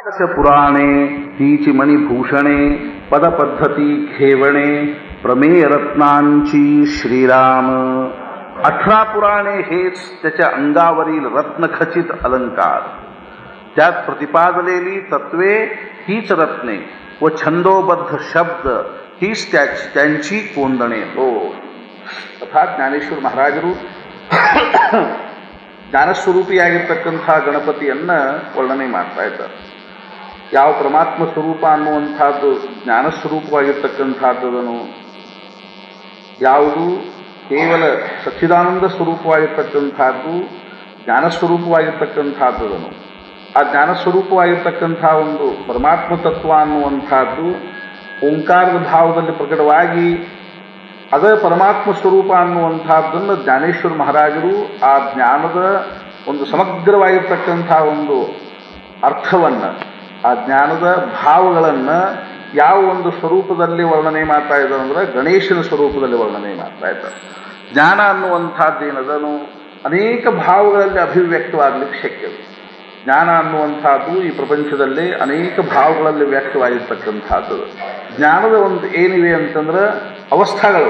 ಸ ಪುರಾಣೆ ತೀಚಿ ಮಣಿಭೂಷಣೆ पदपद्धती घेवणे प्रमेय रत्नांची श्रीराम अठरा पुराणे हेच त्याच्या अंगावरील रत्नखचित अलंकार त्यात प्रतिपादलेली तत्वे हीच रत्ने व छंदोबद्ध शब्द हीच त्याच त्यांची कोंदणे हो अर्थात ज्ञानेश्वर महाराजರು ಜ್ಞಾನಸ್ವರೂಪಿಯಾಗಿರ್ತಕ್ಕಂಥ ಗಣಪತಿಯನ್ನ ವರ್ಣನೆ ಮಾಡ್ತಾ ಇದ್ದಾರೆ ಯಾವ ಪರಮಾತ್ಮ ಸ್ವರೂಪ ಅನ್ನುವಂಥದ್ದು ಜ್ಞಾನ ಸ್ವರೂಪವಾಗಿರ್ತಕ್ಕಂಥದ್ದನು ಯಾವುದು ಕೇವಲ ಸಚ್ಚಿದಾನಂದ ಸ್ವರೂಪವಾಗಿರ್ತಕ್ಕಂಥದ್ದು ಜ್ಞಾನ ಸ್ವರೂಪವಾಗಿರ್ತಕ್ಕಂಥದ್ದನು ಆ ಜ್ಞಾನ ಸ್ವರೂಪವಾಗಿರ್ತಕ್ಕಂಥ ಒಂದು ಪರಮಾತ್ಮ ತತ್ವ ಅನ್ನುವಂಥದ್ದು ಓಂಕಾರದ ಭಾವದಲ್ಲಿ ಪ್ರಕಟವಾಗಿ ಅದೇ ಪರಮಾತ್ಮ ಸ್ವರೂಪ ಅನ್ನುವಂಥದ್ದನ್ನು ಜ್ಞಾನೇಶ್ವರ ಮಹಾರಾಜರು ಆ ಜ್ಞಾನದ ಒಂದು ಸಮಗ್ರವಾಗಿರ್ತಕ್ಕಂಥ ಒಂದು ಅರ್ಥವನ್ನು ಆ ಜ್ಞಾನದ ಭಾವಗಳನ್ನು ಯಾವ ಒಂದು ಸ್ವರೂಪದಲ್ಲಿ ವರ್ಣನೆ ಮಾಡ್ತಾ ಇದ್ದಾರೆ ಅಂದರೆ ಗಣೇಶನ ಸ್ವರೂಪದಲ್ಲಿ ವರ್ಣನೆ ಮಾಡ್ತಾ ಇದ್ದಾರೆ ಜ್ಞಾನ ಅನ್ನುವಂಥದ್ದು ಏನದನು ಅನೇಕ ಭಾವಗಳಲ್ಲಿ ಅಭಿವ್ಯಕ್ತವಾಗಲಿಕ್ಕೆ ಶಕ್ಯ ಜ್ಞಾನ ಅನ್ನುವಂಥದ್ದು ಈ ಪ್ರಪಂಚದಲ್ಲಿ ಅನೇಕ ಭಾವಗಳಲ್ಲಿ ವ್ಯಕ್ತವಾಗಿರ್ತಕ್ಕಂಥದ್ದು ಜ್ಞಾನದ ಒಂದು ಏನಿವೆ ಅಂತಂದ್ರೆ ಅವಸ್ಥಾಗಳು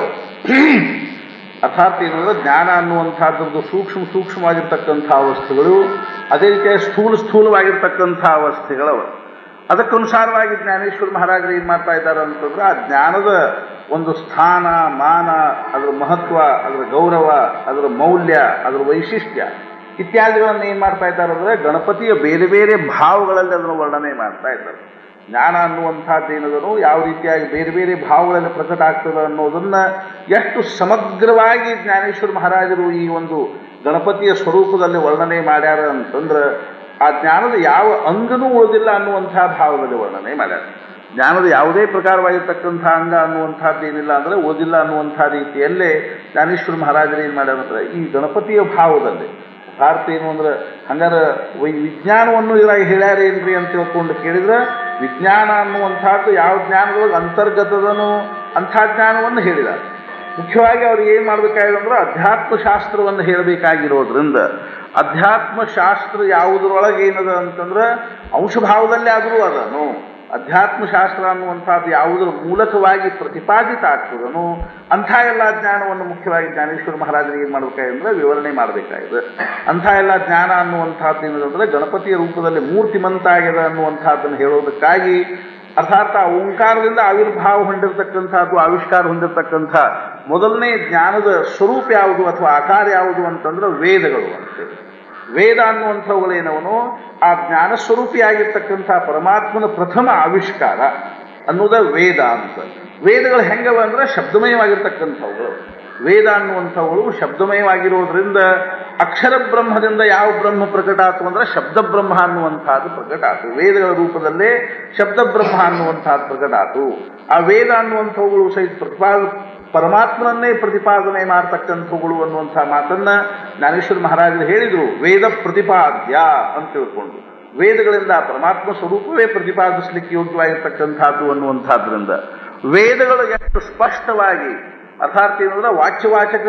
ಅರ್ಥಾತ್ ಏನಂದ್ರೆ ಜ್ಞಾನ ಅನ್ನುವಂಥದ್ದು ಸೂಕ್ಷ್ಮ ಸೂಕ್ಷ್ಮವಾಗಿರ್ತಕ್ಕಂಥ ಅವಸ್ಥೆಗಳು ಅದೇ ರೀತಿಯಾಗಿ ಸ್ಥೂಲ ಸ್ಥೂಲವಾಗಿರ್ತಕ್ಕಂಥ ಅವಸ್ಥೆಗಳವ ಅದಕ್ಕನುಸಾರವಾಗಿ ಜ್ಞಾನೇಶ್ವರ ಮಹಾರಾಜರು ಏನು ಮಾಡ್ತಾ ಇದ್ದಾರೆ ಅಂತಂದ್ರೆ ಆ ಜ್ಞಾನದ ಒಂದು ಸ್ಥಾನ ಮಾನ ಅದರ ಮಹತ್ವ ಅದರ ಗೌರವ ಅದರ ಮೌಲ್ಯ ಅದರ ವೈಶಿಷ್ಟ್ಯ ಇತ್ಯಾದಿಗಳನ್ನು ಏನು ಮಾಡ್ತಾ ಇದ್ದಾರೆ ಅಂದರೆ ಗಣಪತಿಯ ಬೇರೆ ಬೇರೆ ಭಾವಗಳಲ್ಲಿ ಅದನ್ನು ವರ್ಣನೆ ಮಾಡ್ತಾ ಇದ್ದಾರೆ ಜ್ಞಾನ ಅನ್ನುವಂಥದ್ದು ಏನದನು ಯಾವ ರೀತಿಯಾಗಿ ಬೇರೆ ಬೇರೆ ಭಾವಗಳಲ್ಲಿ ಪ್ರಕಟ ಆಗ್ತದೆ ಅನ್ನೋದನ್ನ ಎಷ್ಟು ಸಮಗ್ರವಾಗಿ ಜ್ಞಾನೇಶ್ವರ ಮಹಾರಾಜರು ಈ ಒಂದು ಗಣಪತಿಯ ಸ್ವರೂಪದಲ್ಲಿ ವರ್ಣನೆ ಮಾಡ್ಯಾರ ಅಂತಂದ್ರೆ ಆ ಜ್ಞಾನದ ಯಾವ ಅಂಗನೂ ಉಳಿದಿಲ್ಲ ಅನ್ನುವಂಥ ಭಾವದಲ್ಲಿ ವರ್ಣನೆ ಮಾಡ್ಯಾರ ಜ್ಞಾನದ ಯಾವುದೇ ಪ್ರಕಾರವಾಗಿರ್ತಕ್ಕಂಥ ಅಂಗ ಅನ್ನುವಂಥದ್ದು ಏನಿಲ್ಲ ಅಂದರೆ ಓದಿಲ್ಲ ಅನ್ನುವಂಥ ರೀತಿಯಲ್ಲೇ ಜ್ಞಾನೇಶ್ವರ ಮಹಾರಾಜರು ಏನು ಮಾಡ್ಯಾರ ಅಂದ್ರೆ ಈ ಗಣಪತಿಯ ಭಾವದಲ್ಲಿ ಭಾರತ ಏನು ಅಂದ್ರೆ ಹಂಗಾರೆ ವೈ ವಿಜ್ಞಾನವನ್ನು ಇದ್ರಾಗ ಹೇಳ್ಯಾರ ಏನ್ರಿ ಅಂತ ತಿಳ್ಕೊಂಡು ಕೇಳಿದ್ರೆ ವಿಜ್ಞಾನ ಅನ್ನುವಂಥದ್ದು ಯಾವ ಜ್ಞಾನದೊಳಗೆ ಅಂತರ್ಗತದನು ಅಂಥ ಜ್ಞಾನವನ್ನು ಹೇಳಿದ ಮುಖ್ಯವಾಗಿ ಅವ್ರು ಏನು ಮಾಡಬೇಕಾಗಿದೆ ಅಂದ್ರೆ ಅಧ್ಯಾತ್ಮ ಶಾಸ್ತ್ರವನ್ನು ಹೇಳಬೇಕಾಗಿರೋದ್ರಿಂದ ಅಧ್ಯಾತ್ಮ ಶಾಸ್ತ್ರ ಯಾವುದರೊಳಗೆ ಏನದ ಅಂತಂದ್ರೆ ಅಂಶಭಾವದಲ್ಲೇ ಆದರೂ ಅದನು ಅಧ್ಯಾತ್ಮ ಶಾಸ್ತ್ರ ಅನ್ನುವಂಥದ್ದು ಯಾವುದರ ಮೂಲಕವಾಗಿ ಪ್ರತಿಪಾದಿತ ಆಗ್ತದನು ಅಂಥ ಎಲ್ಲ ಜ್ಞಾನವನ್ನು ಮುಖ್ಯವಾಗಿ ಜ್ಞಾನೇಶ್ವರ ಮಹಾರಾಜರಿಗೆ ಏನು ಮಾಡಬೇಕಾಗಿದೆ ವಿವರಣೆ ಮಾಡಬೇಕಾಗಿದೆ ಅಂಥ ಎಲ್ಲ ಜ್ಞಾನ ಅನ್ನುವಂಥದ್ದು ಏನದಂದ್ರೆ ಗಣಪತಿಯ ರೂಪದಲ್ಲಿ ಮೂರ್ತಿಮಂತ ಆಗಿದೆ ಅನ್ನುವಂಥದ್ದನ್ನು ಹೇಳೋದಕ್ಕಾಗಿ ಅರ್ಥಾತ್ ಆ ಓಂಕಾರದಿಂದ ಆವಿರ್ಭಾವ ಹೊಂದಿರತಕ್ಕಂಥದ್ದು ಆವಿಷ್ಕಾರ ಹೊಂದಿರತಕ್ಕಂಥ ಮೊದಲನೇ ಜ್ಞಾನದ ಸ್ವರೂಪ ಯಾವುದು ಅಥವಾ ಆಕಾರ ಯಾವುದು ಅಂತಂದ್ರೆ ವೇದಗಳು ಅಂತೇಳಿ ವೇದ ಅನ್ನುವಂಥವುಗಳೇನವನು ಆ ಜ್ಞಾನ ಸ್ವರೂಪಿಯಾಗಿರ್ತಕ್ಕಂಥ ಪರಮಾತ್ಮನ ಪ್ರಥಮ ಆವಿಷ್ಕಾರ ಅನ್ನೋದ ವೇದ ಅಂತ ವೇದಗಳು ಹೆಂಗವ ಅಂದ್ರೆ ಶಬ್ದಮಯವಾಗಿರ್ತಕ್ಕಂಥವುಗಳು ವೇದ ಅನ್ನುವಂಥವುಗಳು ಶಬ್ದಮಯವಾಗಿರೋದ್ರಿಂದ ಅಕ್ಷರ ಬ್ರಹ್ಮದಿಂದ ಯಾವ ಬ್ರಹ್ಮ ಪ್ರಕಟ ಆತು ಅಂದ್ರೆ ಶಬ್ದ ಬ್ರಹ್ಮ ಅನ್ನುವಂಥದ್ದು ಪ್ರಕಟ ಆತು ವೇದಗಳ ರೂಪದಲ್ಲೇ ಶಬ್ದ ಬ್ರಹ್ಮ ಅನ್ನುವಂಥದ್ದು ಪ್ರಕಟ ಆತು ಆ ವೇದ ಅನ್ನುವಂಥವುಗಳು ಸಹಿತ ಪ್ರತಿಪಾದ ಪರಮಾತ್ಮನನ್ನೇ ಪ್ರತಿಪಾದನೆ ಮಾಡ್ತಕ್ಕಂಥವುಗಳು ಅನ್ನುವಂಥ ಮಾತನ್ನ ಜ್ಞಾನೇಶ್ವರ ಮಹಾರಾಜರು ಹೇಳಿದರು ವೇದ ಪ್ರತಿಪಾದ್ಯ ಅಂತ ತಿಳ್ಕೊಂಡು ವೇದಗಳಿಂದ ಪರಮಾತ್ಮ ಸ್ವರೂಪವೇ ಪ್ರತಿಪಾದಿಸಲಿಕ್ಕೆ ಯೋಗ್ಯವಾಗಿರ್ತಕ್ಕಂಥದ್ದು ಅನ್ನುವಂಥದ್ರಿಂದ ವೇದಗಳು ಎಷ್ಟು ಸ್ಪಷ್ಟವಾಗಿ ಅರ್ಥಾತ್ ಏನಂದ್ರೆ ವಾಚ್ಯವಾಚಕ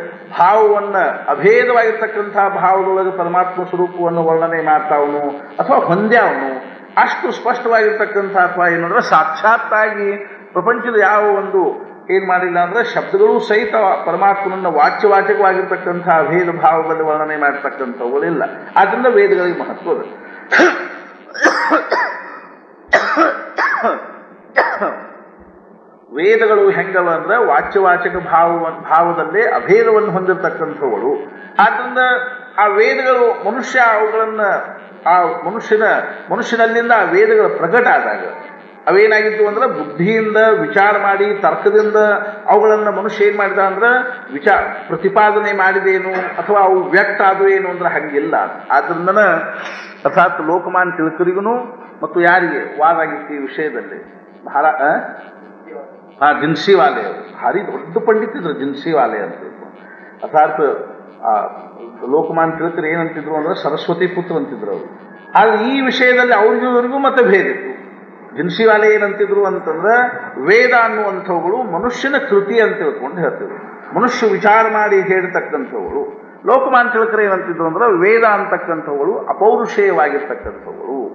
ಭಾವವನ್ನು ಅಭೇದವಾಗಿರ್ತಕ್ಕಂಥ ಭಾವದೊಳಗೆ ಪರಮಾತ್ಮ ಸ್ವರೂಪವನ್ನು ವರ್ಣನೆ ಮಾಡ್ತಾವನು ಅಥವಾ ಹೊಂದ್ಯಾವನು ಅಷ್ಟು ಸ್ಪಷ್ಟವಾಗಿರ್ತಕ್ಕಂಥ ಅಥವಾ ಏನಂದ್ರೆ ಸಾಕ್ಷಾತ್ತಾಗಿ ಪ್ರಪಂಚದ ಯಾವ ಒಂದು ಏನು ಮಾಡಿಲ್ಲ ಅಂದ್ರೆ ಶಬ್ದಗಳು ಸಹಿತ ಪರಮಾತ್ಮನನ್ನ ವಾಚ್ಯವಾಚಕವಾಗಿರ್ತಕ್ಕಂಥ ಅಭೇದ ಭಾವದಲ್ಲಿ ವರ್ಣನೆ ಮಾಡತಕ್ಕಂಥವುಗಳಿಲ್ಲ ಆದ್ದರಿಂದ ವೇದಗಳಿಗೆ ಮಹತ್ವ ವೇದಗಳು ಹೆಂಗವ ಅಂದ್ರೆ ವಾಚ್ಯವಾಚಕ ಭಾವ ಭಾವದಲ್ಲೇ ಅಭೇದವನ್ನು ಹೊಂದಿರತಕ್ಕಂಥವುಗಳು ಆದ್ದರಿಂದ ಆ ವೇದಗಳು ಮನುಷ್ಯ ಅವುಗಳನ್ನ ಆ ಮನುಷ್ಯನ ಮನುಷ್ಯನಲ್ಲಿಂದ ಆ ವೇದಗಳ ಪ್ರಕಟ ಆದಾಗ ಅವೇನಾಗಿತ್ತು ಅಂದ್ರೆ ಬುದ್ಧಿಯಿಂದ ವಿಚಾರ ಮಾಡಿ ತರ್ಕದಿಂದ ಅವುಗಳನ್ನು ಮನುಷ್ಯ ಏನು ಮಾಡಿದ ಅಂದ್ರೆ ವಿಚಾರ ಪ್ರತಿಪಾದನೆ ಮಾಡಿದೇನು ಅಥವಾ ಅವು ವ್ಯಕ್ತ ಆದವೇನು ಅಂದ್ರೆ ಹಂಗಿಲ್ಲ ಆದ್ರಿಂದನ ಅರ್ಥಾತ್ ಲೋಕಮಾನ್ ತಿಳ್ಕರಿಗೂ ಮತ್ತು ಯಾರಿಗೆ ವಾದ ಆಗಿತ್ತು ಈ ವಿಷಯದಲ್ಲಿ ಬಹಳ ಹಾ ಜಿನ್ಸಿವಾಲೆ ಭಾರಿ ದೊಡ್ಡ ಪಂಡಿತಿದ್ರು ಜಿನ್ಸಿವಾಲೆ ಅಂತ ಅರ್ಥಾತ್ ಲೋಕಮಾನ್ ತಿಳ್ಕರು ಏನಂತಿದ್ರು ಅಂದ್ರೆ ಸರಸ್ವತಿ ಪುತ್ರ ಅಂತಿದ್ರು ಅವರು ಆದ್ರೆ ಈ ವಿಷಯದಲ್ಲಿ ಅವ್ರಿಗೂ ಇವ್ರಿಗೂ ಮತ್ತೆ ಭೇದ ಇತ್ತು ಜಿನ್ಸಿವಾಲೆ ಏನಂತಿದ್ರು ಅಂತಂದ್ರೆ ವೇದ ಅನ್ನುವಂಥವುಗಳು ಮನುಷ್ಯನ ಕೃತಿ ಅಂತ ತಿಳ್ಕೊಂಡು ಹೇಳ್ತಿದ್ರು ಮನುಷ್ಯ ವಿಚಾರ ಮಾಡಿ ಹೇಳ್ತಕ್ಕಂಥವುಗಳು ಲೋಕಮಾನ್ ತಿಳ್ಕರು ಏನಂತಿದ್ರು ಅಂದ್ರೆ ವೇದ ಅಂತಕ್ಕಂಥವುಗಳು ಅಪೌರುಷೇಯವಾಗಿರ್ತಕ್ಕಂಥವುಗಳು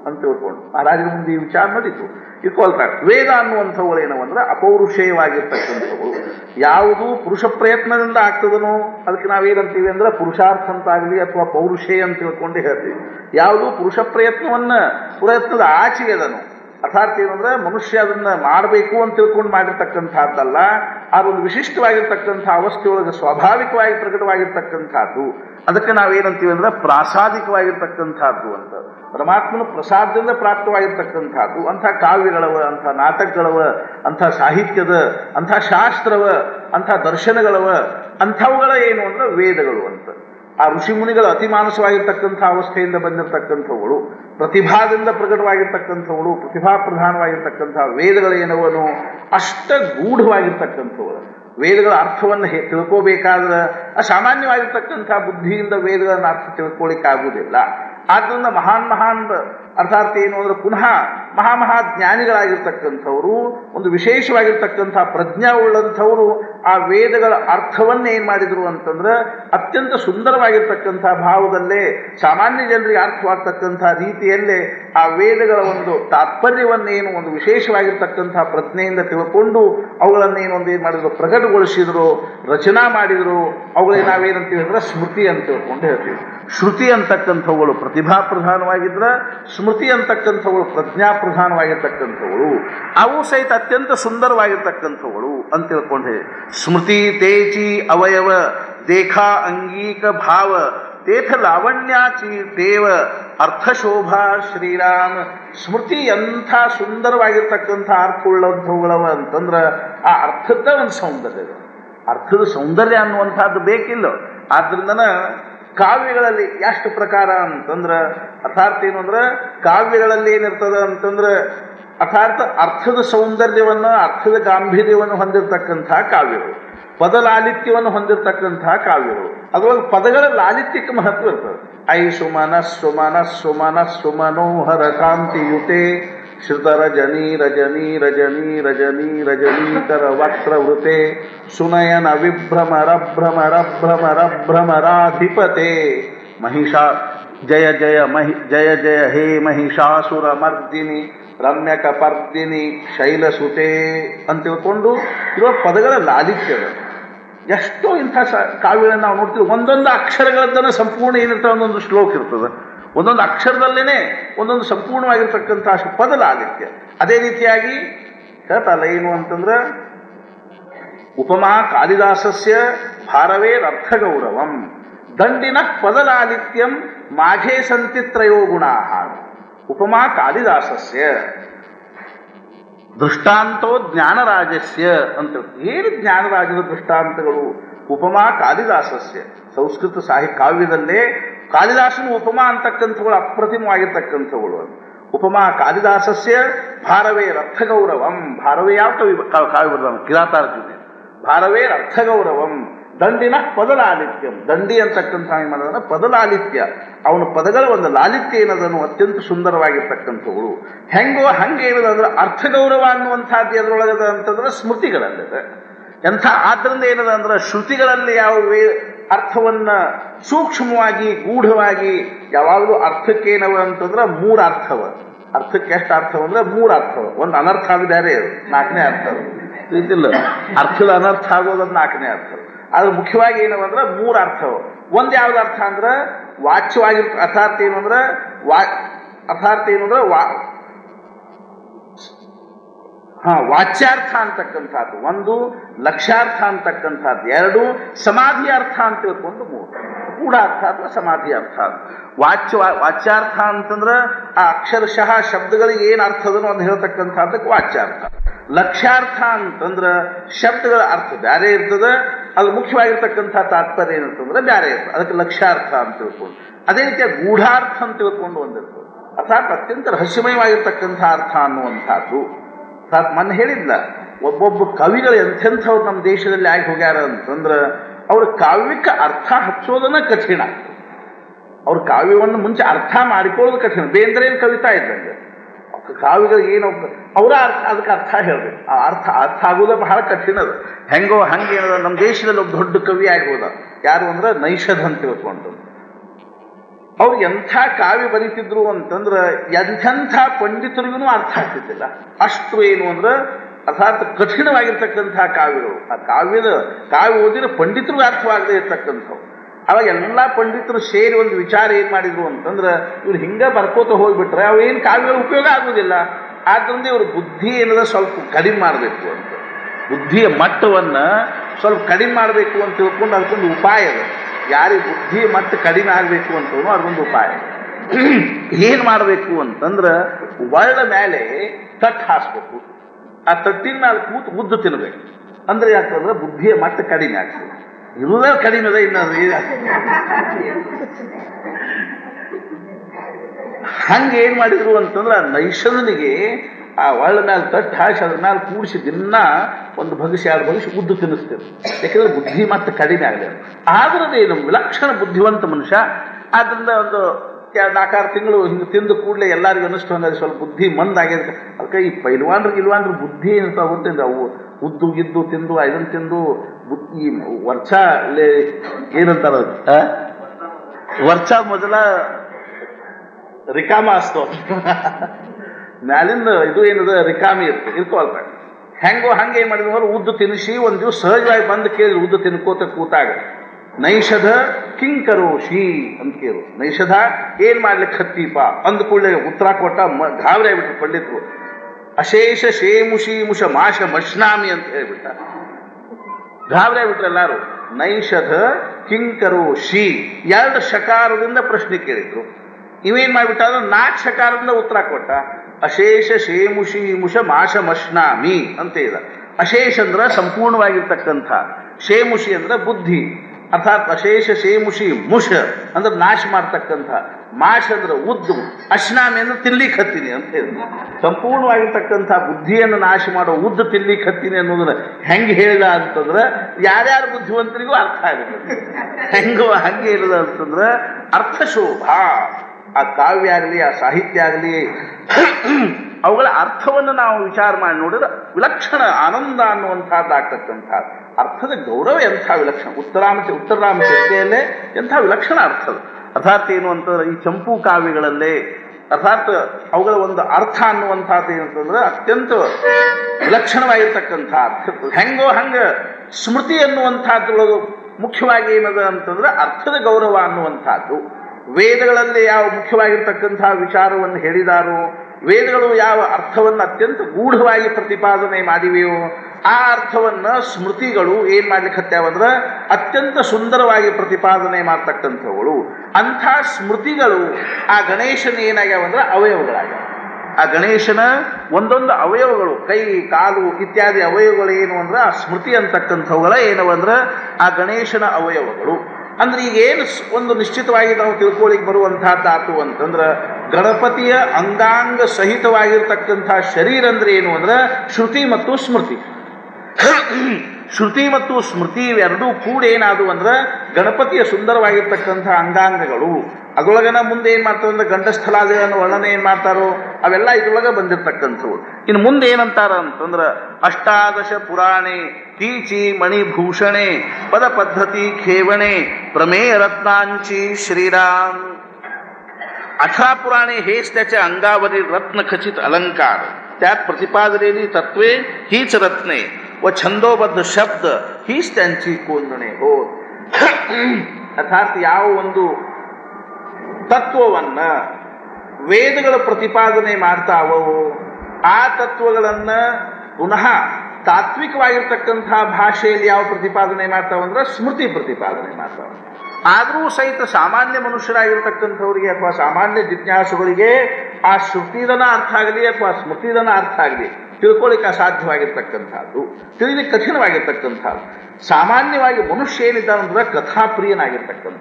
ಅಂತ ತಿಳ್ಕೊಂಡು ಮಹಾರಾಜರ ಮುಂದೆ ಈ ವಿಚಾರ ನಡೀತು ಇಟ್ಕೊಳ್ತಾರೆ ವೇದ ಅನ್ನುವಂಥವುಗಳು ಏನವು ಅಂದ್ರೆ ಅಪೌರುಷೇಯವಾಗಿರ್ತಕ್ಕಂಥವು ಯಾವುದು ಪುರುಷ ಪ್ರಯತ್ನದಿಂದ ಆಗ್ತದನೋ ಅದಕ್ಕೆ ನಾವೇನಂತೀವಿ ಅಂದ್ರೆ ಪುರುಷಾರ್ಥ ಅಂತಾಗಲಿ ಅಥವಾ ಪೌರುಷೇಯ ಅಂತ ತಿಳ್ಕೊಂಡು ಹೇಳ್ತೀವಿ ಯಾವುದು ಪುರುಷ ಪ್ರಯತ್ನವನ್ನ ಪ್ರಯತ್ನದ ಆಚೆಗೆ ಅದನು ಅರ್ಥಾತ್ ಏನಂದ್ರೆ ಮನುಷ್ಯ ಅದನ್ನ ಮಾಡಬೇಕು ಅಂತ ತಿಳ್ಕೊಂಡು ಮಾಡಿರ್ತಕ್ಕಂಥದ್ದಲ್ಲ ಅದೊಂದು ವಿಶಿಷ್ಟವಾಗಿರ್ತಕ್ಕಂಥ ಅವಸ್ಥೆಯೊಳಗೆ ಸ್ವಾಭಾವಿಕವಾಗಿ ಪ್ರಕಟವಾಗಿರ್ತಕ್ಕಂಥದ್ದು ಅದಕ್ಕೆ ನಾವೇನಂತೀವಿ ಅಂದ್ರೆ ಪ್ರಾಸಾದಿಕವಾಗಿರ್ತಕ್ಕಂಥದ್ದು ಅಂತ ಪರಮಾತ್ಮನ ಪ್ರಸಾದದಿಂದ ಪ್ರಾಪ್ತವಾಗಿರ್ತಕ್ಕಂಥದ್ದು ಅಂಥ ಕಾವ್ಯಗಳವ ಅಂಥ ನಾಟಕಗಳವ ಅಂಥ ಸಾಹಿತ್ಯದ ಅಂಥ ಶಾಸ್ತ್ರವ ಅಂಥ ದರ್ಶನಗಳವ ಅಂಥವುಗಳ ಏನು ಅಂದ್ರೆ ವೇದಗಳು ಅಂತ ಆ ಋಷಿಮುನಿಗಳು ಅತಿ ಮಾನಸವಾಗಿರ್ತಕ್ಕಂಥ ಅವಸ್ಥೆಯಿಂದ ಬಂದಿರತಕ್ಕಂಥವುಗಳು ಪ್ರತಿಭಾದಿಂದ ಪ್ರಕಟವಾಗಿರ್ತಕ್ಕಂಥವುಗಳು ಪ್ರತಿಭಾ ಪ್ರಧಾನವಾಗಿರ್ತಕ್ಕಂಥ ವೇದಗಳೇನವನು ಅಷ್ಟ ಗೂಢವಾಗಿರ್ತಕ್ಕಂಥವುಗಳು ವೇದಗಳ ಅರ್ಥವನ್ನು ಹೇ ತಿಳ್ಕೋಬೇಕಾದ್ರೆ ಅಸಾಮಾನ್ಯವಾಗಿರ್ತಕ್ಕಂಥ ಬುದ್ಧಿಯಿಂದ ವೇದಗಳನ್ನ ಅರ್ಥ ತಿಳ್ಕೊಳ್ಳಿಕ್ಕಾಗುವುದಿಲ್ಲ ಆದ್ದರಿಂದ ಮಹಾನ್ ಮಹಾನ್ ಅರ್ಥಾತ್ ಏನು ಅಂದ್ರೆ ಪುನಃ ಮಹಾಮಹಾ ಜ್ಞಾನಿಗಳಾಗಿರ್ತಕ್ಕಂಥವರು ಒಂದು ವಿಶೇಷವಾಗಿರ್ತಕ್ಕಂಥ ಪ್ರಜ್ಞಾ ಉಳ್ಳಂಥವರು ಆ ವೇದಗಳ ಅರ್ಥವನ್ನ ಏನ್ ಮಾಡಿದ್ರು ಅಂತಂದ್ರೆ ಅತ್ಯಂತ ಸುಂದರವಾಗಿರ್ತಕ್ಕಂಥ ಭಾವದಲ್ಲೇ ಸಾಮಾನ್ಯ ಜನರಿಗೆ ಅರ್ಥವಾಗ್ತಕ್ಕಂಥ ರೀತಿಯಲ್ಲೇ ಆ ವೇದಗಳ ಒಂದು ತಾತ್ಪರ್ಯವನ್ನೇನು ಒಂದು ವಿಶೇಷವಾಗಿರ್ತಕ್ಕಂಥ ಪ್ರಜ್ಞೆಯಿಂದ ತಿಳ್ಕೊಂಡು ಅವುಗಳನ್ನೇನು ಒಂದು ಏನು ಮಾಡಿದ್ರು ಪ್ರಕಟಗೊಳಿಸಿದ್ರು ರಚನಾ ಮಾಡಿದ್ರು ಅವುಗಳೇ ನಾವೇನಂತೀವಿ ಅಂದ್ರೆ ಸ್ಮೃತಿ ಅಂತ ತಿಳ್ಕೊಂಡು ಹೇಳ್ತೀವಿ ಶ್ರುತಿ ಅಂತಕ್ಕಂಥವುಗಳು ಪ್ರತಿಭಾ ಪ್ರಧಾನವಾಗಿದ್ರೆ ಸ್ಮೃತಿ ಅಂತಕ್ಕಂಥವುಗಳು ಪ್ರಜ್ಞಾ ಪ್ರಧಾನವಾಗಿರ್ತಕ್ಕಂಥವುಗಳು ಅವು ಸಹಿತ ಅತ್ಯಂತ ಸುಂದರವಾಗಿರ್ತಕ್ಕಂಥವುಗಳು ಅಂತ ತಿಳ್ಕೊಂಡೆ ಸ್ಮೃತಿ ತೇಜಿ ಅವಯವ ದೇಖಾ ಅಂಗೀಕ ಭಾವ ತೇಥ ಲಾವಣ್ಯಾಚಿ ದೇವ ಅರ್ಥಶೋಭಾ ಶ್ರೀರಾಮ ಸ್ಮೃತಿ ಎಂಥ ಸುಂದರವಾಗಿರ್ತಕ್ಕಂಥ ಅರ್ಥವುಳ್ಳಂಥವುಗಳವ ಅಂತಂದ್ರೆ ಆ ಅರ್ಥದ ಒಂದು ಸೌಂದರ್ಯ ಇದೆ. ಅರ್ಥದ ಸೌಂದರ್ಯ ಅನ್ನುವಂಥದ್ದು ಬೇಕಿಲ್ಲ ಆದ್ರಿಂದನ ಕಾವ್ಯಗಳಲ್ಲಿ ಎಷ್ಟು ಪ್ರಕಾರ ಅಂತಂದ್ರೆ ಅರ್ಥಾರ್ಥ ಏನು ಅಂದ್ರೆ ಕಾವ್ಯಗಳಲ್ಲಿ ಏನಿರ್ತದ ಅಂತಂದ್ರೆ ಅರ್ಥಾರ್ಥ ಅರ್ಥದ ಸೌಂದರ್ಯವನ್ನು ಅರ್ಥದ ಗಾಂಭೀರ್ಯವನ್ನು ಹೊಂದಿರತಕ್ಕಂಥ ಕಾವ್ಯಗಳು ಪದ ಲಾಲಿತ್ಯವನ್ನು ಹೊಂದಿರತಕ್ಕಂಥ ಕಾವ್ಯಗಳು ಅದರೊಳಗೆ ಪದಗಳ ಲಾಲಿತ್ಯಕ್ಕೆ ಮಹತ್ವ ಇರ್ತದೆ ಐ ಸುಮನ ಸುಮನ ಸುಮನ ಸುಮನೋಹರ ಕಾಂತಿಯುತೆ ಶ್ರುತ ರಜನಿ ರಜನಿ ರಜನಿ ರಜನಿ ರಜನೀಕರ ವಕ್ರವೃತೆ ಸುನಯನ ವಿಭ್ರಮರ ಭ್ರಮರ ಭ್ರಮರ ಭ್ರಮರಾಧಿಪತೆ ಮಹಿಷಾ ಜಯ ಜಯ ಮಹಿ ಜಯ ಜಯ ಹೇ ಮಹಿಷಾಸುರ ಮರ್ದಿನಿ ರಮ್ಯಕ ಪರ್ದಿನಿ ಶೈಲಸುತೆ ಅಂತ ತಿಳ್ಕೊಂಡು ಇರುವ ಪದಗಳ ಲಾಲಿತ್ಯದ ಎಷ್ಟೋ ಇಂಥ ಸ ಕಾವ್ಯಗಳನ್ನು ನಾವು ನೋಡ್ತೀವಿ ಒಂದೊಂದು ಅಕ್ಷರಗಳದ್ದನ್ನು ಸಂಪೂರ್ಣ ಏನಿರ್ತವೆ ಒಂದೊಂದು ಶ್ಲೋಕ ಇರ್ತದೆ ಒಂದೊಂದು ಅಕ್ಷರದಲ್ಲೇನೆ ಒಂದೊಂದು ಸಂಪೂರ್ಣವಾಗಿರ್ತಕ್ಕಂಥ ಪದ ಲಾಲಿತ್ಯ ಅದೇ ರೀತಿಯಾಗಿ ಹೇಳ್ತಲ್ಲ ಏನು ಅಂತಂದ್ರೆ ಉಪಮಾ ಕಾಳಿದಾಸಸ್ಯ ಭಾರವೇ ಅರ್ಥಗೌರವಂ ದಂಡಿನ ಪದಲಾಲಿತ್ಯಂ ಮಾಘೇ ಸಂತಿ ತ್ರಯೋ ಗುಣಾ ಉಪಮಾ ಕಾಳಿದಾಸಸ್ಯ ದೃಷ್ಟಾಂತೋ ಜ್ಞಾನರಾಜಸ್ಯ ಅಂತ ಏನು ಜ್ಞಾನರಾಜನ ದೃಷ್ಟಾಂತಗಳು ಉಪಮಾ ಕಾಳಿದಾಸಸ್ಯ ಸಂಸ್ಕೃತ ಸಾಹಿತ್ಯ ಕಾವ್ಯದಲ್ಲೇ ಕಾಳಿದಾಸನ ಉಪಮಾ ಅಂತಕ್ಕಂಥಗಳು ಅಪ್ರತಿಮವಾಗಿರ್ತಕ್ಕಂಥವುಗಳು ಉಪಮಾ ಕಾಳಿದಾಸಸ್ಯ ಭಾರವೇ ಅರ್ಥಗೌರವಂ ಭಾರವೇ ಯಾವ ಕವಿ ಕಾ- ಕಾವ್ಯ ಬರ್ತಾನೆ ಕಿರಾತಾರ್ಜುನ ಭಾರವೇ ಅರ್ಥಗೌರವಂ ದಂಡಿನ ಪದಲಾಲಿತ್ಯಂ ದಂಡಿ ಅಂತಕ್ಕಂಥ ಏನ್ ಮಾಡೋದಂದ್ರೆ ಪದಲಾಲಿತ್ಯ ಅವನ ಪದಗಳ ಒಂದು ಲಾಲಿತ್ಯ ಏನದನ್ನು ಅತ್ಯಂತ ಸುಂದರವಾಗಿರ್ತಕ್ಕಂಥವುಗಳು ಹೆಂಗೋ ಹಂಗೆ ಏನದಂದ್ರೆ ಅರ್ಥಗೌರವ ಅನ್ನುವಂಥದ್ದು ಎದ್ರೊಳಗದ ಅಂತಂದ್ರೆ ಸ್ಮೃತಿಗಳಲ್ಲಿದೆ ಎಂಥ ಆದ್ರಿಂದ ಏನದ ಅಂದ್ರೆ ಶ್ರುತಿಗಳಲ್ಲಿ ಯಾವ ವೇ ಅರ್ಥವನ್ನ ಸೂಕ್ಷ್ಮವಾಗಿ ಗೂಢವಾಗಿ ಯಾವಾಗಲೂ ಅರ್ಥಕ್ಕೇನವ ಅಂತಂದ್ರೆ ಮೂರು ಅರ್ಥವ ಅರ್ಥಕ್ಕೆ ಎಷ್ಟು ಅರ್ಥವ ಅಂದ್ರೆ ಮೂರು ಅರ್ಥವ ಒಂದು ಅನರ್ಥ ಆಗ ಬೇರೆ ಅದು ನಾಲ್ಕನೇ ಅರ್ಥ ಅದು. ಇದಿಲ್ಲ ಅರ್ಥದ ಅನರ್ಥ ಆಗೋದು ನಾಲ್ಕನೇ ಅರ್ಥ ಆದ್ರೆ ಮುಖ್ಯವಾಗಿ ಏನವ ಅಂದ್ರೆ ಮೂರು ಅರ್ಥವ ಒಂದ್ ಯಾವ್ದು ಅರ್ಥ ಅಂದ್ರೆ ವಾಚ್ಯವಾಗಿ ಅರ್ಥಾರ್ಥ ಏನು ಅಂದ್ರೆ ವಾ ಅರ್ಥಾರ್ಥ ಏನು ಅಂದ್ರೆ ವಾ ಹಾ ವಾಚ್ಯಾರ್ಥ ಅಂತಕ್ಕಂಥದ್ದು ಒಂದು ಲಕ್ಷ್ಯಾರ್ಥ ಅಂತಕ್ಕಂಥದ್ದು ಎರಡು ಸಮಾಧಿ ಅರ್ಥ ಅಂತ ತಿಳ್ಕೊಂಡು ಮೂರು ಗೂಢಾರ್ಥ ಅಥವಾ ಸಮಾಧಿ ಅರ್ಥ ವಾಚ್ಯ ವಾಚ್ಯಾರ್ಥ ಅಂತಂದ್ರೆ ಆ ಅಕ್ಷರಶಃ ಶಬ್ದಗಳಿಗೆ ಏನು ಅರ್ಥ ಅದನ್ನು ಒಂದು ಹೇಳ್ತಕ್ಕಂಥದ್ದಕ್ಕೆ ವಾಚ್ಯಾರ್ಥ ಲಕ್ಷ್ಯಾರ್ಥ ಅಂತಂದ್ರೆ ಶಬ್ದಗಳ ಅರ್ಥ ಬೇರೆ ಇರ್ತದೆ ಅದು ಮುಖ್ಯವಾಗಿರ್ತಕ್ಕಂಥ ತಾತ್ಪರ್ಯ ಏನಂತಂದ್ರೆ ಬೇರೆ ಇರ್ತದೆ ಅದಕ್ಕೆ ಲಕ್ಷ್ಯಾರ್ಥ ಅಂತ ತಿಳ್ಕೊಂಡು ಅದೇ ರೀತಿಯ ಗೂಢಾರ್ಥ ಅಂತ ತಿಳ್ಕೊಂಡು ಒಂದಿರ್ತದೆ ಅರ್ಥಾತ್ ಅತ್ಯಂತ ರಹಸ್ಯಮಯವಾಗಿರ್ತಕ್ಕಂಥ ಅರ್ಥ ಅನ್ನುವಂಥದ್ದು ಅರ್ಥಾತ್ ಮೊನ್ನೆ ಹೇಳಿದ್ಲ ಒಬ್ಬೊಬ್ಬ ಕವಿಗಳು ಎಂಥೆಂಥವ್ರು ನಮ್ಮ ದೇಶದಲ್ಲಿ ಆಗಿ ಹೋಗ್ಯಾರ ಅಂತಂದ್ರೆ ಅವ್ರ ಕಾವ್ಯಕ್ಕೆ ಅರ್ಥ ಹಚ್ಚೋದನ್ನ ಕಠಿಣ ಅವ್ರ ಕಾವ್ಯವನ್ನು ಮುಂಚೆ ಅರ್ಥ ಮಾಡಿಕೊಳ್ಳೋದು ಕಠಿಣ ಬೇಂದ್ರೇನ್ ಕವಿತಾ ಇದ್ದಂಗೆ ಕಾವ್ಯಗಳು ಏನು ಅವರ ಅರ್ಥ ಅದಕ್ಕೆ ಅರ್ಥ ಹೇಳ್ಬೇಕು ಆ ಅರ್ಥ ಅರ್ಥ ಆಗೋದು ಬಹಳ ಕಠಿಣ ಅದು ಹೆಂಗೋ ಹಂಗೆ ಏನದ ನಮ್ಮ ದೇಶದಲ್ಲಿ ಒಬ್ಬ ದೊಡ್ಡ ಕವಿ ಆಗಿ ಹೋದ ಯಾರು ಅಂದ್ರೆ ನೈಷಧ ಅಂತ ತಿಳ್ಕೊಂಡು ಅವ್ರು ಎಂಥ ಕಾವ್ಯ ಬರೀತಿದ್ರು ಅಂತಂದ್ರೆ ಎಂಥೆಂಥ ಪಂಡಿತರಿಗೂ ಅರ್ಥ ಆಗ್ತಿದ್ದಿಲ್ಲ ಅಷ್ಟು ಏನು ಅಂದ್ರೆ ಅರ್ಥಾತ್ ಕಠಿಣವಾಗಿರ್ತಕ್ಕಂಥ ಕಾವ್ಯಗಳು ಆ ಕಾವ್ಯದ ಕಾವ್ಯ ಓದಿದ್ರೆ ಪಂಡಿತರಿಗೂ ಅರ್ಥವಾಗದೇ ಇರ್ತಕ್ಕಂಥವು ಅವಾಗ ಎಲ್ಲ ಪಂಡಿತರು ಸೇರಿ ಒಂದು ವಿಚಾರ ಏನ್ ಮಾಡಿದ್ರು ಅಂತಂದ್ರೆ ಇವ್ರು ಹಿಂಗ ಬರ್ಕೋತ ಹೋಗ್ಬಿಟ್ರೆ ಅವು ಏನು ಕಾವ್ಯಗಳ ಉಪಯೋಗ ಆಗುದಿಲ್ಲ ಆದ್ರಿಂದ ಇವ್ರ ಬುದ್ಧಿ ಏನದ ಸ್ವಲ್ಪ ಕಡಿಮೆ ಮಾಡಬೇಕು ಅಂತ ಬುದ್ಧಿಯ ಮಟ್ಟವನ್ನ ಸ್ವಲ್ಪ ಕಡಿಮೆ ಮಾಡಬೇಕು ಅಂತ ತಿಳ್ಕೊಂಡು ಅದಕ್ಕೊಂದು ಉಪಾಯ ಇದೆ ಯಾರಿಗೆ ಬುದ್ಧಿಯ ಮಟ್ಟ ಕಡಿಮೆ ಆಗಬೇಕು ಅಂತ ಅದೊಂದು ಉಪಾಯ ಏನ್ ಮಾಡಬೇಕು ಅಂತಂದ್ರೆ ಒಳ್ಳ ಮೇಲೆ ತಟ್ಟು ಹಾಸ್ಬೇಕು ಆ ತಟ್ಟಿನ ಮೇಲೆ ಕೂತು ಉದ್ದು ತಿನ್ಬೇಕು ಅಂದ್ರೆ ಯಾಕಂದ್ರೆ ಬುದ್ಧಿಯ ಮಟ್ಟ ಕಡಿಮೆ ಆಗ್ತದೆ ಇರುವುದೇ ಕಡಿಮೆ ಇದೆ ಇನ್ನು ಹಂಗೆ ಏನ್ ಮಾಡಿದ್ರು ಅಂತಂದ್ರೆ ಆ ನೈಷಧನಿಗೆ ಆ ಒಳ್ಳ ಮೇಲೆ ತಟ್ಟು ಹಾಕಿ ಅದ್ರ ಮೇಲೆ ಕೂಡಿಸಿ ದಿನ ಒಂದು ಭಗಿಸಿ ಎರಡು ಭಗಿಸಿ ಉದ್ದು ತಿನ್ನಿಸ್ತೇವೆ ಯಾಕಂದ್ರೆ ಬುದ್ಧಿ ಮತ್ತೆ ಕಡಿಮೆ ಆಗಲಿ ಆದ್ರದೇನು ವಿಲಕ್ಷಣ ಬುದ್ಧಿವಂತ ಮನುಷ್ಯ ಆದ್ರಿಂದ ಒಂದು ಎರಡು ನಾಲ್ಕಾರು ತಿಂಗಳು ಹಿಂಗೆ ತಿಂದು ಕೂಡಲೇ ಎಲ್ಲರಿಗೂ ಅನಿಸ್ತು ಹಂಗಾದ್ರೆ ಸ್ವಲ್ಪ ಬುದ್ಧಿ ಮಂದಾಗಿದೆ ಅದಕ್ಕೆ ಈ ಪೈಲ್ವಾನ್ರು ಗಿಲ್ವಾನ್ರು ಬುದ್ಧಿ ಅಂತ ಗೊತ್ತಿಲ್ಲ ಅವು ಉದ್ದು ಗಿದ್ದು ತಿಂದು ಇದನ್ನು ತಿಂದು ಬುದ್ಧಿ ವರ್ಷ ಏನಂತಾರ ಅದು, ಆ? ವರ್ಷ ಮೊದಲ ರಿಕಾಮ ಅಸ್ತು ಮ್ಯಾಲಿಂದ ಇದು ಏನದ ರಿಕಾಮಿ ಇರ್ತದೆ ಇರ್ಕೊಳ್ತಾರೆ ಹೆಂಗೋ ಹಂಗೆ ಏನ್ ಮಾಡಿದ್ರು ಉದ್ದು ತಿನ್ನಿಸಿ ಒಂದು ದಿವಸ ಸಹಜವಾಗಿ ಬಂದು ಕೇಳಿದ್ರು ಉದ್ದು ತಿನ್ಕೋತ ಕೂತಾಗ ನೈಷಧ ಕಿಂಕರೋಷಿ ಅಂತ ಕೇಳು ನೈಷಧ ಏನ್ ಮಾಡ್ಲಿಕ್ಕೆ ಹತ್ತೀಪ ಅಂದ ಕೂಡಲೇ ಉತ್ತರ ಕೊಟ್ಟ ಮ- ಗಾಬರಿ ಆಗ್ಬಿಟ್ರು ಪಂಡಿತರು ಅಶೇಷ ಶೇಮುಷಿ ಮುಷ ಮಾಷ ಮಶ್ನಾಮಿ ಅಂತ ಹೇಳ್ಬಿಟ್ಟ ಗಾಬರಿ ಆಗ್ಬಿಟ್ರು ಎಲ್ಲಾರು ನೈಷಧ ಕಿಂಕರೋಷಿ ಎರಡು ಶಕಾರದಿಂದ ಪ್ರಶ್ನೆ ಕೇಳಿದ್ರು ಇವೇನ್ ಮಾಡ್ಬಿಟ್ಟ ಅಂದ್ರೆ ನಾಲ್ಕು ಶಕಾರದಿಂದ ಉತ್ತರ ಕೊಟ್ಟ ಅಶೇಷ ಶೇಮುಷಿ ಮುಷ ಮಾಷ ಮಶ್ನಾಮಿ ಅಂತ ಇದೆ ಅಶೇಷ ಅಂದ್ರೆ ಸಂಪೂರ್ಣವಾಗಿರ್ತಕ್ಕಂಥ ಶೇಮುಷಿ ಅಂದ್ರೆ ಬುದ್ಧಿ ಅರ್ಥಾತ್ ಅಶೇಷ ಶೇಮುಷಿ ಮುಷ ಅಂದ್ರೆ ನಾಶ ಮಾಡ್ತಕ್ಕಂಥ ಮಾಷ ಅಂದ್ರೆ ಉದ್ದು ಅಶ್ನಾಮಿ ಅಂದ್ರೆ ತಿನ್ಲಿಕ್ಕೆ ಹತ್ತೀನಿ ಅಂತ ಹೇಳಿದ್ರು ಸಂಪೂರ್ಣವಾಗಿರ್ತಕ್ಕಂಥ ಬುದ್ಧಿಯನ್ನು ನಾಶ ಮಾಡೋ ಉದ್ದು ತಿನ್ಲಿಕ್ಕೆ ಹತ್ತೀನಿ ಅನ್ನೋದನ್ನ ಹೆಂಗೆ ಹೇಳಿದ ಅಂತಂದ್ರೆ ಯಾರ್ಯಾರ ಬುದ್ಧಿವಂತರಿಗೂ ಅರ್ಥ ಆಗುತ್ತೆ ಹೆಂಗೋ ಹಂಗೆ ಹೇಳಿದ ಅಂತಂದ್ರೆ ಅರ್ಥಶೋಭಾ ಆ ಕಾವ್ಯ ಆಗಲಿ ಆ ಸಾಹಿತ್ಯ ಆಗಲಿ ಅವುಗಳ ಅರ್ಥವನ್ನು ನಾವು ವಿಚಾರ ಮಾಡಿ ನೋಡಿದ್ರೆ ವಿಲಕ್ಷಣ ಆನಂದ ಅನ್ನುವಂಥದ್ದಾಗ್ತಕ್ಕಂಥದ್ದು ಅರ್ಥದ ಗೌರವ ಎಂಥ ವಿಲಕ್ಷಣ ಉತ್ತರಾಮ ಉತ್ತರರಾಮ ಚರ್ಚೆಯಲ್ಲೇ ಎಂಥ ವಿಲಕ್ಷಣ ಅರ್ಥದ ಅರ್ಥಾತ್ ಏನು ಅಂತಂದ್ರೆ ಈ ಚಂಪು ಕಾವ್ಯಗಳಲ್ಲೇ ಅರ್ಥಾತ್ ಅವುಗಳ ಒಂದು ಅರ್ಥ ಅನ್ನುವಂಥದ್ದು ಏನಂತಂದ್ರೆ ಅತ್ಯಂತ ವಿಲಕ್ಷಣವಾಗಿರ್ತಕ್ಕಂಥ ಅರ್ಥ ಹೆಂಗೋ ಹಂಗ ಸ್ಮೃತಿ ಅನ್ನುವಂಥದ್ರೊಳಗೆ ಮುಖ್ಯವಾಗಿ ಏನದ ಅಂತಂದ್ರೆ ಅರ್ಥದ ಗೌರವ ಅನ್ನುವಂಥದ್ದು ವೇದಗಳಲ್ಲಿ ಯಾವ ಮುಖ್ಯವಾಗಿರ್ತಕ್ಕಂಥ ವಿಚಾರವನ್ನು ಹೇಳಿದಾರೋ ವೇದಗಳು ಯಾವ ಅರ್ಥವನ್ನು ಅತ್ಯಂತ ಗೂಢವಾಗಿ ಪ್ರತಿಪಾದನೆ ಮಾಡಿವೆಯೋ ಆ ಅರ್ಥವನ್ನ ಸ್ಮೃತಿಗಳು ಏನ್ ಮಾಡ್ಲಿಕ್ಕೆ ಹತ್ಯಾವಂದ್ರೆ ಅತ್ಯಂತ ಸುಂದರವಾಗಿ ಪ್ರತಿಪಾದನೆ ಮಾಡ್ತಕ್ಕಂಥವುಗಳು ಅಂಥ ಸ್ಮೃತಿಗಳು ಆ ಗಣೇಶನ ಏನಾಗ್ಯಾವಂದ್ರೆ ಅವಯವಗಳಾಗ್ಯಾವ ಆ ಗಣೇಶನ ಒಂದೊಂದು ಅವಯವಗಳು ಕೈ ಕಾಲು ಇತ್ಯಾದಿ ಅವಯವಗಳು ಏನು ಅಂದ್ರೆ ಆ ಸ್ಮೃತಿ ಅಂತಕ್ಕಂಥವುಗಳ ಏನವು ಅಂದ್ರೆ ಆ ಗಣೇಶನ ಅವಯವಗಳು ಅಂದ್ರೆ ಈಗ ಏನು ಸ್- ಒಂದು ನಿಶ್ಚಿತವಾಗಿ ನಾವು ತಿಳ್ಕೊಳ್ಳಿಕ್ಕೆ ಬರುವಂತಹದ್ದಾತು ಅಂತಂದ್ರೆ ಗಣಪತಿಯ ಅಂಗಾಂಗ ಸಹಿತವಾಗಿರ್ತಕ್ಕಂಥ ಶರೀರ ಅಂದ್ರೆ ಏನು ಅಂದ್ರೆ ಶ್ರುತಿ ಮತ್ತು ಸ್ಮೃತಿ ಶ್ರುತಿ ಮತ್ತು ಸ್ಮೃತಿ ಇವೆರಡೂ ಕೂಡ ಏನಾದವು ಅಂದ್ರೆ ಗಣಪತಿಯ ಸುಂದರವಾಗಿರ್ತಕ್ಕಂಥ ಅಂಗಾಂಗಗಳು ಅದರೊಳಗನ ಮುಂದೆ ಏನ್ ಮಾಡ್ತಾರೆ ಅಂದ್ರೆ ಗಂಡಸ್ಥಲಾದಿಗಳನ್ನು ವರ್ಣನೆ ಏನ್ ಮಾಡ್ತಾರೋ ಅವೆಲ್ಲ ಇದ್ರೊಳಗೆ ಬಂದಿರತಕ್ಕಂಥವು ಇನ್ನು ಮುಂದೆ ಏನಂತಾರ ಅಂತಂದ್ರ ಅಷ್ಟಾದಶ ಪುರಾಣೆ ತೀಚಿ ಮಣಿಭೂಷಣೆ ಪದ ಪದ್ಧತಿ ಖೇವಣೆ ಪ್ರಮೇಯ ರತ್ನಾಂಚಿ ಶ್ರೀರಾಮ್ अठरा पुराणे हेच त्याच्या अंगावरील रत्नखचित अलंकार त्यात प्रतिपादलेली तत्वे हीच रत्ने व छंदोबद्ध शब्द हीच त्यांची कोंदणे होत ಅರ್ಥಾತ್ ಯಾವ ಒಂದು ತತ್ವವನ್ನ ವೇದಗಳು ಪ್ರತಿಪಾದನೆ ಮಾಡ್ತಾವೋ ಆ ತತ್ವಗಳನ್ನ ಪುನಃ ತಾತ್ವಿಕವಾಗಿರ್ತಕ್ಕಂತಹ ಭಾಷೆಯಲ್ಲಿ ಯಾವ ಪ್ರತಿಪಾದನೆ ಮಾಡ್ತಾವಂದ್ರೆ ಸ್ಮೃತಿ ಪ್ರತಿಪಾದನೆ ಮಾಡ್ತಾವ ಆದರೂ ಸಹಿತ ಸಾಮಾನ್ಯ ಮನುಷ್ಯರಾಗಿರ್ತಕ್ಕಂಥವರಿಗೆ ಅಥವಾ ಸಾಮಾನ್ಯ ಜಿಜ್ಞಾಸುಗಳಿಗೆ ಆ ಶ್ರುತಿದನ ಅರ್ಥ ಆಗಲಿ ಅಥವಾ ಸ್ಮೃತಿದನ ಅರ್ಥ ಆಗಲಿ ತಿಳ್ಕೊಳ್ಳಿಕ್ಕೆ ಅಸಾಧ್ಯವಾಗಿರ್ತಕ್ಕಂಥದ್ದು ತಿಳಿಲಿಕ್ಕೆ ಕಠಿಣವಾಗಿರ್ತಕ್ಕಂಥದ್ದು ಸಾಮಾನ್ಯವಾಗಿ ಮನುಷ್ಯ ಏನಿದ್ದಾನಂದ್ರೆ ಕಥಾಪ್ರಿಯನಾಗಿರ್ತಕ್ಕಂಥ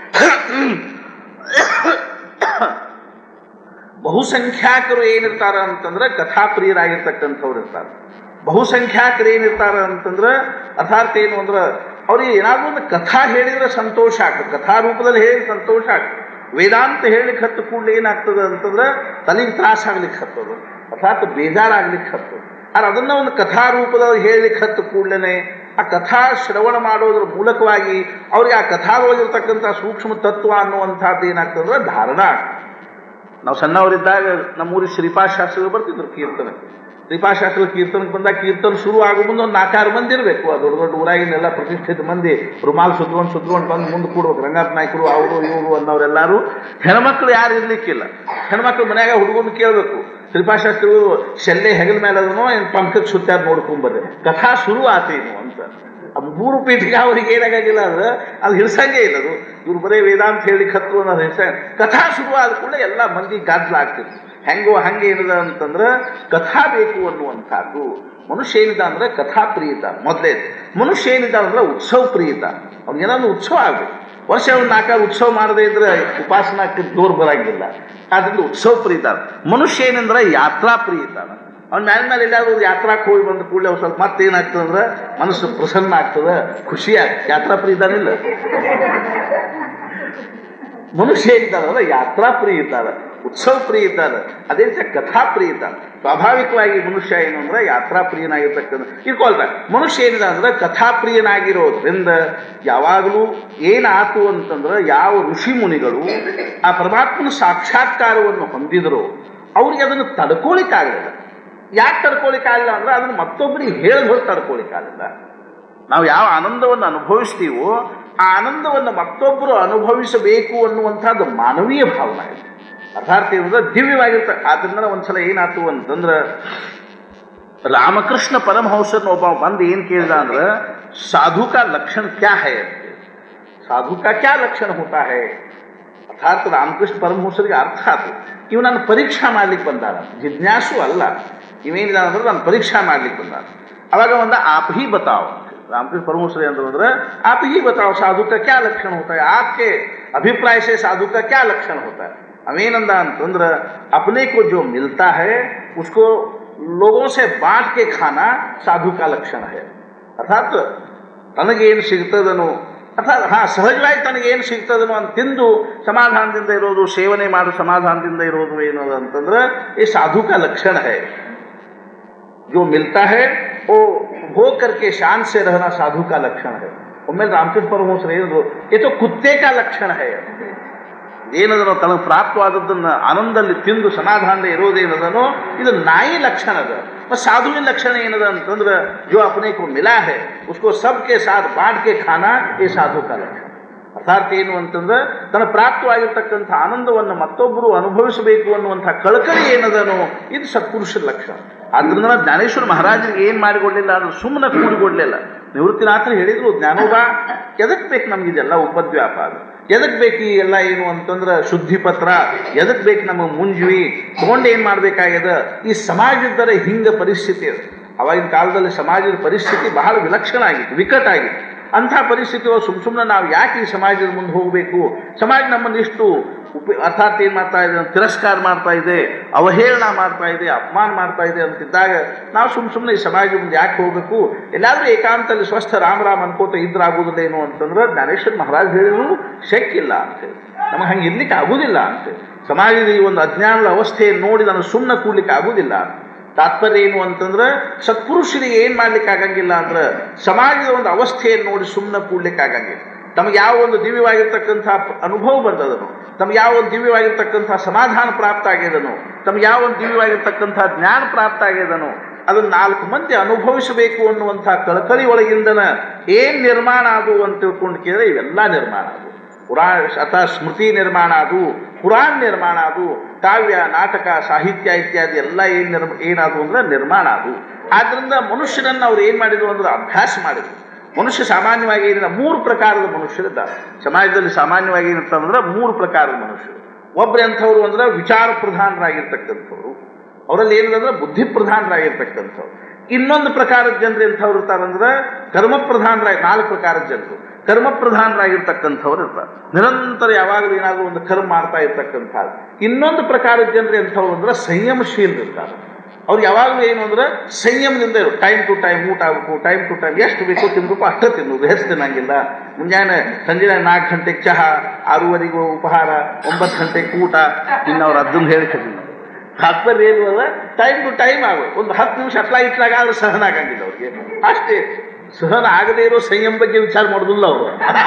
ಬಹುಸಂಖ್ಯಾಕರು ಏನಿರ್ತಾರ ಅಂತಂದ್ರೆ ಕಥಾಪ್ರಿಯರಾಗಿರ್ತಕ್ಕಂಥವ್ರು ಇರ್ತಾರೆ ಬಹುಸಂಖ್ಯಾಕರು ಏನಿರ್ತಾರ ಅಂತಂದ್ರೆ ಅರ್ಥಾತ್ ಏನು ಅಂದ್ರೆ ಅವ್ರಿಗೆ ಏನಾದ್ರೂ ಒಂದು ಕಥಾ ಹೇಳಿದ್ರೆ ಸಂತೋಷ ಆಗ್ತದೆ ಕಥಾ ರೂಪದಲ್ಲಿ ಹೇಳಿ ಸಂತೋಷ ಆಗ್ತದೆ ವೇದಾಂತ ಹೇಳಿಕ್ಕೆ ಹತ್ತು ಕೂಡಲೇ ಏನಾಗ್ತದೆ ಅಂತಂದ್ರೆ ತಲೆಗೆ ತ್ರಾಸ ಆಗ್ಲಿಕ್ಕೆ ಹತ್ತದು ಅರ್ಥಾತ್ ಬೇಜಾರಾಗ್ಲಿಕ್ಕೆ ಹತ್ತದು ಆದ್ರೆ ಅದನ್ನ ಒಂದು ಕಥಾ ರೂಪದಲ್ಲಿ ಹೇಳಲಿಕ್ಕೆ ಹತ್ತು ಕೂಡಲೇ ಆ ಕಥಾ ಶ್ರವಣ ಮಾಡೋದ್ರ ಮೂಲಕವಾಗಿ ಅವ್ರಿಗೆ ಆ ಕಥಾದೊಳಗಿರ್ತಕ್ಕಂಥ ಸೂಕ್ಷ್ಮ ತತ್ವ ಅನ್ನುವಂಥದ್ದು ಏನಾಗ್ತದ್ರೆ ಧಾರಣ ಆಗ್ತದೆ ನಾವು ಸಣ್ಣವರಿದ್ದಾಗ ನಮ್ಮೂರಿಗೆ ಶ್ರೀಪಾಶಾಸ್ತ್ರಿಗಳು ಬರ್ತಿದ್ರು ಕೀರ್ತನೆ ಶ್ರೀಪಾಶಾಸ್ತ್ರ ಕೀರ್ತನಕ್ಕೆ ಬಂದಾಗ ಕೀರ್ತನ ಶುರು ಆಗೋ ಮುಂದೆ ಒಂದು ನಾಲ್ಕಾರು ಮಂದಿ ಇರಬೇಕು ಆ ದೊಡ್ಡ ದೊಡ್ಡ ಊರಾಗಿನೆಲ್ಲ ಪ್ರತಿಷ್ಠಿತ ಮಂದಿ ರುಮಾಲ್ ಸುತ್ಕೊಂಡು ಸುತ್ಕೊಂಡು ಬಂದು ಮುಂದೆ ಕೂಡ್ಬೇಕು ರಂಗಪ್ಪ ನಾಯ್ಕರು ಅವರು ಇವರು ಅನ್ನೋರೆಲ್ಲರೂ ಹೆಣ್ಮಕ್ಳು ಯಾರು ಇರ್ಲಿಕ್ಕಿಲ್ಲ ಹೆಣ್ಮಕ್ಳು ಮನ್ಯಾಗ ಹುಡುಗನ ಕೇಳಬೇಕು ಶ್ರೀಪಾಶಾಸ್ತ್ರಿಗಳು ಶೆಲ್ಲೆ ಹೆಗಲ ಮೇಲೆ ಅದನೋ ಏನು ಪಂಕದ ಸುತ್ತಾದ ನೋಡ್ಕೊಂಬರ್ರಿ ಕಥಾ ಶುರು ಆತೇನು ಅಂತ ಆ ಮೂರು ಪೀಠಿಗೆ ಅವ್ರಿಗೆ ಏನಾಗಿಲ್ಲ ಅದು ಅದು ಹಿಡ್ಸಂಗೇ ಇಲ್ಲ ಅದು ಇವ್ರು ಬರೀ ವೇದಾಂತ ಹೇಳಿ ಕತ್ರು ಅನ್ನೋದು ಹಿಡ್ಸ ಕಥಾ ಶುರು ಆದ ಕೂಡ ಎಲ್ಲ ಮಂದಿ ಗಾದ್ಲ ಆಗ್ತಿತ್ತು ಹೆಂಗೋ ಹಂಗೆ ಏನದ ಅಂತಂದ್ರೆ ಕಥಾ ಬೇಕು ಅನ್ನುವಂಥದ್ದು ಮನುಷ್ಯ ಏನಿದ ಅಂದ್ರೆ ಕಥಾ ಪ್ರಿಯತ ಮೊದಲೇ ಮನುಷ್ಯ ಏನಿದ ಅಂದ್ರೆ ಉತ್ಸವ ಪ್ರಿಯತ ಅವ್ನಿಗೇನಾದ್ರು ಉತ್ಸವ ಆಗ್ಬೇಕು ವರ್ಷ ಒಂದು ನಾಲ್ಕಾರು ಉತ್ಸವ ಮಾಡದೇ ಇದ್ರೆ ಉಪಾಸನಾಕ್ಕೆ ಜೋರ್ ಬರಂಗಿಲ್ಲ ಆದ್ರಿಂದ ಉತ್ಸವ ಪ್ರೀತ ಮನುಷ್ಯ ಏನಂದ್ರೆ ಯಾತ್ರಾ ಪ್ರೀತ ಅವ್ನ ಮ್ಯಾಲ ಮೇಲೆ ಎಲ್ಲಾದ್ರೂ ಒಂದು ಯಾತ್ರಾಕ್ಕೆ ಹೋಗಿ ಬಂದ ಕೂಡಲೇ ಅವ್ರು ಸ್ವಲ್ಪ ಮತ್ತೆ ಏನಾಗ್ತದೆ ಅಂದ್ರೆ ಮನಸ್ಸು ಪ್ರಸನ್ನ ಆಗ್ತದೆ ಖುಷಿ ಆಗ್ತದೆ ಯಾತ್ರಾ ಪ್ರೀತಾನಿಲ್ಲ ಮನುಷ್ಯ ಇದ್ದಾರಲ್ಲ ಯಾತ್ರಾ ಪ್ರಿಯ ಇದ್ದಾರೆ ಉತ್ಸವ ಪ್ರಿಯ ಇದ್ದಾರೆ ಅದೇ ರೀತಿ ಕಥಾ ಪ್ರಿಯ ಇದ್ದಾರೆ ಸ್ವಾಭಾವಿಕವಾಗಿ ಮನುಷ್ಯ ಏನು ಅಂದ್ರೆ ಯಾತ್ರಾ ಪ್ರಿಯನಾಗಿರ್ತಕ್ಕಂಥ ಇಟ್ಕೊಳ್ತಾರೆ ಮನುಷ್ಯ ಏನಿದೆ ಅಂದ್ರೆ ಕಥಾ ಪ್ರಿಯನಾಗಿರೋದ್ರಿಂದ ಯಾವಾಗಲೂ ಏನಾತು ಅಂತಂದ್ರೆ ಯಾವ ಋಷಿ ಮುನಿಗಳು ಆ ಪರಮಾತ್ಮನ ಸಾಕ್ಷಾತ್ಕಾರವನ್ನು ಹೊಂದಿದ್ರು ಅವ್ರಿಗೆ ಅದನ್ನು ತಡ್ಕೊಳಿಕ್ಕಾಗಲಿಲ್ಲ ಯಾಕೆ ತಡ್ಕೊಳಿಕ್ಕಾಗಲಿಲ್ಲ ಅಂದ್ರೆ ಅದನ್ನು ಮತ್ತೊಬ್ಬರಿಗೆ ಹೇಳಿದ್ರು ತಡ್ಕೊಳಿಕ್ಕಾಗಲಿಲ್ಲ ನಾವು ಯಾವ ಆನಂದವನ್ನು ಅನುಭವಿಸ್ತೀವೋ ಆ ಆನಂದವನ್ನು ಮತ್ತೊಬ್ಬರು ಅನುಭವಿಸಬೇಕು ಅನ್ನುವಂಥದ್ದು ಮಾನವೀಯ ಭಾವನೆ ಇದೆ ಅರ್ಥಾರ್ಥ ಏನಂದ್ರೆ ದಿವ್ಯವಾಗಿರ್ತ ಆದ್ರಿಂದ ಒಂದ್ಸಲ ಏನಾಯ್ತು ಅಂತಂದ್ರೆ ರಾಮಕೃಷ್ಣ ಪರಮಹಂಸನ ಒಬ್ಬ ಬಂದು ಏನು ಕೇಳಿದ ಅಂದ್ರೆ ಸಾಧು ಕಾ ಲಕ್ಷಣ ಕ್ಯಾ ಹೈ ಅಂತ ಸಾಧು ಕಾ ಕ್ಯಾ ಲಕ್ಷಣ ಹೋತಾ ಹೈ ಅರ್ಥಾತ್ ರಾಮಕೃಷ್ಣ ಪರಮಹಂಸರಿಗೆ ಅರ್ಥ ಆಯ್ತು ಇವು ನನ್ನ ಪರೀಕ್ಷಾ ಮಾಡ್ಲಿಕ್ಕೆ ಬಂದಾರ ಜಿಜ್ಞಾಸು ಅಲ್ಲ ಇವೇನಿದ ಅಂದ್ರೆ ನಾನು ಪರೀಕ್ಷಾ ಮಾಡ್ಲಿಕ್ಕೆ ಬಂದಾರ ಅವಾಗ ಒಂದು ಆಪ್ ಹಿ ಬತಾವ್ रामकृष्ण परमहंस अंदर आप ही बताओ साधु का क्या लक्षण होता है आपके अभिप्राय से साधु का क्या लक्षण होता है अवेनंदा अंतंद्र अपने को जो मिलता है उसको लोगों से बांट के खाना साधु का लक्षण है ಅರ್ಥಾತ್ ತನಗೇನು ಸಿಗ್ತದನೋ ಅರ್ಥಾತ್ ಹಾ ಸಹಜವಾಗಿ ತನಗೇನು ಸಿಗ್ತದನೋ ಅಂತ ತಿಂದು ಸಮಾಧಾನದಿಂದ ಇರೋದು ಸೇವನೆ ಮಾಡಿ ಸಮಾಧಾನದಿಂದ ಇರೋದು ಏನದು ಅಂತಂದ್ರೆ ಈ ಸಾಧುಕ ಲಕ್ಷಣ ಹೈ जो मिलता है वो भोग करके शान से रहना साधु का लक्षण है ಒಮ್ಮೆಲೆ ರಾಮಕೃಷ್ಣ ಪರಮಹಂಸ ಹೇಳಿದ್ರು ಇದು ಕುತ್ತೆ ಕಾ ಲಕ್ಷಣ ಹೇ ಏನದನೋ ತನಗೆ ಪ್ರಾಪ್ತವಾದದ್ದನ್ನ ಆನಂದದಲ್ಲಿ ತಿಂದು ಸಮಾಧಾನದ ಇರೋದೇನದನೋ ಇದು ನಾಯಿ ಲಕ್ಷಣ ಅದ ಮತ್ತು ಸಾಧುವಿನ ಲಕ್ಷಣ ಏನದ ಅಂತಂದ್ರೆ ಜೋ ಅಪನೆ ಕೋ ಮಿಲಾ ಹೇ ಉಸ್ಕೋ ಸಬ್ಕೆ ಸಾಥ್ ಬಾಂಟ್ ಕೆ ಖಾನಾ ಈ ಸಾಧು ಕಾ ಲಕ್ಷಣ ಅರ್ಥಾತ್ ಏನು ಅಂತಂದ್ರೆ ತನ್ನ ಪ್ರಾಪ್ತವಾಗಿರ್ತಕ್ಕಂಥ ಆನಂದವನ್ನು ಮತ್ತೊಬ್ಬರು ಅನುಭವಿಸಬೇಕು ಅನ್ನುವಂಥ ಕಳಕಳಿ ಏನದನೋ ಇದು ಸತ್ಪುರುಷರ ಲಕ್ಷಣ ಆದ್ರಿಂದ ಜ್ಞಾನೇಶ್ವರ ಮಹಾರಾಜರಿಗೆ ಏನು ಮಾಡಿಕೊಡ್ಲಿಲ್ಲ ಅಂದ್ರೆ ಸುಮ್ಮನೆ ಕೂಡಿಕೊಡ್ಲಿಲ್ಲ ನಿವೃತ್ತಿನಾಥರು ಹೇಳಿದ್ರು ಜ್ಞಾನೋಬ ಎದಕ್ ಬೇಕು ನಮಗಿದೆಲ್ಲ ಉಪದ್ವ್ಯಾಪಾರ ಎದಕ್ ಬೇಕು ಈ ಎಲ್ಲ ಏನು ಅಂತಂದ್ರೆ ಶುದ್ಧಿ ಪತ್ರ ಎದಕ್ ಬೇಕು ನಮಗೆ ಮುಂಜ್ವಿ ತಗೊಂಡು ಏನು ಮಾಡ್ಬೇಕಾಗ್ಯದ ಈ ಸಮಾಜದರ ಹಿಂಗ ಪರಿಸ್ಥಿತಿ ಅದು ಅವಾಗಿನ ಕಾಲದಲ್ಲಿ ಸಮಾಜದ ಪರಿಸ್ಥಿತಿ ಬಹಳ ವಿಲಕ್ಷಣ ಆಗಿತ್ತು ವಿಕಟ ಆಗಿತ್ತು ಅಂಥ ಪರಿಸ್ಥಿತಿ ಸುಮ್ ಸುಮ್ಮನೆ ನಾವು ಯಾಕೆ ಈ ಸಮಾಜದ ಮುಂದೆ ಹೋಗಬೇಕು ಸಮಾಜ ನಮ್ಮನ್ನು ಇಷ್ಟು ಉಪ ಅರ್ಥಾತ್ ಏನು ಮಾಡ್ತಾ ಇದೆ ತಿರಸ್ಕಾರ ಮಾಡ್ತಾ ಇದೆ ಅವಹೇಳನ ಮಾಡ್ತಾ ಇದೆ ಅಪಮಾನ ಮಾಡ್ತಾ ಇದೆ ಅಂತಿದ್ದಾಗ ನಾವು ಸುಮ್ ಸುಮ್ಮನೆ ಈ ಸಮಾಜದ ಮುಂದೆ ಯಾಕೆ ಹೋಗಬೇಕು ಎಲ್ಲಾದರೂ ಏಕಾಂತಲ್ಲಿ ಸ್ವಸ್ಥ ರಾಮ ರಾಮ ಅನ್ಕೋತ ಇದ್ರಾಗುವುದಿಲ್ಲ ಏನು ಅಂತಂದ್ರೆ ಜ್ಞಾನೇಶ್ವರ ಮಹಾರಾಜ್ ಹೇಳಿದ್ರು ಶಕ್ಕಿಲ್ಲ ಅಂತೇಳಿ ನಮಗೆ ಹಂಗೆ ಇರ್ಲಿಕ್ಕೆ ಆಗುವುದಿಲ್ಲ ಅಂತೇಳಿ ಸಮಾಜದ ಈ ಒಂದು ಅಜ್ಞಾನದ ಅವಸ್ಥೆಯನ್ನು ನೋಡಿ ನಾನು ಸುಮ್ಮನೆ ಕೂಡ್ಲಿಕ್ಕೆ ಆಗುವುದಿಲ್ಲ ತಾತ್ಪರ್ಯ ಏನು ಅಂತಂದ್ರೆ ಸತ್ಪುರುಷರಿಗೆ ಏನು ಮಾಡ್ಲಿಕ್ಕೆ ಆಗಂಗಿಲ್ಲ ಅಂದ್ರೆ ಸಮಾಜದ ಒಂದು ಅವಸ್ಥೆಯನ್ನು ನೋಡಿ ಸುಮ್ಮನೆ ಕೂಡ್ಲಿಕ್ಕೆ ಆಗಂಗಿಲ್ಲ ತಮಗೆ ಯಾವ ಒಂದು ದಿವ್ಯವಾಗಿರ್ತಕ್ಕಂಥ ಅನುಭವ ಬಂದದನು ತಮ್ಗೆ ಯಾವ ಒಂದು ದಿವ್ಯವಾಗಿರ್ತಕ್ಕಂಥ ಸಮಾಧಾನ ಪ್ರಾಪ್ತ ಆಗ್ಯದನು ತಮ್ಗೆ ಯಾವ ಒಂದು ದಿವ್ಯವಾಗಿರ್ತಕ್ಕಂಥ ಜ್ಞಾನ ಪ್ರಾಪ್ತ ಆಗ್ಯದನು ಅದನ್ನು ನಾಲ್ಕು ಮಂದಿ ಅನುಭವಿಸಬೇಕು ಅನ್ನುವಂಥ ಕಳಕಳಿ ಒಳಗಿಂದನ ಏನು ನಿರ್ಮಾಣ ಅದು ಅಂತ ತಿಳ್ಕೊಂಡು ಕೇಳಿದ್ರೆ ಇವೆಲ್ಲ ನಿರ್ಮಾಣ ಅದು ಪುರಾಣ ಅಥವಾ ಸ್ಮೃತಿ ನಿರ್ಮಾಣ ಅದು ಪುರಾಣ ನಿರ್ಮಾಣ ಅದು ಕಾವ್ಯ ನಾಟಕ ಸಾಹಿತ್ಯ ಇತ್ಯಾದಿ ಎಲ್ಲ ಏನು ನಿರ್ಮ ಏನಾದವು ಅಂದ್ರೆ ನಿರ್ಮಾಣ ಅದು ಆದ್ರಿಂದ ಮನುಷ್ಯನನ್ನು ಅವ್ರು ಏನು ಮಾಡಿದ್ರು ಅಂದ್ರೆ ಅಭ್ಯಾಸ ಮಾಡಿದ್ರು ಮನುಷ್ಯ ಸಾಮಾನ್ಯವಾಗಿ ಏನಿಲ್ಲ ಮೂರು ಪ್ರಕಾರದ ಮನುಷ್ಯರಿದ್ದಾರೆ ಸಮಾಜದಲ್ಲಿ ಸಾಮಾನ್ಯವಾಗಿ ಏನಂತಂದ್ರೆ ಮೂರು ಪ್ರಕಾರದ ಮನುಷ್ಯರು ಒಬ್ರು ಎಂಥವ್ರು ಅಂದ್ರೆ ವಿಚಾರ ಪ್ರಧಾನರಾಗಿರ್ತಕ್ಕಂಥವ್ರು ಅವರಲ್ಲಿ ಏನಿದೆ ಬುದ್ಧಿ ಪ್ರಧಾನರಾಗಿರ್ತಕ್ಕಂಥವ್ರು ಇನ್ನೊಂದು ಪ್ರಕಾರದ ಜನರು ಎಂಥವ್ರು ಇರ್ತಾರಂದ್ರೆ ಕರ್ಮ ಪ್ರಧಾನರಾಗಿ ನಾಲ್ಕು ಪ್ರಕಾರದ ಜನರು ಕರ್ಮ ಪ್ರಧಾನರಾಗಿರ್ತಕ್ಕಂಥವ್ರು ಇರ್ತಾರೆ ನಿರಂತರ ಯಾವಾಗಲೂ ಏನಾದರೂ ಒಂದು ಕರ್ಮ ಮಾಡ್ತಾ ಇರ್ತಕ್ಕಂಥದ್ದು ಇನ್ನೊಂದು ಪ್ರಕಾರದ ಜನರು ಎಂಥವ್ರು ಅಂದ್ರೆ ಸಂಯಮಶೀಲ ಇರ್ತಾರೆ ಅವ್ರು ಯಾವಾಗಲೂ ಏನು ಅಂದ್ರೆ ಸಂಯಮದಿಂದ ಇರು ಟೈಮ್ ಟು ಟೈಮ್ ಊಟ ಆಗಬೇಕು ಟೈಮ್ ಟು ಟೈಮ್ ಎಷ್ಟು ಬೇಕು ತಿನ್ಬೇಕು ಅಷ್ಟೇ ತಿನ್ನೋದು ಹೆಚ್ಚು ತಿನ್ನಂಗಿಲ್ಲ ಮುಂಜಾನೆ ಸಂಜೆ ನಾಲ್ಕು ಗಂಟೆಗೆ ಚಹಾ ಆರೂವರೆಗೂ ಉಪಹಾರ ಒಂಬತ್ತು ಗಂಟೆಗೆ ಊಟ ಇನ್ನು ಅವ್ರು ಅದನ್ನು ಹೇಳ್ತೀನಿ ತಾತ್ಪರ್ಯ ಏನು ಅಲ್ಲ ಟೈಮ್ ಟು ಟೈಮ್ ಆಗಬೇಕು ಒಂದು ಹತ್ತು ನಿಮಿಷ ಅಟ್ಲ ಇಟ್ಲಾಗ ಆದ್ರೂ ಸಹನ ಆಗಂಗಿಲ್ಲ ಅವ್ರಿಗೆ ಅಷ್ಟೇ ಸಹನ ಆಗದೇ ಇರೋ ಸಂಯಮ ಬಗ್ಗೆ ವಿಚಾರ ಮಾಡೋದಿಲ್ಲ ಅವರು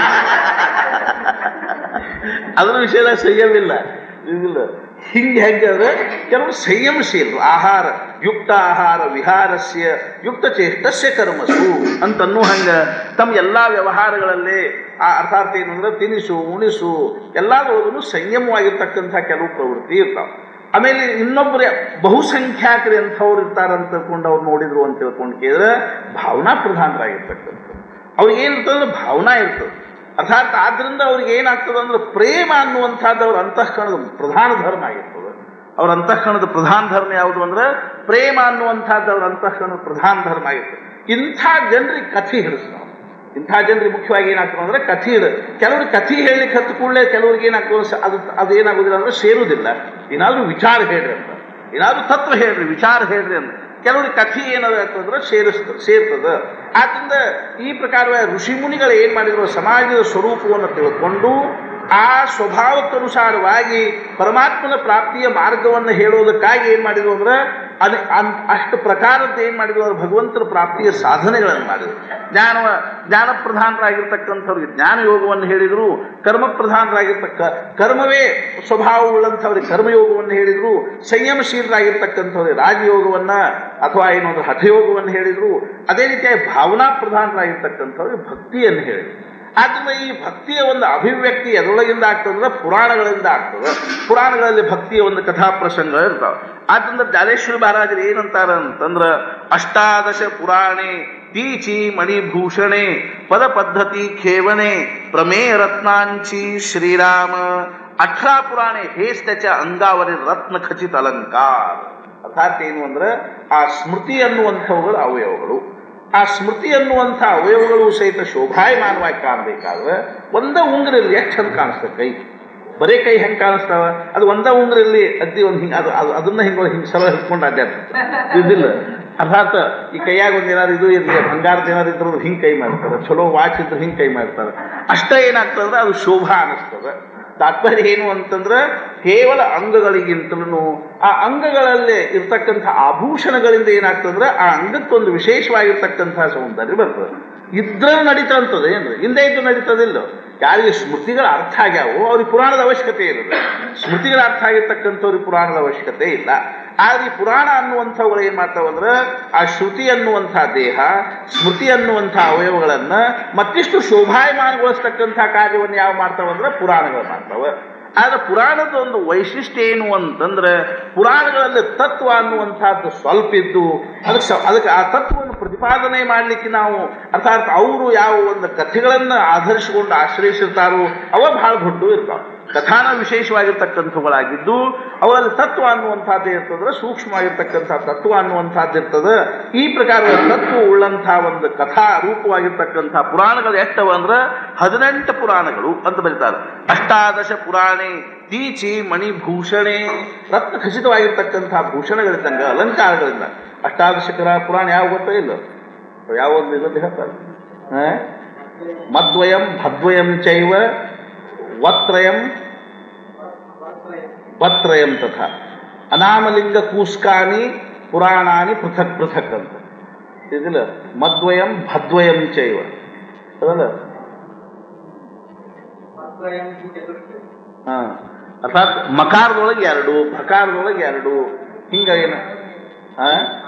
ಅದರ ವಿಷಯದಾಗ ಸಂಯಮ ಇಲ್ಲ ಇದಿಲ್ಲ ಹಿಂಗೆ ಹೆಂಗೆ ಅಂದ್ರೆ ಕೆಲವು ಸಂಯಮಶೀಲರು ಆಹಾರ ಯುಕ್ತ ಆಹಾರ ವಿಹಾರಸ್ಯ ಯುಕ್ತ ಚೇಷ್ಟಸ್ಯ ಕರ್ಮಸು ಅಂತನ್ನೂ ಹಂಗ ತಮ್ಮ ಎಲ್ಲಾ ವ್ಯವಹಾರಗಳಲ್ಲಿ ಆ ಅರ್ಥಾತ್ ಏನು ಅಂದ್ರೆ ತಿನಿಸು ಉಣಿಸು ಎಲ್ಲಾದ್ರೊಳಗೂ ಸಂಯಮವಾಗಿರ್ತಕ್ಕಂಥ ಕೆಲವು ಪ್ರವೃತ್ತಿ ಇರ್ತಾವ ಆಮೇಲೆ ಇನ್ನೊಬ್ಬರೇ ಬಹುಸಂಖ್ಯಾತರು ಎಂಥವ್ರು ಇರ್ತಾರಂತ ತಿಳ್ಕೊಂಡು ಅವ್ರು ನೋಡಿದ್ರು ಅಂತ ತಿಳ್ಕೊಂಡು ಕೇಳಿದ್ರೆ ಭಾವನಾ ಪ್ರಧಾನರಾಗಿರ್ತಕ್ಕಂಥದ್ದು ಅವ್ರಿಗೆ ಏನಿರ್ತದಂದ್ರೆ ಭಾವನಾ ಇರ್ತದೆ ಅರ್ಥಾತ್ ಆದ್ರಿಂದ ಅವ್ರಿಗೆ ಏನಾಗ್ತದೆ ಅಂದ್ರೆ ಪ್ರೇಮ ಅನ್ನುವಂಥದ್ದು ಅವ್ರ ಅಂತಃಕರಣದ ಪ್ರಧಾನ ಧರ್ಮ ಆಗಿರ್ತದೆ ಅವ್ರ ಅಂತಃಕರಣದ ಪ್ರಧಾನ ಧರ್ಮ ಯಾವುದು ಅಂದ್ರೆ ಪ್ರೇಮ ಅನ್ನುವಂಥದ್ದು ಅವ್ರ ಅಂತಃಕರಣದ ಪ್ರಧಾನ ಧರ್ಮ ಆಗಿರ್ತದೆ ಇಂಥ ಜನರಿಗೆ ಕಥೆ ಹಿಡಿಸ್ತಾವ ಇಂಥ ಜನರಿಗೆ ಮುಖ್ಯವಾಗಿ ಏನಾಗ್ತದೆ ಅಂದ್ರೆ ಕಥೆ ಹಿಡ ಕೆಲವ್ರಿಗೆ ಕಥೆ ಹೇಳಲಿಕ್ಕೆ ಹತ್ತು ಕೂಡಲೇ ಕೆಲವ್ರಿಗೆ ಏನಾಗ್ತದೆ ಸ- ಅದು ಅದು ಏನಾಗೋದಿಲ್ಲ ಅಂದ್ರೆ ಸೇರುವುದಿಲ್ಲ ಏನಾದ್ರೂ ವಿಚಾರ ಹೇಳ್ರಿ ಅಂತ ಏನಾದ್ರೂ ತತ್ವ ಹೇಳ್ರಿ ವಿಚಾರ ಹೇಳ್ರಿ ಅಂತ ಕೆಲವ್ರಿಗೆ ಕಥೆ ಏನಾಗ್ತದಂದ್ರೆ ಸೇರಿಸ್ತದೆ ಸೇರ್ತದೆ ಆದ್ರಿಂದ ಈ ಪ್ರಕಾರ ಋಷಿ ಮುನಿಗಳು ಏನ್ ಮಾಡಿದ್ರು ಸಮಾಜದ ಸ್ವರೂಪವನ್ನು ತಿಳ್ಕೊಂಡು ಆ ಸ್ವಭಾವಕ್ಕನುಸಾರವಾಗಿ ಪರಮಾತ್ಮನ ಪ್ರಾಪ್ತಿಯ ಮಾರ್ಗವನ್ನು ಹೇಳೋದಕ್ಕಾಗಿ ಏನ್ ಮಾಡಿದ್ರು ಅಂದ್ರೆ ಅದು ಅನ್- ಅಷ್ಟು ಪ್ರಕಾರದ್ದು ಏನ್ ಮಾಡಿದ್ರು ಅವ್ರು ಭಗವಂತನ ಪ್ರಾಪ್ತಿಯ ಸಾಧನೆಗಳನ್ನು ಮಾಡಿದ್ರು ಜ್ಞಾನ ಜ್ಞಾನ ಪ್ರಧಾನರಾಗಿರ್ತಕ್ಕಂಥವ್ರಿಗೆ ಜ್ಞಾನ ಯೋಗವನ್ನು ಹೇಳಿದ್ರು ಕರ್ಮ ಪ್ರಧಾನರಾಗಿರ್ತಕ್ಕ ಕರ್ಮವೇ ಸ್ವಭಾವವುಳ್ಳಂಥವ್ರಿಗೆ ಕರ್ಮಯೋಗವನ್ನು ಹೇಳಿದ್ರು ಸಂಯಮಶೀಲರಾಗಿರ್ತಕ್ಕಂಥವ್ರಿಗೆ ರಾಜಯೋಗವನ್ನ ಅಥವಾ ಏನು ಅಂದ್ರೆ ಹಠಯೋಗವನ್ನು ಹೇಳಿದ್ರು ಅದೇ ರೀತಿಯಾಗಿ ಭಾವನಾ ಪ್ರಧಾನರಾಗಿರ್ತಕ್ಕಂಥವ್ರಿಗೆ ಭಕ್ತಿಯನ್ನು ಹೇಳಿದ್ರು ಆದ್ರಿಂದ ಈ ಭಕ್ತಿಯ ಒಂದು ಅಭಿವ್ಯಕ್ತಿ ಎದರೊಳಗಿಂದ ಆಗ್ತದಂದ್ರೆ ಪುರಾಣಗಳಿಂದ ಆಗ್ತದೆ ಪುರಾಣಗಳಲ್ಲಿ ಭಕ್ತಿಯ ಒಂದು ಕಥಾ ಪ್ರಸಂಗ ಇರ್ತಾವೆ ಆದ್ರಿಂದ ಜ್ಞಾನೇಶ್ವರ ಮಹಾರಾಜರು ಏನಂತಾರ ಅಂತಂದ್ರ ಅಷ್ಟಾದಶ ಪುರಾಣೆ ತೀಚಿ ಮಣಿಭೂಷಣೆ ಪದ ಪದ್ಧತಿ ಖೇವಣೆ ಪ್ರಮೇಯ ರತ್ನಾಂಚಿ ಶ್ರೀರಾಮ ಅಠರಾ ಪುರಾಣೆ ಹೇಸ್ त्याच्या ಅಂಗಾವರಿ ರತ್ನ ಖಚಿತ ಅಲಂಕಾರ ಅರ್ಥಾತ್ ಏನು ಅಂದ್ರೆ ಆ ಸ್ಮೃತಿ ಅನ್ನುವಂಥವುಗಳು ಅವಯವಗಳು ಆ ಸ್ಮೃತಿ ಅನ್ನುವಂಥ ಅವಯವಗಳು ಸಹಿತ ಶೋಭಾಯಮಾನವಾಗಿ ಕಾಣಬೇಕಾದ್ರೆ ಒಂದ ಉಂಗುರಲ್ಲಿ ಎಷ್ಟು ಚಂದ ಕಾಣಿಸ್ತದೆ ಕೈ ಬರೇ ಕೈ ಹೆಂಗೆ ಕಾಣಿಸ್ತಾವ ಅದು ಒಂದ ಉಂಗುರಲ್ಲಿ ಅದ್ದಿ ಒಂದು ಹಿಂಗೆ ಅದು ಅದು ಅದನ್ನ ಹಿಂಗೆ ಹಿಂಗೆ ಸಲ ಹಿಡ್ಕೊಂಡು ಅಡ್ಡಾಡ್ತದೆ ಇದಿಲ್ಲ ಅರ್ಥಾತ್ ಈ ಕೈಯಾಗ ಒಂದು ಏನಾದ್ರು ಇದು ಇರಲಿ ಬಂಗಾರದ ಏನಾದ್ರು ಇದ್ರು ಹಿಂಗೆ ಕೈ ಮಾಡ್ತಾರೆ ಚಲೋ ವಾಚ್ ಇದ್ರೆ ಹಿಂಗೆ ಕೈ ಮಾಡ್ತಾರೆ ಅಷ್ಟೇ ಏನಾಗ್ತದ್ರೆ ಅದು ಶೋಭಾ ಅನಿಸ್ತದೆ ತಾತ್ಪರ್ಯ ಏನು ಅಂತಂದ್ರೆ ಕೇವಲ ಅಂಗಗಳಿಗಿಂತಲೂ ಆ ಅಂಗಗಳಲ್ಲಿ ಇರ್ತಕ್ಕಂಥ ಆಭೂಷಣಗಳಿಂದ ಏನಾಗ್ತಂದ್ರೆ ಆ ಅಂಗಕ್ಕೊಂದು ವಿಶೇಷವಾಗಿರ್ತಕ್ಕಂಥ ಸೌಂದರ್ಯ ಬರ್ತದೆ ಇದ್ರ ನಡೀತಾ ಅಂತದೆ ಏನು ಹಿಂದೆ ಇದ್ದು ನಡೀತದಿಲ್ಲ ಯಾರಿಗೆ ಸ್ಮೃತಿಗಳ ಅರ್ಥ ಆಗ್ಯಾವೋ ಅವ್ರಿಗೆ ಪುರಾಣದ ಅವಶ್ಯಕತೆ ಇರಲ್ಲ ಸ್ಮೃತಿಗಳ ಅರ್ಥ ಆಗಿರ್ತಕ್ಕಂಥವ್ರಿಗೆ ಪುರಾಣದ ಅವಶ್ಯಕತೆ ಇಲ್ಲ ಆದ್ರೆ ಈ ಪುರಾಣ ಅನ್ನುವಂಥವುಗಳು ಏನ್ ಮಾಡ್ತಾವಂದ್ರೆ ಆ ಶ್ರುತಿ ಅನ್ನುವಂಥ ದೇಹ ಸ್ಮೃತಿ ಅನ್ನುವಂಥ ಅವಯವಗಳನ್ನ ಮತ್ತಿಷ್ಟು ಶೋಭಾಯಮಾನಗೊಳಿಸ್ತಕ್ಕಂಥ ಕಾರ್ಯವನ್ನು ಯಾವ ಮಾಡ್ತಾವಂದ್ರೆ ಪುರಾಣಗಳು ಮಾಡ್ತಾವ ಆದ್ರೆ ಪುರಾಣದ ಒಂದು ವೈಶಿಷ್ಟ್ಯ ಏನು ಅಂತಂದ್ರೆ ಪುರಾಣಗಳಲ್ಲಿ ತತ್ವ ಅನ್ನುವಂಥದ್ದು ಸ್ವಲ್ಪ ಇದ್ದು ಅದಕ್ಕೆ ಸ- ಅದಕ್ಕೆ ಆ ತತ್ವವನ್ನು ಪ್ರತಿಪಾದನೆ ಮಾಡಲಿಕ್ಕೆ ನಾವು ಅರ್ಥಾತ್ ಅವರು ಯಾವ ಒಂದು ಕಥೆಗಳನ್ನು ಆಧರಿಸಿಕೊಂಡು ಆಶ್ರಯಿಸಿರ್ತಾರೋ ಅವ ಬಹಳ ದೊಡ್ಡ ಇರ್ತಾವೆ ಕಥಾನ ವಿಶೇಷವಾಗಿರ್ತಕ್ಕಂಥವುಗಳಾಗಿದ್ದು ಅವರಲ್ಲಿ ತತ್ವ ಅನ್ನುವಂಥದ್ದು ಇರ್ತದ್ರೆ ಸೂಕ್ಷ್ಮವಾಗಿರ್ತಕ್ಕಂಥ ತತ್ವ ಅನ್ನುವಂಥದ್ದು ಇರ್ತದೆ ಈ ಪ್ರಕಾರದ ತತ್ವ ಉಳ್ಳಂಥ ಒಂದು ಕಥಾ ರೂಪವಾಗಿರ್ತಕ್ಕಂಥ ಪುರಾಣಗಳು ಎಷ್ಟವ ಅಂದ್ರೆ ಹದಿನೆಂಟು ಪುರಾಣಗಳು ಅಂತ ಬರೀತಾರೆ ಅಷ್ಟಾದಶ ಪುರಾಣೆ ತೀಚಿ ಮಣಿಭೂಷಣೆ ರತ್ನ ಖಚಿತವಾಗಿರ್ತಕ್ಕಂಥ ಭೂಷಣಗಳಿದ್ದಂಗ ಅಲಂಕಾರಗಳಿಂದ ಅಷ್ಟಾದಶಕರ ಪುರಾಣ ಯಾವ ಗೊತ್ತೋ ಇಲ್ಲ ಯಾವ ಒಂದು ಇಲ್ಲ ಹೇಳ್ತಾರೆ ಆ? ಮದ್ವಯಂ ಭದ್ವಯಂ ಚೈವ ವತ್ರಯಂ ವತ್ರಯಂ ತಥಾ ಅನಾಮಲಿಂಗ ಕೂಸ್ಕಾನಿ ಪುರಾಣಾನಿ ಪೃಥಕ್ ಪೃಥಕ್ ಅಂತ ಇದಿಲ್ಲ ಮದ್ವಯಂ ಭದ್ವಯಂ ಚೈವ ಅದಲ್ಲ ಹಾ ಅರ್ಥಾತ್ ಮಕಾರದೊಳಗೆ ಎರಡು ಭಕಾರದೊಳಗೆ ಎರಡು ಹಿಂಗ ಏನು ಹಾ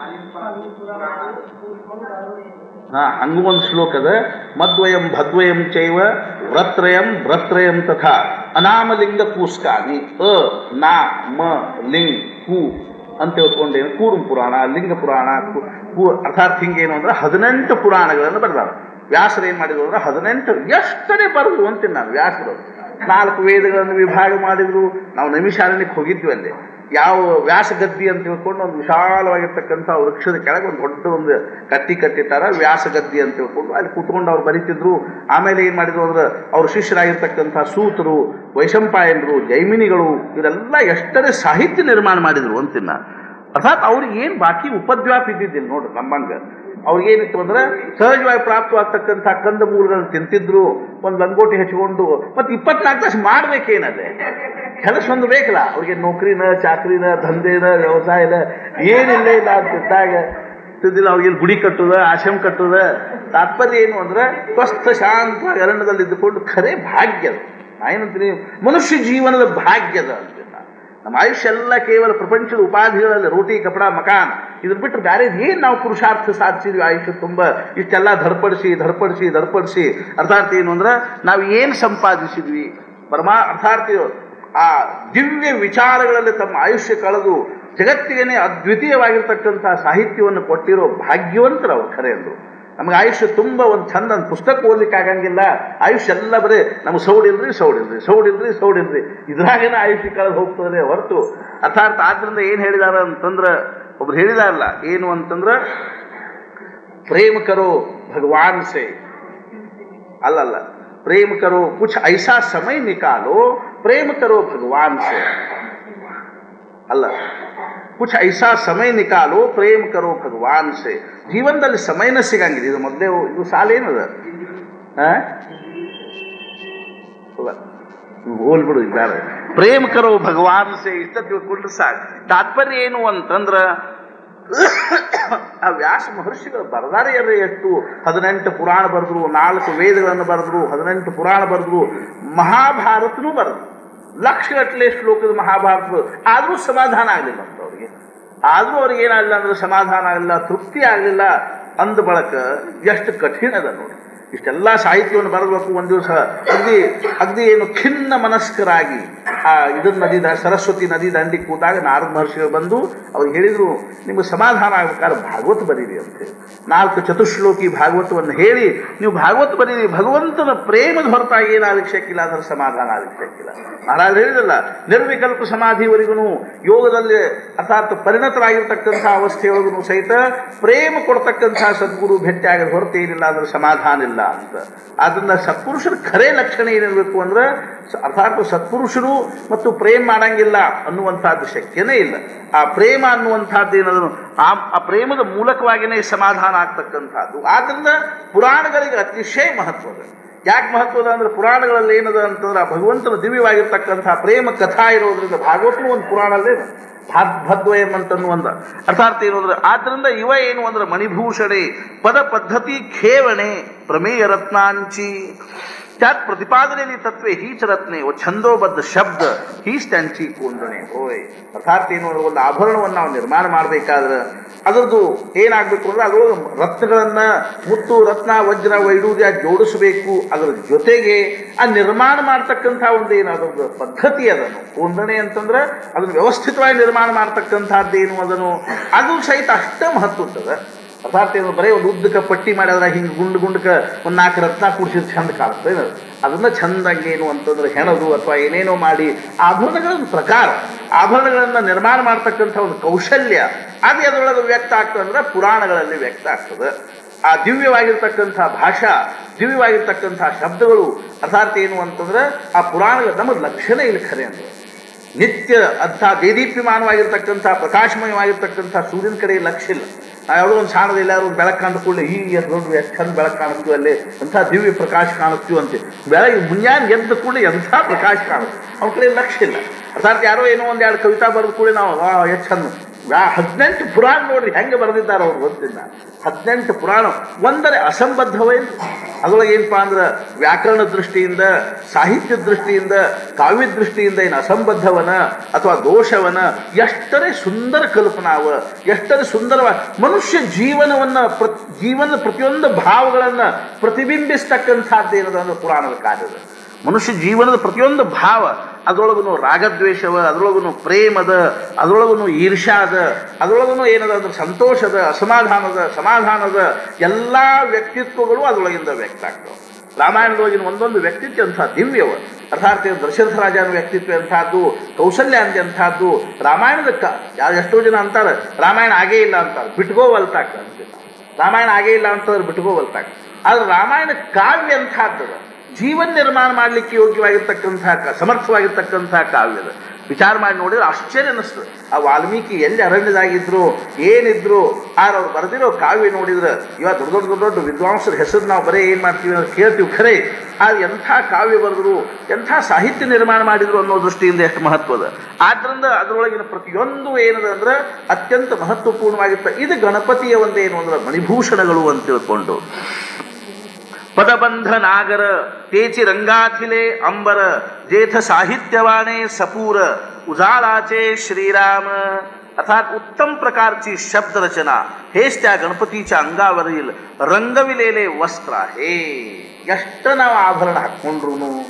ಹಾ ಹಂಗ ಒಂದು ಶ್ಲೋಕ ಅದ ಮದ್ವಯಂ ಭದ್ವಯಂ ಚೈವ ವ್ರತ್ರಯಂ ವ್ರತ್ರಯಂ ತಥಾ ಅನಾಮಲಿಂಗ ಕೂಸ್ಕಾನಿ ಅ ನಾ ಮ ಲಿಂಗ್ ಕು ಅಂತ ತಿಳ್ಕೊಂಡೇನು ಕೂರು ಪುರಾಣ ಲಿಂಗ ಪುರಾಣ ಕು- ಕು ಅರ್ಥಾತ್ ಹಿಂಗೇನು ಅಂದ್ರೆ ಹದಿನೆಂಟು ಪುರಾಣಗಳನ್ನು ಬರೆದಾರ ವ್ಯಾಸರು ಏನ್ ಮಾಡಿದ್ರು ಅಂದ್ರೆ ಹದಿನೆಂಟು ಎಷ್ಟನೇ ಬರೆದು ಅಂತೀನಿ ನಾನು ವ್ಯಾಸರು ನಾಲ್ಕು ವೇದಗಳನ್ನು ವಿಭಾಗ ಮಾಡಿದ್ರು ನಾವು ನೈಮಿಷಾರಣ್ಯಕ್ಕೆ ಹೋಗಿದ್ವಿ ಅಲ್ಲಿ ಯಾವ ವ್ಯಾಸಗದ್ದಿ ಅಂತ ತಿಳ್ಕೊಂಡು ಒಂದು ವಿಶಾಲವಾಗಿರ್ತಕ್ಕಂಥ ವೃಕ್ಷದ ಕೆಳಗೆ ಒಂದು ದೊಡ್ಡ ಒಂದು ಕಟ್ಟಿ ಕಟ್ಟಿಟ್ಟಾರ ವ್ಯಾಸಗದ್ದಿ ಅಂತ ತಿಳ್ಕೊಂಡು ಅಲ್ಲಿ ಕೂತ್ಕೊಂಡು ಅವ್ರು ಬರೀತಿದ್ರು ಆಮೇಲೆ ಏನ್ ಮಾಡಿದ್ರು ಅಂದ್ರೆ ಅವ್ರ ಶಿಷ್ಯರಾಗಿರ್ತಕ್ಕಂಥ ಸೂತರು ವೈಶಂಪಾಯನರು ಜೈಮಿನಿಗಳು ಇವರೆಲ್ಲ ಎಷ್ಟರೇ ಸಾಹಿತ್ಯ ನಿರ್ಮಾಣ ಮಾಡಿದ್ರು ಅಂತಿನ್ನ ಅರ್ಥಾತ್ ಅವ್ರಿಗೆ ಏನ್ ಬಾಕಿ ಉಪದ್ವ್ಯಾಪ ಇದ್ದಿದ್ದಿಲ್ಲ ನೋಡ್ರಿ ನಮ್ಮಂಗ ಅವ್ರಿಗೆ ಏನಿತ್ತು ಅಂದ್ರೆ ಸಹಜವಾಗಿ ಪ್ರಾಪ್ತವಾಗ್ತಕ್ಕಂಥ ಕಂದ ಮೂಲಗಳನ್ನ ತಿಂತಿದ್ರು ಒಂದು ಲಂಗೋಟಿ ಹಚ್ಕೊಂಡು ಮತ್ತೆ ಇಪ್ಪತ್ನಾಲ್ಕು ತಾಸು ಮಾಡ್ಬೇಕೇನದೆ ಕೆಲಸ ಒಂದು ಬೇಕಲ್ಲ ಅವ್ರಿಗೆ ನೌಕರಿನ ಚಾಕ್ರಿನ ದಂಧೆನ ವ್ಯವಸಾಯನ ಏನಿಲ್ಲ ಇಲ್ಲ ಅಂತಿದ್ದಾಗ ತಿದ್ದಿಲ್ಲ ಅವ್ರಿಗೆ ಗುಡಿ ಕಟ್ಟುದ ಆಶ್ರಮ ಕಟ್ಟುದ ತಾತ್ಪರ್ಯ ಏನು ಅಂದ್ರೆ ಸ್ವಸ್ಥ ಶಾಂತವಾಗಿ ಅರಣ್ಯದಲ್ಲಿ ಇದ್ದುಕೊಂಡು ಖರೆ ಭಾಗ್ಯದ ನಾ ಏನಂತೀನಿ ಮನುಷ್ಯ ಜೀವನದ ಭಾಗ್ಯದ ಅಂತೀನಿ ನಾನು. ನಮ್ಮ ಆಯುಷ್ಯ ಎಲ್ಲ ಕೇವಲ ಪ್ರಪಂಚದ ಉಪಾಧಿಗಳಲ್ಲಿ ರೋಟಿ ಕಪಡ ಮಕಾನ್ ಇದ್ರ ಬಿಟ್ಟರೆ ಬೇರೆ ಏನು ನಾವು ಪುರುಷಾರ್ಥ ಸಾಧಿಸಿದ್ವಿ ಆಯುಷ್ಯ ತುಂಬ ಇಷ್ಟೆಲ್ಲ ಧಡ್ಪಡಿಸಿ ಧಡ್ಪಡಿಸಿ ಧಡ್ಪಡಿಸಿ ಅರ್ಥಾತ್ ಏನು ಅಂದ್ರೆ ನಾವು ಏನು ಸಂಪಾದಿಸಿದ್ವಿ ಪರಮಾ ಅರ್ಥಾತ್ ಆ ದಿವ್ಯ ವಿಚಾರಗಳಲ್ಲಿ ತಮ್ಮ ಆಯುಷ್ಯ ಕಳೆದು ಜಗತ್ತಿಗೇನೆ ಅದ್ವಿತೀಯವಾಗಿರ್ತಕ್ಕಂಥ ಸಾಹಿತ್ಯವನ್ನು ಕೊಟ್ಟಿರೋ ಭಾಗ್ಯವಂತರು ಅವ್ರು ಖರೆ ಅಂದರು ನಮ್ಗೆ ಆಯುಷ್ಯ ತುಂಬ ಒಂದು ಚಂದ ಒಂದು ಪುಸ್ತಕ ಓದ್ಲಿಕ್ಕೆ ಆಗಂಗಿಲ್ಲ ಆಯುಷ್ಯ ಎಲ್ಲ ಬರೀ ನಮ್ಗೆ ಸೌಡಿಲ್ರಿ ಸೌಡಿಲ್ರಿ ಸೌಡಿಲ್ರಿ ಸೌಡಿಲ್ರಿ ಇದ್ರಾಗೇನೆ ಆಯುಷ್ಯ ಕಳೆದು ಹೋಗ್ತದೆ ಹೊರತು ಅರ್ಥಾತ್ ಆದ್ರಿಂದ ಏನು ಹೇಳಿದಾರ ಅಂತಂದ್ರೆ ಒಬ್ರು ಹೇಳಿದಾರಲ್ಲ ಏನು ಅಂತಂದ್ರೆ ಪ್ರೇಮ ಕರೋ ಭಗವಾನ್ ಸೇ ಅಲ್ಲಲ್ಲ प्रेम करो कुछ ऐसा समय निकालो प्रेम करो भगवान से ಅಲ್ಲ ಕುछ ಐಸಾ ಸಮಯ ನಿಕಾಲೋ ಪ್ರೇಮ್ ಕರೋ ಭಗವಾನ್ ಸೆ ಜೀವನದಲ್ಲಿ ಸಮಯನ ಸಿಗಂಗಿಲ್ಲ ಇದು ಮೊದಲೇ ಇದು ಸಾಲ ಏನದ ಆ? ಹೌದಾ? ನೀವು ಹೋಲ್ಬಿಡು ಇದ್ದಾರೆ ಪ್ರೇಮ್ ಕರೋ ಭಗವಾನ್ ಸೆ ಇಷ್ಟ ತಿಳ್ಕೊಂಡ್ರೆ ಸಾಕು ತಾತ್ಪರ್ಯ ಏನು ಅಂತಂದ್ರ ಆ ವ್ಯಾಸ ಮಹರ್ಷಿಗಳು ಬರದಾರೆಯರೇ ಎಷ್ಟು ಹದಿನೆಂಟು ಪುರಾಣ ಬರೆದ್ರು ನಾಲ್ಕು ವೇದಗಳನ್ನು ಬರೆದ್ರು ಹದಿನೆಂಟು ಪುರಾಣ ಬರೆದ್ರು ಮಹಾಭಾರತನೂ ಬರೆದ್ರು ಲಕ್ಷಗಟ್ಟಲೆ ಶ್ಲೋಕದ ಮಹಾಭಾರತ ಆದರೂ ಸಮಾಧಾನ ಆಗಲಿಲ್ಲ ಅಂತ ಅವ್ರಿಗೆ ಆದರೂ ಅವ್ರಿಗೆ ಏನಾಗಲಿಲ್ಲ ಅಂದ್ರೆ ಸಮಾಧಾನ ಆಗಲಿಲ್ಲ ತೃಪ್ತಿ ಆಗಲಿಲ್ಲ ಅಂದ ಬಳಕ ಎಷ್ಟು ಕಠಿಣ ಅದ ನೋಡಿ ಇಷ್ಟೆಲ್ಲ ಸಾಹಿತ್ಯವನ್ನು ಬರಬೇಕು ಒಂದು ದಿವಸ ಅಗ್ದಿ ಅಗ್ದಿ ಏನು ಖಿನ್ನ ಮನಸ್ಕರಾಗಿ ಆ ಇದನ್ನ ನದಿ ದ- ಸರಸ್ವತಿ ನದಿ ದಂಡಿ ಕೂತಾಗ ನಾರದ ಮಹರ್ಷಿಗಳು ಬಂದು ಅವ್ರಿಗೆ ಹೇಳಿದ್ರು ನಿಮಗೆ ಸಮಾಧಾನ ಆಗ್ಬೇಕಾದ್ರೆ ಭಾಗವತ ಬರೀರಿ ಅಂತೇಳಿ ನಾಲ್ಕು ಚತುಶ್ಲೋಕಿ ಭಾಗವತವನ್ನು ಹೇಳಿ ನೀವು ಭಾಗವತ ಬರೀರಿ ಭಗವಂತನ ಪ್ರೇಮದ ಹೊರತಾಗಿ ಏನಾಗಲಿಕ್ಕೆ ಶಕ್ಕಿಲ್ಲ ಅದರ ಸಮಾಧಾನ ಆಗಲಿಕ್ಕೆ ಶಕ್ಕಿಲ್ಲ ಮಹಾರಾಜರು ಹೇಳಿದಲ್ಲ ನಿರ್ವಿಕಲ್ಪ ಸಮಾಧಿವರೆಗೂ ಯೋಗದಲ್ಲಿ ಅರ್ಥಾತ್ ಪರಿಣತರಾಗಿರ್ತಕ್ಕಂಥ ಅವಸ್ಥೆಯೊಳಗೂ ಸಹಿತ ಪ್ರೇಮ ಕೊಡ್ತಕ್ಕಂಥ ಸದ್ಗುರು ಭೇಟಿ ಆಗದ ಹೊರತು ಏನಿಲ್ಲ ಅಂದ್ರೆ ಸಮಾಧಾನ ಇಲ್ಲ ಅಂತ ಆದ್ರಿಂದ ಸತ್ಪುರುಷರ ಖರೆ ಲಕ್ಷಣ ಏನಿರಬೇಕು ಅಂದ್ರೆ ಸ- ಅರ್ಥಾತ್ ಸತ್ಪುರುಷರು ಮತ್ತು ಪ್ರೇಮ ಮಾಡಂಗಿಲ್ಲ ಅನ್ನುವಂಥದ್ದು ಶಕ್ಯನೇ ಇಲ್ಲ ಆ ಪ್ರೇಮ ಅನ್ನುವಂಥದ್ದು ಏನಾದ್ರು ಆ ಆ ಪ್ರೇಮದ ಮೂಲಕವಾಗಿಯೇ ಸಮಾಧಾನ ಆಗ್ತಕ್ಕಂಥದ್ದು ಆದ್ರಿಂದ ಪುರಾಣಗಳಿಗೆ ಅತಿಶಯ ಮಹತ್ವದ ಯಾಕೆ ಮಹತ್ವದ ಅಂದ್ರೆ ಪುರಾಣಗಳಲ್ಲಿ ಏನದ ಅಂತಂದ್ರೆ ಆ ಭಗವಂತನ ದಿವ್ಯವಾಗಿರ್ತಕ್ಕಂಥ ಪ್ರೇಮ ಕಥಾ ಇರೋದ್ರಿಂದ ಭಾಗವತನು ಒಂದು ಪುರಾಣಲ್ಲೇ ಭದ್ವಯಂ ಅಂತನ್ನುವಂತ ಅರ್ಥಾತ್ ಏನು ಅಂದ್ರೆ ಆದ್ರಿಂದ ಇವ ಏನು ಅಂದ್ರೆ ಮಣಿಭೂಷಣೆ ಪದ ಪದ್ಧತಿ ಖೇವಣೆ ಪ್ರಮೇಯ ರತ್ನಾಂಚಿ त्यात प्रतिपादलेली तत्वे हीच रत्ने व छंदोबद्ध ಶಬ್ದ ಹೀಸ್ ತಂಚಿ ಕುಂದಣೆ ಓಯ್ ಅರ್ಥಾತ್ ಏನು ಅಂದ್ರೆ ಒಂದು ಆಭರಣವನ್ನು ನಾವು ನಿರ್ಮಾಣ ಮಾಡಬೇಕಾದ್ರೆ ಅದರದ್ದು ಏನಾಗಬೇಕು ಅಂದ್ರೆ ಅದರೊಳಗೆ ರತ್ನಗಳನ್ನ ಮುತ್ತು ರತ್ನ ವಜ್ರ ವೈಡೂರ್ಯ ಜೋಡಿಸಬೇಕು ಅದರ ಜೊತೆಗೆ ಆ ನಿರ್ಮಾಣ ಮಾಡ್ತಕ್ಕಂಥ ಒಂದು ಏನು ಅದರದ್ದು ಪದ್ಧತಿ ಅದನ್ನು ಕುಂದಣೆ ಅಂತಂದ್ರೆ ಅದನ್ನು ವ್ಯವಸ್ಥಿತವಾಗಿ ನಿರ್ಮಾಣ ಮಾಡ್ತಕ್ಕಂಥದ್ದೇನು ಅದನ್ನು ಅದು ಸಹಿತ ಅಷ್ಟೇ ಮಹತ್ವದ ಅರ್ಥಾತ್ ಏನು ಬರೀ ಒಂದು ಉದ್ದಕ್ಕೆ ಪಟ್ಟಿ ಮಾಡಿ ಅದ್ರ ಹಿಂಗೆ ಗುಂಡು ಗುಂಡಕ್ಕೆ ಒಂದು ನಾಲ್ಕು ರತ್ನ ಕೂಡಿಸಿದ್ರೆ ಚಂದ ಕಾಣುತ್ತೆ ಏನು ಅದನ್ನ ಚಂದಾಗಿ ಏನು ಅಂತಂದ್ರೆ ಹೆಣದು ಅಥವಾ ಏನೇನೋ ಮಾಡಿ ಆಭರಣಗಳ ಒಂದು ಪ್ರಕಾರ ಆಭರಣಗಳನ್ನು ನಿರ್ಮಾಣ ಮಾಡ್ತಕ್ಕಂಥ ಒಂದು ಕೌಶಲ್ಯ ಅದು ಅದರೊಳಗೆ ವ್ಯಕ್ತ ಆಗ್ತದೆ ಅಂದ್ರೆ ಪುರಾಣಗಳಲ್ಲಿ ವ್ಯಕ್ತ ಆಗ್ತದೆ ಆ ದಿವ್ಯವಾಗಿರ್ತಕ್ಕಂಥ ಭಾಷಾ ದಿವ್ಯವಾಗಿರ್ತಕ್ಕಂಥ ಶಬ್ದಗಳು ಅರ್ಥಾತ್ ಏನು ಅಂತಂದ್ರೆ ಆ ಪುರಾಣಗಳು ನಮಗೆ ಲಕ್ಷಣ ಇಲ್ಲಿ ಖರೆ ಅಂದ್ರೆ ನಿತ್ಯ ಅಂಥ ದೇದೀಪ್ಯಮಾನವಾಗಿರ್ತಕ್ಕಂಥ ಪ್ರಕಾಶಮಯವಾಗಿರ್ತಕ್ಕಂಥ ಸೂರ್ಯನ ಕಡೆ ಲಕ್ಷ್ಯ ಇಲ್ಲ ನಾವು ಯಾವುದೋ ಒಂದು ಸಾಣದ ಎಲ್ಲಾರು ಒಂದು ಬೆಳಕು ಕಾಣದ ಕೂಡಲೇ ಈ ಎಷ್ಟು ದೊಡ್ಡ ಎಷ್ಟು ಚಂದ ಬೆಳಕು ಕಾಣಿಸ್ತೀವಿ ಅಲ್ಲಿ ಎಂಥ ದಿವ್ಯ ಪ್ರಕಾಶ ಕಾಣಿಸ್ತೀವಿ ಅಂತ ಬೆಳಗ್ಗೆ ಮುಂಜಾನೆ ಎದ್ದ ಕೂಡಲೇ ಎಂಥ ಪ್ರಕಾಶ ಕಾಣುತ್ತೆ ಅವ್ನ ಕಡೆ ಲಕ್ಷ್ಯ ಇಲ್ಲ ಅರ್ಥಾತ್ ಯಾರೋ ಏನೋ ಒಂದು ಎರಡು ಕವಿತಾ ಬರೆದ ಕೂಡಲೇ ನಾವು ವಾ ಎಷ್ಟು ಚಂದ ವ್ಯಾ ಹದಿನೆಂಟು ಪುರಾಣ ನೋಡ್ರಿ ಹೆಂಗೆ ಬರೆದಿದ್ದಾರೆ ಅವ್ರು ಗೊತ್ತಿಲ್ಲ ಹದಿನೆಂಟು ಪುರಾಣ ಒಂದರೆ ಅಸಂಬದ್ಧವೇ ಅದರೊಳಗೆ ಏನಪ್ಪಾ ಅಂದ್ರೆ ವ್ಯಾಕರಣ ದೃಷ್ಟಿಯಿಂದ ಸಾಹಿತ್ಯ ದೃಷ್ಟಿಯಿಂದ ಕಾವ್ಯ ದೃಷ್ಟಿಯಿಂದ ಏನು ಅಸಂಬದ್ಧವನ ಅಥವಾ ದೋಷವನ ಎಷ್ಟರೇ ಸುಂದರ ಕಲ್ಪನಾವ ಎಷ್ಟರೇ ಸುಂದರವಾಗಿ ಮನುಷ್ಯ ಜೀವನವನ್ನ ಪ್ರ ಜೀವನದ ಪ್ರತಿಯೊಂದು ಭಾವಗಳನ್ನು ಪ್ರತಿಬಿಂಬಿಸ್ತಕ್ಕಂಥದ್ದು ಏನದ ಅಂದ್ರೆ ಪುರಾಣದ ಕಾರ್ಯದ ಮನುಷ್ಯ ಜೀವನದ ಪ್ರತಿಯೊಂದು ಭಾವ ಅದರೊಳಗೂ ರಾಗದ್ವೇಷವ ಅದರೊಳಗೂ ಪ್ರೇಮದ ಅದರೊಳಗೂ ಈರ್ಷಾದ ಅದರೊಳಗೂ ಏನದ ಅಂದ್ರೆ ಸಂತೋಷದ ಅಸಮಾಧಾನದ ಸಮಾಧಾನದ ಎಲ್ಲ ವ್ಯಕ್ತಿತ್ವಗಳು ಅದರೊಳಗಿಂದ ವ್ಯಕ್ತ ಆಗ್ತವೆ ರಾಮಾಯಣದೊಳಗಿನ ಒಂದೊಂದು ವ್ಯಕ್ತಿತ್ವ ಅಂಥ ದಿವ್ಯವ ಅರ್ಥಾತ್ ಇದು ದಶರಥ ರಾಜನ ವ್ಯಕ್ತಿತ್ವ ಎಂಥದ್ದು ಕೌಶಲ್ಯ ಅಂತ ಎಂಥದ್ದು ರಾಮಾಯಣದ ಕ ಯಾ- ಎಷ್ಟೋ ಜನ ಅಂತಾರೆ ರಾಮಾಯಣ ಆಗೇ ಇಲ್ಲ ಅಂತಾರೆ ಬಿಟ್ಕೋವಲ್ತಾಕ ಅಂತೀವಿ ನಾವು. ರಾಮಾಯಣ ಆಗೇ ಇಲ್ಲ ಅಂತಂದ್ರೆ ಬಿಟ್ಕೋವಲ್ತಾಕ ಆದ್ರೆ ರಾಮಾಯಣ ಕಾವ್ಯ ಎಂಥದ್ದದ ಜೀವನ ನಿರ್ಮಾಣ ಮಾಡಲಿಕ್ಕೆ ಯೋಗ್ಯವಾಗಿರ್ತಕ್ಕಂಥ ಕ- ಸಮರ್ಥವಾಗಿರ್ತಕ್ಕಂಥ ಕಾವ್ಯದ ವಿಚಾರ ಮಾಡಿ ನೋಡಿದ್ರೆ ಆಶ್ಚರ್ಯ ಅನ್ನಿಸ್ತದೆ ಆ ವಾಲ್ಮೀಕಿ ಎಲ್ಲಿ ಅರಣ್ಯದಾಗಿದ್ರು ಏನಿದ್ರು ಆದ್ರೆ ಅವ್ರು ಬರೆದಿರೋ ಕಾವ್ಯ ನೋಡಿದ್ರೆ ಇವಾಗ ದೊಡ್ಡ ದೊಡ್ಡ ದೊಡ್ಡ ದೊಡ್ಡ ವಿದ್ವಾಂಸರ ಹೆಸರು ನಾವು ಬರೀ ಏನು ಮಾಡ್ತೀವಿ ಅಂದ್ರೆ ಕೇಳ್ತೀವಿ ಖರೆ ಆದ್ರೆ ಎಂಥ ಕಾವ್ಯ ಬರೆದ್ರು ಎಂಥ ಸಾಹಿತ್ಯ ನಿರ್ಮಾಣ ಮಾಡಿದ್ರು ಅನ್ನೋ ದೃಷ್ಟಿಯಿಂದ ಎಷ್ಟು ಮಹತ್ವದ ಆದ್ರಿಂದ ಅದರೊಳಗಿನ ಪ್ರತಿಯೊಂದು ಏನದ ಅಂದ್ರೆ ಅತ್ಯಂತ ಮಹತ್ವಪೂರ್ಣವಾಗಿರ್ತ ಇದು ಗಣಪತಿಯ ಒಂದೇನು ಅಂದ್ರೆ ಮಣಿಭೂಷಣಗಳು ಅಂತ ತಿಳ್ಕೊಂಡು ಪದಬಂಧ नागर तेची रंगाथिले अंबर जेथ साहित्यवाणे सपूर उजाळाचे श्रीराम अर्थात उत्तम प्रकारची शब्दरचना हेच त्या गणपतीच्या अंगावरील रंगविलेले वस्त्र आहे ಎಷ್ಟು ನಾವು ಆಭರಣ ಹಾಕ್ಕೊಂಡ್ರು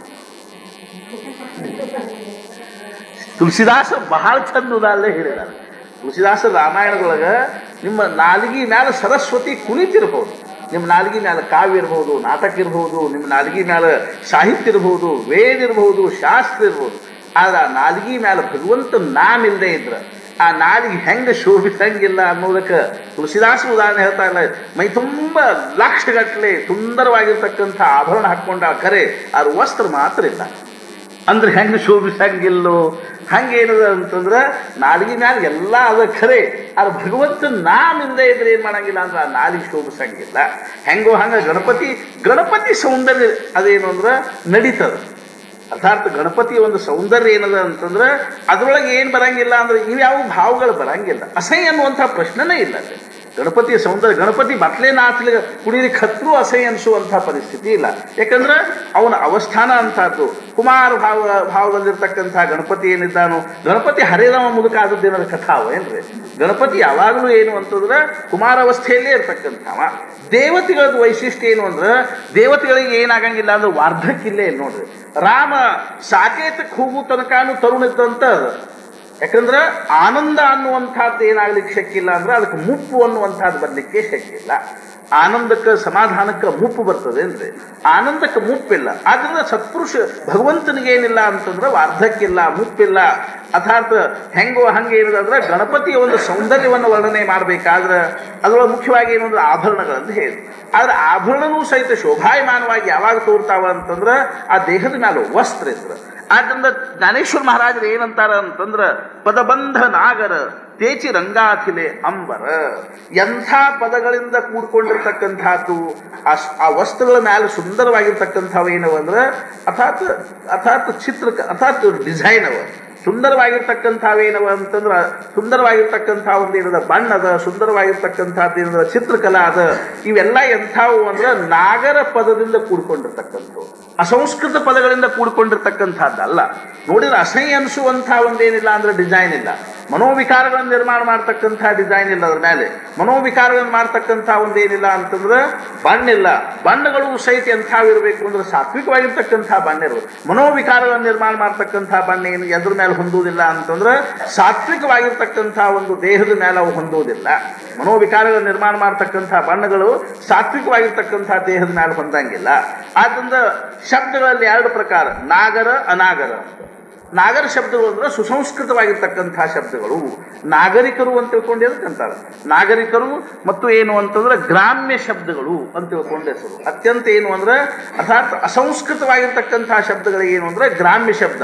ತುಳಸಿದಾಸ ಬಹಳ ಚಂದ ಉದಾಹರಣೆ ಹೇಳಿದ್ದಾರೆ ತುಳಸಿದಾಸ ರಾಮಾಯಣದೊಳಗ ನಿಮ್ಮ ನಾಲಿಗೆ ಮ್ಯಾಲ ಸರಸ್ವತಿ ಕುಣಿತಿರ್ಬೋದು ನಿಮ್ಮ ನಾಲಿಗೆ ಮ್ಯಾಲ ಕಾವ್ಯ ಇರ್ಬೋದು ನಾಟಕ ಇರ್ಬೋದು ನಿಮ್ಮ ನಾಲಿಗೆ ಮ್ಯಾಲ ಸಾಹಿತ್ಯ ಇರ್ಬೋದು ವೇದ ಇರ್ಬೋದು ಶಾಸ್ತ್ರ ಇರ್ಬೋದು ಆದ್ರೆ ಆ ನಾಲಿಗೆ ಮ್ಯಾಲ ಭಗವಂತ ನಾಮ ಇಲ್ಲದೆ ಇದ್ರ ಆ ನಾಲಿಗೆ ಹೆಂಗೆ ಶೋಭಿಸಂಗಿಲ್ಲ ಅನ್ನೋದಕ್ಕೆ ತುಳಸಿದಾಸ ಉದಾಹರಣೆ ಹೇಳ್ತಾ ಇಲ್ಲ ಮೈ ತುಂಬ ಲಕ್ಷಗಟ್ಟಲೆ ಸುಂದರವಾಗಿರ್ತಕ್ಕಂಥ ಆಭರಣ ಹಾಕ್ಕೊಂಡ ಕರೆ ಅದ್ರ ವಸ್ತ್ರ ಮಾತ್ರ ಇಲ್ಲ ಅಂದ್ರೆ ಹೆಂಗೆ ಶೋಭಿಸಂಗಿಲ್ಲೋ ಹಂಗೇನದ ಅಂತಂದ್ರೆ ನಾಲಿಗೆ ಮ್ಯಾಲ ಎಲ್ಲ ಅದ ಖರೆ ಅದು ಭಗವಂತ ನಾಮ ಇಲ್ಲದೆ ಇದ್ರೆ ಏನ್ ಮಾಡಂಗಿಲ್ಲ ಅಂದ್ರೆ ಆ ನಾಲಿಗೆ ಶೋಭಿಸಂಗಿಲ್ಲ ಹೆಂಗೋ ಹಂಗ ಗಣಪತಿ ಗಣಪತಿ ಸೌಂದರ್ಯ ಅದೇನು ಅಂದ್ರೆ ನಡೀತದ ಅರ್ಥಾತ್ ಗಣಪತಿಯ ಒಂದು ಸೌಂದರ್ಯ ಏನದ ಅಂತಂದ್ರೆ ಅದ್ರೊಳಗೆ ಏನು ಬರಂಗಿಲ್ಲ ಅಂದ್ರೆ ಇವ್ಯಾವ ಭಾವಗಳು ಬರಂಗಿಲ್ಲ ಅಸಹ್ಯ ಅನ್ನುವಂಥ ಪ್ರಶ್ನೆನೇ ಇಲ್ಲ ಅಲ್ಲಿ ಗಣಪತಿಯ ಸೌಂದರ್ಯ ಗಣಪತಿ ಬಟ್ಲೆ ನಾಚಲಿ ಕುಡಿಲಿಕ್ಕೆ ಹತ್ರೂ ಅಸಹ್ಯ ಅನಿಸುವಂಥ ಪರಿಸ್ಥಿತಿ ಇಲ್ಲ ಯಾಕಂದ್ರೆ ಅವನ ಅವಸ್ಥಾನ ಅಂತದ್ದು ಕುಮಾರ ಭಾವ ಭಾವದಲ್ಲಿರ್ತಕ್ಕಂಥ ಗಣಪತಿ ಏನಿದ್ದಾನೋ ಗಣಪತಿ ಹರಿರಾಮ ಮುದುಕ ಆದದ್ದೇನಾದ್ರು ಕಥಾವ ಏನ್ರಿ ಗಣಪತಿ ಯಾವಾಗಲೂ ಏನು ಅಂತಂದ್ರೆ ಕುಮಾರ ಅವಸ್ಥೆಯಲ್ಲೇ ಇರ್ತಕ್ಕಂಥವ ದೇವತೆಗಳದ್ದು ವೈಶಿಷ್ಟ್ಯ ಏನು ಅಂದ್ರೆ ದೇವತೆಗಳಿಗೆ ಏನಾಗಂಗಿಲ್ಲ ಅಂದ್ರೆ ವಾರ್ಧಕ್ಕಿಲ್ಲೇ ಇಲ್ಲ ನೋಡ್ರಿ ರಾಮ ಸಾಕೇತಕ್ಕೆ ಹೋಗೋ ತನಕನೂ ತರುಣಿದ್ದಂತ ಯಾಕಂದ್ರೆ ಆನಂದ ಅನ್ನುವಂಥದ್ದು ಏನಾಗ್ಲಿಕ್ಕೆ ಶಕ್ಕಿಲ್ಲ ಅಂದ್ರೆ ಅದಕ್ಕೆ ಮುಪ್ಪು ಅನ್ನುವಂಥದ್ದು ಬರ್ಲಿಕ್ಕೆ ಶಕ್ಕಿಲ್ಲ ಆನಂದಕ್ಕೆ ಸಮಾಧಾನಕ್ಕೆ ಮುಪ್ಪು ಬರ್ತದೆ ಅಂದ್ರೆ ಆನಂದಕ್ಕೆ ಮುಪ್ಪಿಲ್ಲ ಆದ್ರಿಂದ ಸತ್ಪುರುಷ ಭಗವಂತನಿಗೆ ಏನಿಲ್ಲ ಅಂತಂದ್ರೆ ವಾರ್ಧಕ್ಕಿಲ್ಲ ಮುಪ್ಪಿಲ್ಲ ಅರ್ಥಾತ್ ಹೆಂಗೋ ಹಂಗೆ ಏನಿದೆ ಅಂದ್ರೆ ಗಣಪತಿಯ ಒಂದು ಸೌಂದರ್ಯವನ್ನು ವರ್ಣನೆ ಮಾಡಬೇಕಾದ್ರೆ ಅದರೊಳಗೆ ಮುಖ್ಯವಾಗಿ ಏನು ಅಂದ್ರೆ ಆಭರಣಗಳಂತ ಹೇಳಿ ಆದ್ರೆ ಆಭರಣನೂ ಸಹಿತ ಶೋಭಾಯಮಾನವಾಗಿ ಯಾವಾಗ ತೋರ್ತಾವ ಅಂತಂದ್ರೆ ಆ ದೇಹದ ಮೇಲೆ ವಸ್ತ್ರ ಇದ್ರೆ ಆದ್ರಿಂದ ಜ್ಞಾನೇಶ್ವರ ಮಹಾರಾಜರು ಏನಂತಾರ ಅಂತಂದ್ರ ಪದಬಂಧ ನಾಗರ ತೇಚಿ ರಂಗಾಥಿಲೆ ಅಂಬರ ಎಂಥ ಪದಗಳಿಂದ ಕೂಡ್ಕೊಂಡಿರ್ತಕ್ಕಂಥದ್ದು ಆ ಸ್- ಆ ವಸ್ತುಗಳ ಮೇಲೆ ಸುಂದರವಾಗಿರ್ತಕ್ಕಂಥವು ಏನವ ಅಂದ್ರೆ ಅರ್ಥಾತ್ ಅರ್ಥಾತ್ ಚಿತ್ರ ಅರ್ಥಾತ್ ಡಿಸೈನ್ ಅವ ಸುಂದರವಾಗಿರ್ತಕ್ಕಂಥವೇನವ ಅಂತಂದ್ರೆ ಸುಂದರವಾಗಿರ್ತಕ್ಕಂಥ ಒಂದು ಏನದ ಬಣ್ಣದ ಸುಂದರವಾಗಿರ್ತಕ್ಕಂಥದ್ದು ಏನದ ಚಿತ್ರಕಲಾ ಅದ ಇವೆಲ್ಲ ಎಂಥವು ಅಂದ್ರೆ ನಾಗರ ಪದದಿಂದ ಕೂಡ್ಕೊಂಡಿರ್ತಕ್ಕಂಥವು ಅಸಂಸ್ಕೃತ ಪದಗಳಿಂದ ಕೂಡ್ಕೊಂಡಿರ್ತಕ್ಕಂಥದ್ದಲ್ಲ ನೋಡಿದ್ರೆ ಅಸಹ್ಯ ಅನಿಸುವಂಥ ಒಂದೇನಿಲ್ಲ ಅಂದ್ರೆ ಡಿಸೈನ್ ಇಲ್ಲ ಮನೋವಿಕಾರಗಳನ್ನು ನಿರ್ಮಾಣ ಮಾಡ್ತಕ್ಕಂಥ ಡಿಸೈನ್ ಇಲ್ಲ ಅದ್ರ ಮೇಲೆ ಮನೋವಿಕಾರಗಳನ್ನು ಮಾಡ್ತಕ್ಕಂಥ ಒಂದೇನಿಲ್ಲ ಅಂತಂದ್ರೆ ಬಣ್ಣ ಇಲ್ಲ ಬಣ್ಣಗಳು ಸಹಿತ ಎಂಥವಿರಬೇಕು ಅಂದ್ರೆ ಸಾತ್ವಿಕವಾಗಿರ್ತಕ್ಕಂಥ ಬಣ್ಣ ಇರಬೇಕು ಮನೋವಿಕಾರಗಳನ್ನು ನಿರ್ಮಾಣ ಮಾಡ್ತಕ್ಕಂಥ ಬಣ್ಣ ಏನು ಎದ್ರ ಮೇಲೆ ಹೊಂದುವುದಿಲ್ಲ ಅಂತಂದ್ರೆ ಸಾತ್ವಿಕವಾಗಿರ್ತಕ್ಕಂಥ ಒಂದು ದೇಹದ ಮೇಲೆ ಅವು ಹೊಂದುವುದಿಲ್ಲ ಮನೋವಿಕಾರಗಳ ನಿರ್ಮಾಣ ಮಾಡ್ತಕ್ಕಂಥ ಬಣ್ಣಗಳು ಸಾತ್ವಿಕವಾಗಿರ್ತಕ್ಕಂಥ ದೇಹದ ಮೇಲೆ ಹೊಂದಂಗಿಲ್ಲ ಆದ್ರಿಂದ ಶಬ್ದಗಳಲ್ಲಿ ಎರಡು ಪ್ರಕಾರ ನಾಗರ ಅನಾಗರ ಅಂತ ನಾಗರ ಶಬ್ದಗಳು ಅಂದ್ರೆ ಸುಸಂಸ್ಕೃತವಾಗಿರ್ತಕ್ಕಂಥ ಶಬ್ದಗಳು ನಾಗರಿಕರು ಅಂತ ತಿಳ್ಕೊಂಡು ಎದಕ್ಕಂತಾರೆ ನಾಗರಿಕರು ಮತ್ತು ಏನು ಅಂತಂದ್ರೆ ಗ್ರಾಮ್ಯ ಶಬ್ದಗಳು ಅಂತ ತಿಳ್ಕೊಂಡು ಹೆಸರು ಅತ್ಯಂತ ಏನು ಅಂದ್ರೆ ಅರ್ಥಾತ್ ಅಸಂಸ್ಕೃತವಾಗಿರ್ತಕ್ಕಂಥ ಶಬ್ದಗಳಿಗೆ ಏನು ಅಂದ್ರೆ ಗ್ರಾಮ್ಯ ಶಬ್ದ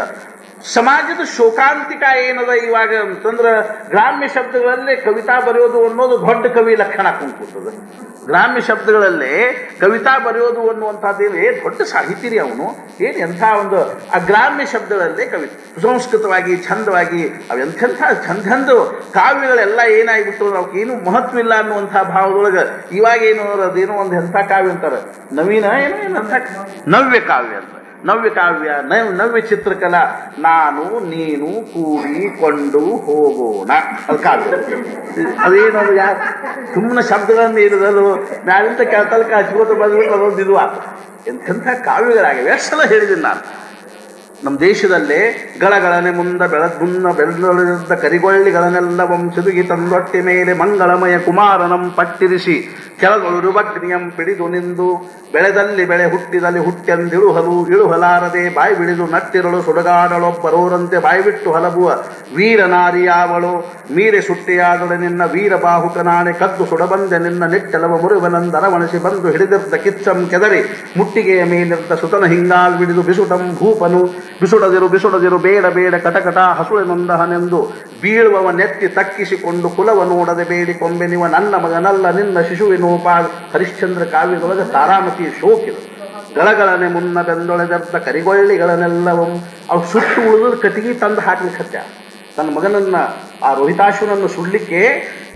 ಸಮಾಜದ ಶೋಕಾಂತಿಕ ಏನದ ಇವಾಗ ಅಂತಂದ್ರೆ ಗ್ರಾಮ್ಯ ಶಬ್ದಗಳಲ್ಲೇ ಕವಿತಾ ಬರೆಯೋದು ಅನ್ನೋದು ದೊಡ್ಡ ಕವಿ ಲಕ್ಷಣ ಕುಂಕುತ್ತದೆ ಗ್ರಾಮ್ಯ ಶಬ್ದಗಳಲ್ಲೇ ಕವಿತಾ ಬರೆಯೋದು ಅನ್ನುವಂಥದ್ದೇನೆ ದೊಡ್ಡ ಸಾಹಿತಿ ರೀ ಅವನು ಏನು ಎಂಥ ಒಂದು ಆ ಗ್ರಾಮ್ಯ ಶಬ್ದಗಳಲ್ಲೇ ಕವಿ ಸುಸಂಸ್ಕೃತವಾಗಿ ಚಂದವಾಗಿ ಅವೆಂಥೆಂಥ ಚಂದಂದು ಕಾವ್ಯಗಳೆಲ್ಲ ಏನಾಗಿಬಿಟ್ಟು ಅವಕ್ಕೆ ಏನು ಮಹತ್ವ ಇಲ್ಲ ಅನ್ನುವಂಥ ಭಾವದೊಳಗೆ ಇವಾಗ ಏನು ಅದೇನೋ ಒಂದು ಎಂಥ ಕಾವ್ಯ ಅಂತಾರೆ ನವೀನ ಏನೋ ಏನಂತ ನವ್ಯ ಕಾವ್ಯ ಅಂತ ನವ್ಯ ಕಾವ್ಯ ನವ್ ನವ್ಯ ಚಿತ್ರಕಲಾ ನಾನು ನೀನು ಕೂಡಿಕೊಂಡು ಹೋಗೋಣ ಅದು ಕಾವ್ಯ ಅದೇನದು ಯಾ ಸುಮ್ಮನೆ ಶಬ್ದಗಳನ್ನು ಇರೋದದು ಮ್ಯಾಲಿಂದ ಕೆಳತಲ್ಕ ಹಚ್ಕೋತ ಬಂದ್ಬಿಟ್ಟು ಅದೊಂದು ಇದು ಆತು ಎಂತೆಂಥ ಕಾವ್ಯಗಳಾಗಿವೆ ಎಷ್ಟು ಸಲ ಹೇಳಿದ್ದೀನಿ ನಾನು ನಮ್ಮ ದೇಶದಲ್ಲೇ ಗಳಗಳನೆ ಮುಂದ ಬೆಳೆದ ಮುನ್ನ ಬೆಳೆದ ಕರಿಗೊಳ್ಳಿಗಳನ್ನೆಲ್ಲ ವಂಶದುಗಿ ತಂದೊಟ್ಟೆ ಮೇಲೆ ಮಂಗಳಮಯ ಕುಮಾರನಂ ಪಟ್ಟಿರಿಸಿ ಕೆಳಗೊಳುರುವಗ್ನಿಯಂ ಪಿಡಿದು ನಿಂದು ಬೆಳೆದಲ್ಲಿ ಬೆಳೆ ಹುಟ್ಟಿದಲ್ಲಿ ಹುಟ್ಟೆಂದಿಳುಹಲು ಇಳುಹಲಾರದೆ ಬಾಯಿ ಬಿಡಿದು ನಟ್ಟಿರಳು ಸುಡಗಾಡಳೊಬ್ಬರೋರಂತೆ ಬಾಯಿ ಬಿಟ್ಟು ಹಲಬುವ ವೀರನಾರಿಯಾವಳು ಮೀರೆ ಸುಟ್ಟಿಯಾದೊಡೆ ನಿನ್ನ ವೀರ ಬಾಹುಕನಾಣೆ ಕದ್ದು ಸುಡಬಂದೆ ನಿನ್ನ ನಿಟ್ಟಲವ ಮುರುವನಂದರವಣಿಸಿ ಬಂದು ಹಿಡಿದಿರ್ತ ಕಿಚ್ಚಂ ಕೆದರಿ ಮುಟ್ಟಿಗೆಯ ಮೇಲಿರ್ತ ಸುತನ ಹಿಂಗಾಲ್ ಬಿಡಿದು ಬಿಸುಟಂ ಭೂಪನು ಬಿಸುಡದಿರು ಬಿಸುಡದಿರು ಬೇಡ ಬೇಡ ಕಟಕಟ ಹಸುಳೆ ನೊಂದಹನೆಂದು ಬೀಳುವವ ನೆತ್ತಿ ತಕ್ಕಿಸಿಕೊಂಡು ಕುಲವ ನೋಡದೆ ಬೇಡಿಕೊಂಬೆ ನೀವು ನನ್ನ ಮಗನಲ್ಲ ನಿನ್ನ ಶಿಶುವಿನೋಪ ಹರಿಶ್ಚಂದ್ರ ಕಾವ್ಯದೊಳಗೆ ತಾರಾಮತಿ ಶೋಕಿದು ಗಳಗಳನೆ ಮುನ್ನ ಬೆಂದೊಳೆದರ್ಥ ಕರಿಗೊಳ್ಳಿಗಳನ್ನೆಲ್ಲವಂ ಅವು ಸುಟ್ಟು ಉಳಿದು ಕಟ್ಟಿಗೆ ತಂದು ಹಾಕ್ಲಿಕ್ಕೆ ಹತ್ಯ ತನ್ನ ಮಗನನ್ನ ಆ ರೋಹಿತಾಶ್ವನನ್ನು ಸುಡ್ಲಿಕ್ಕೆ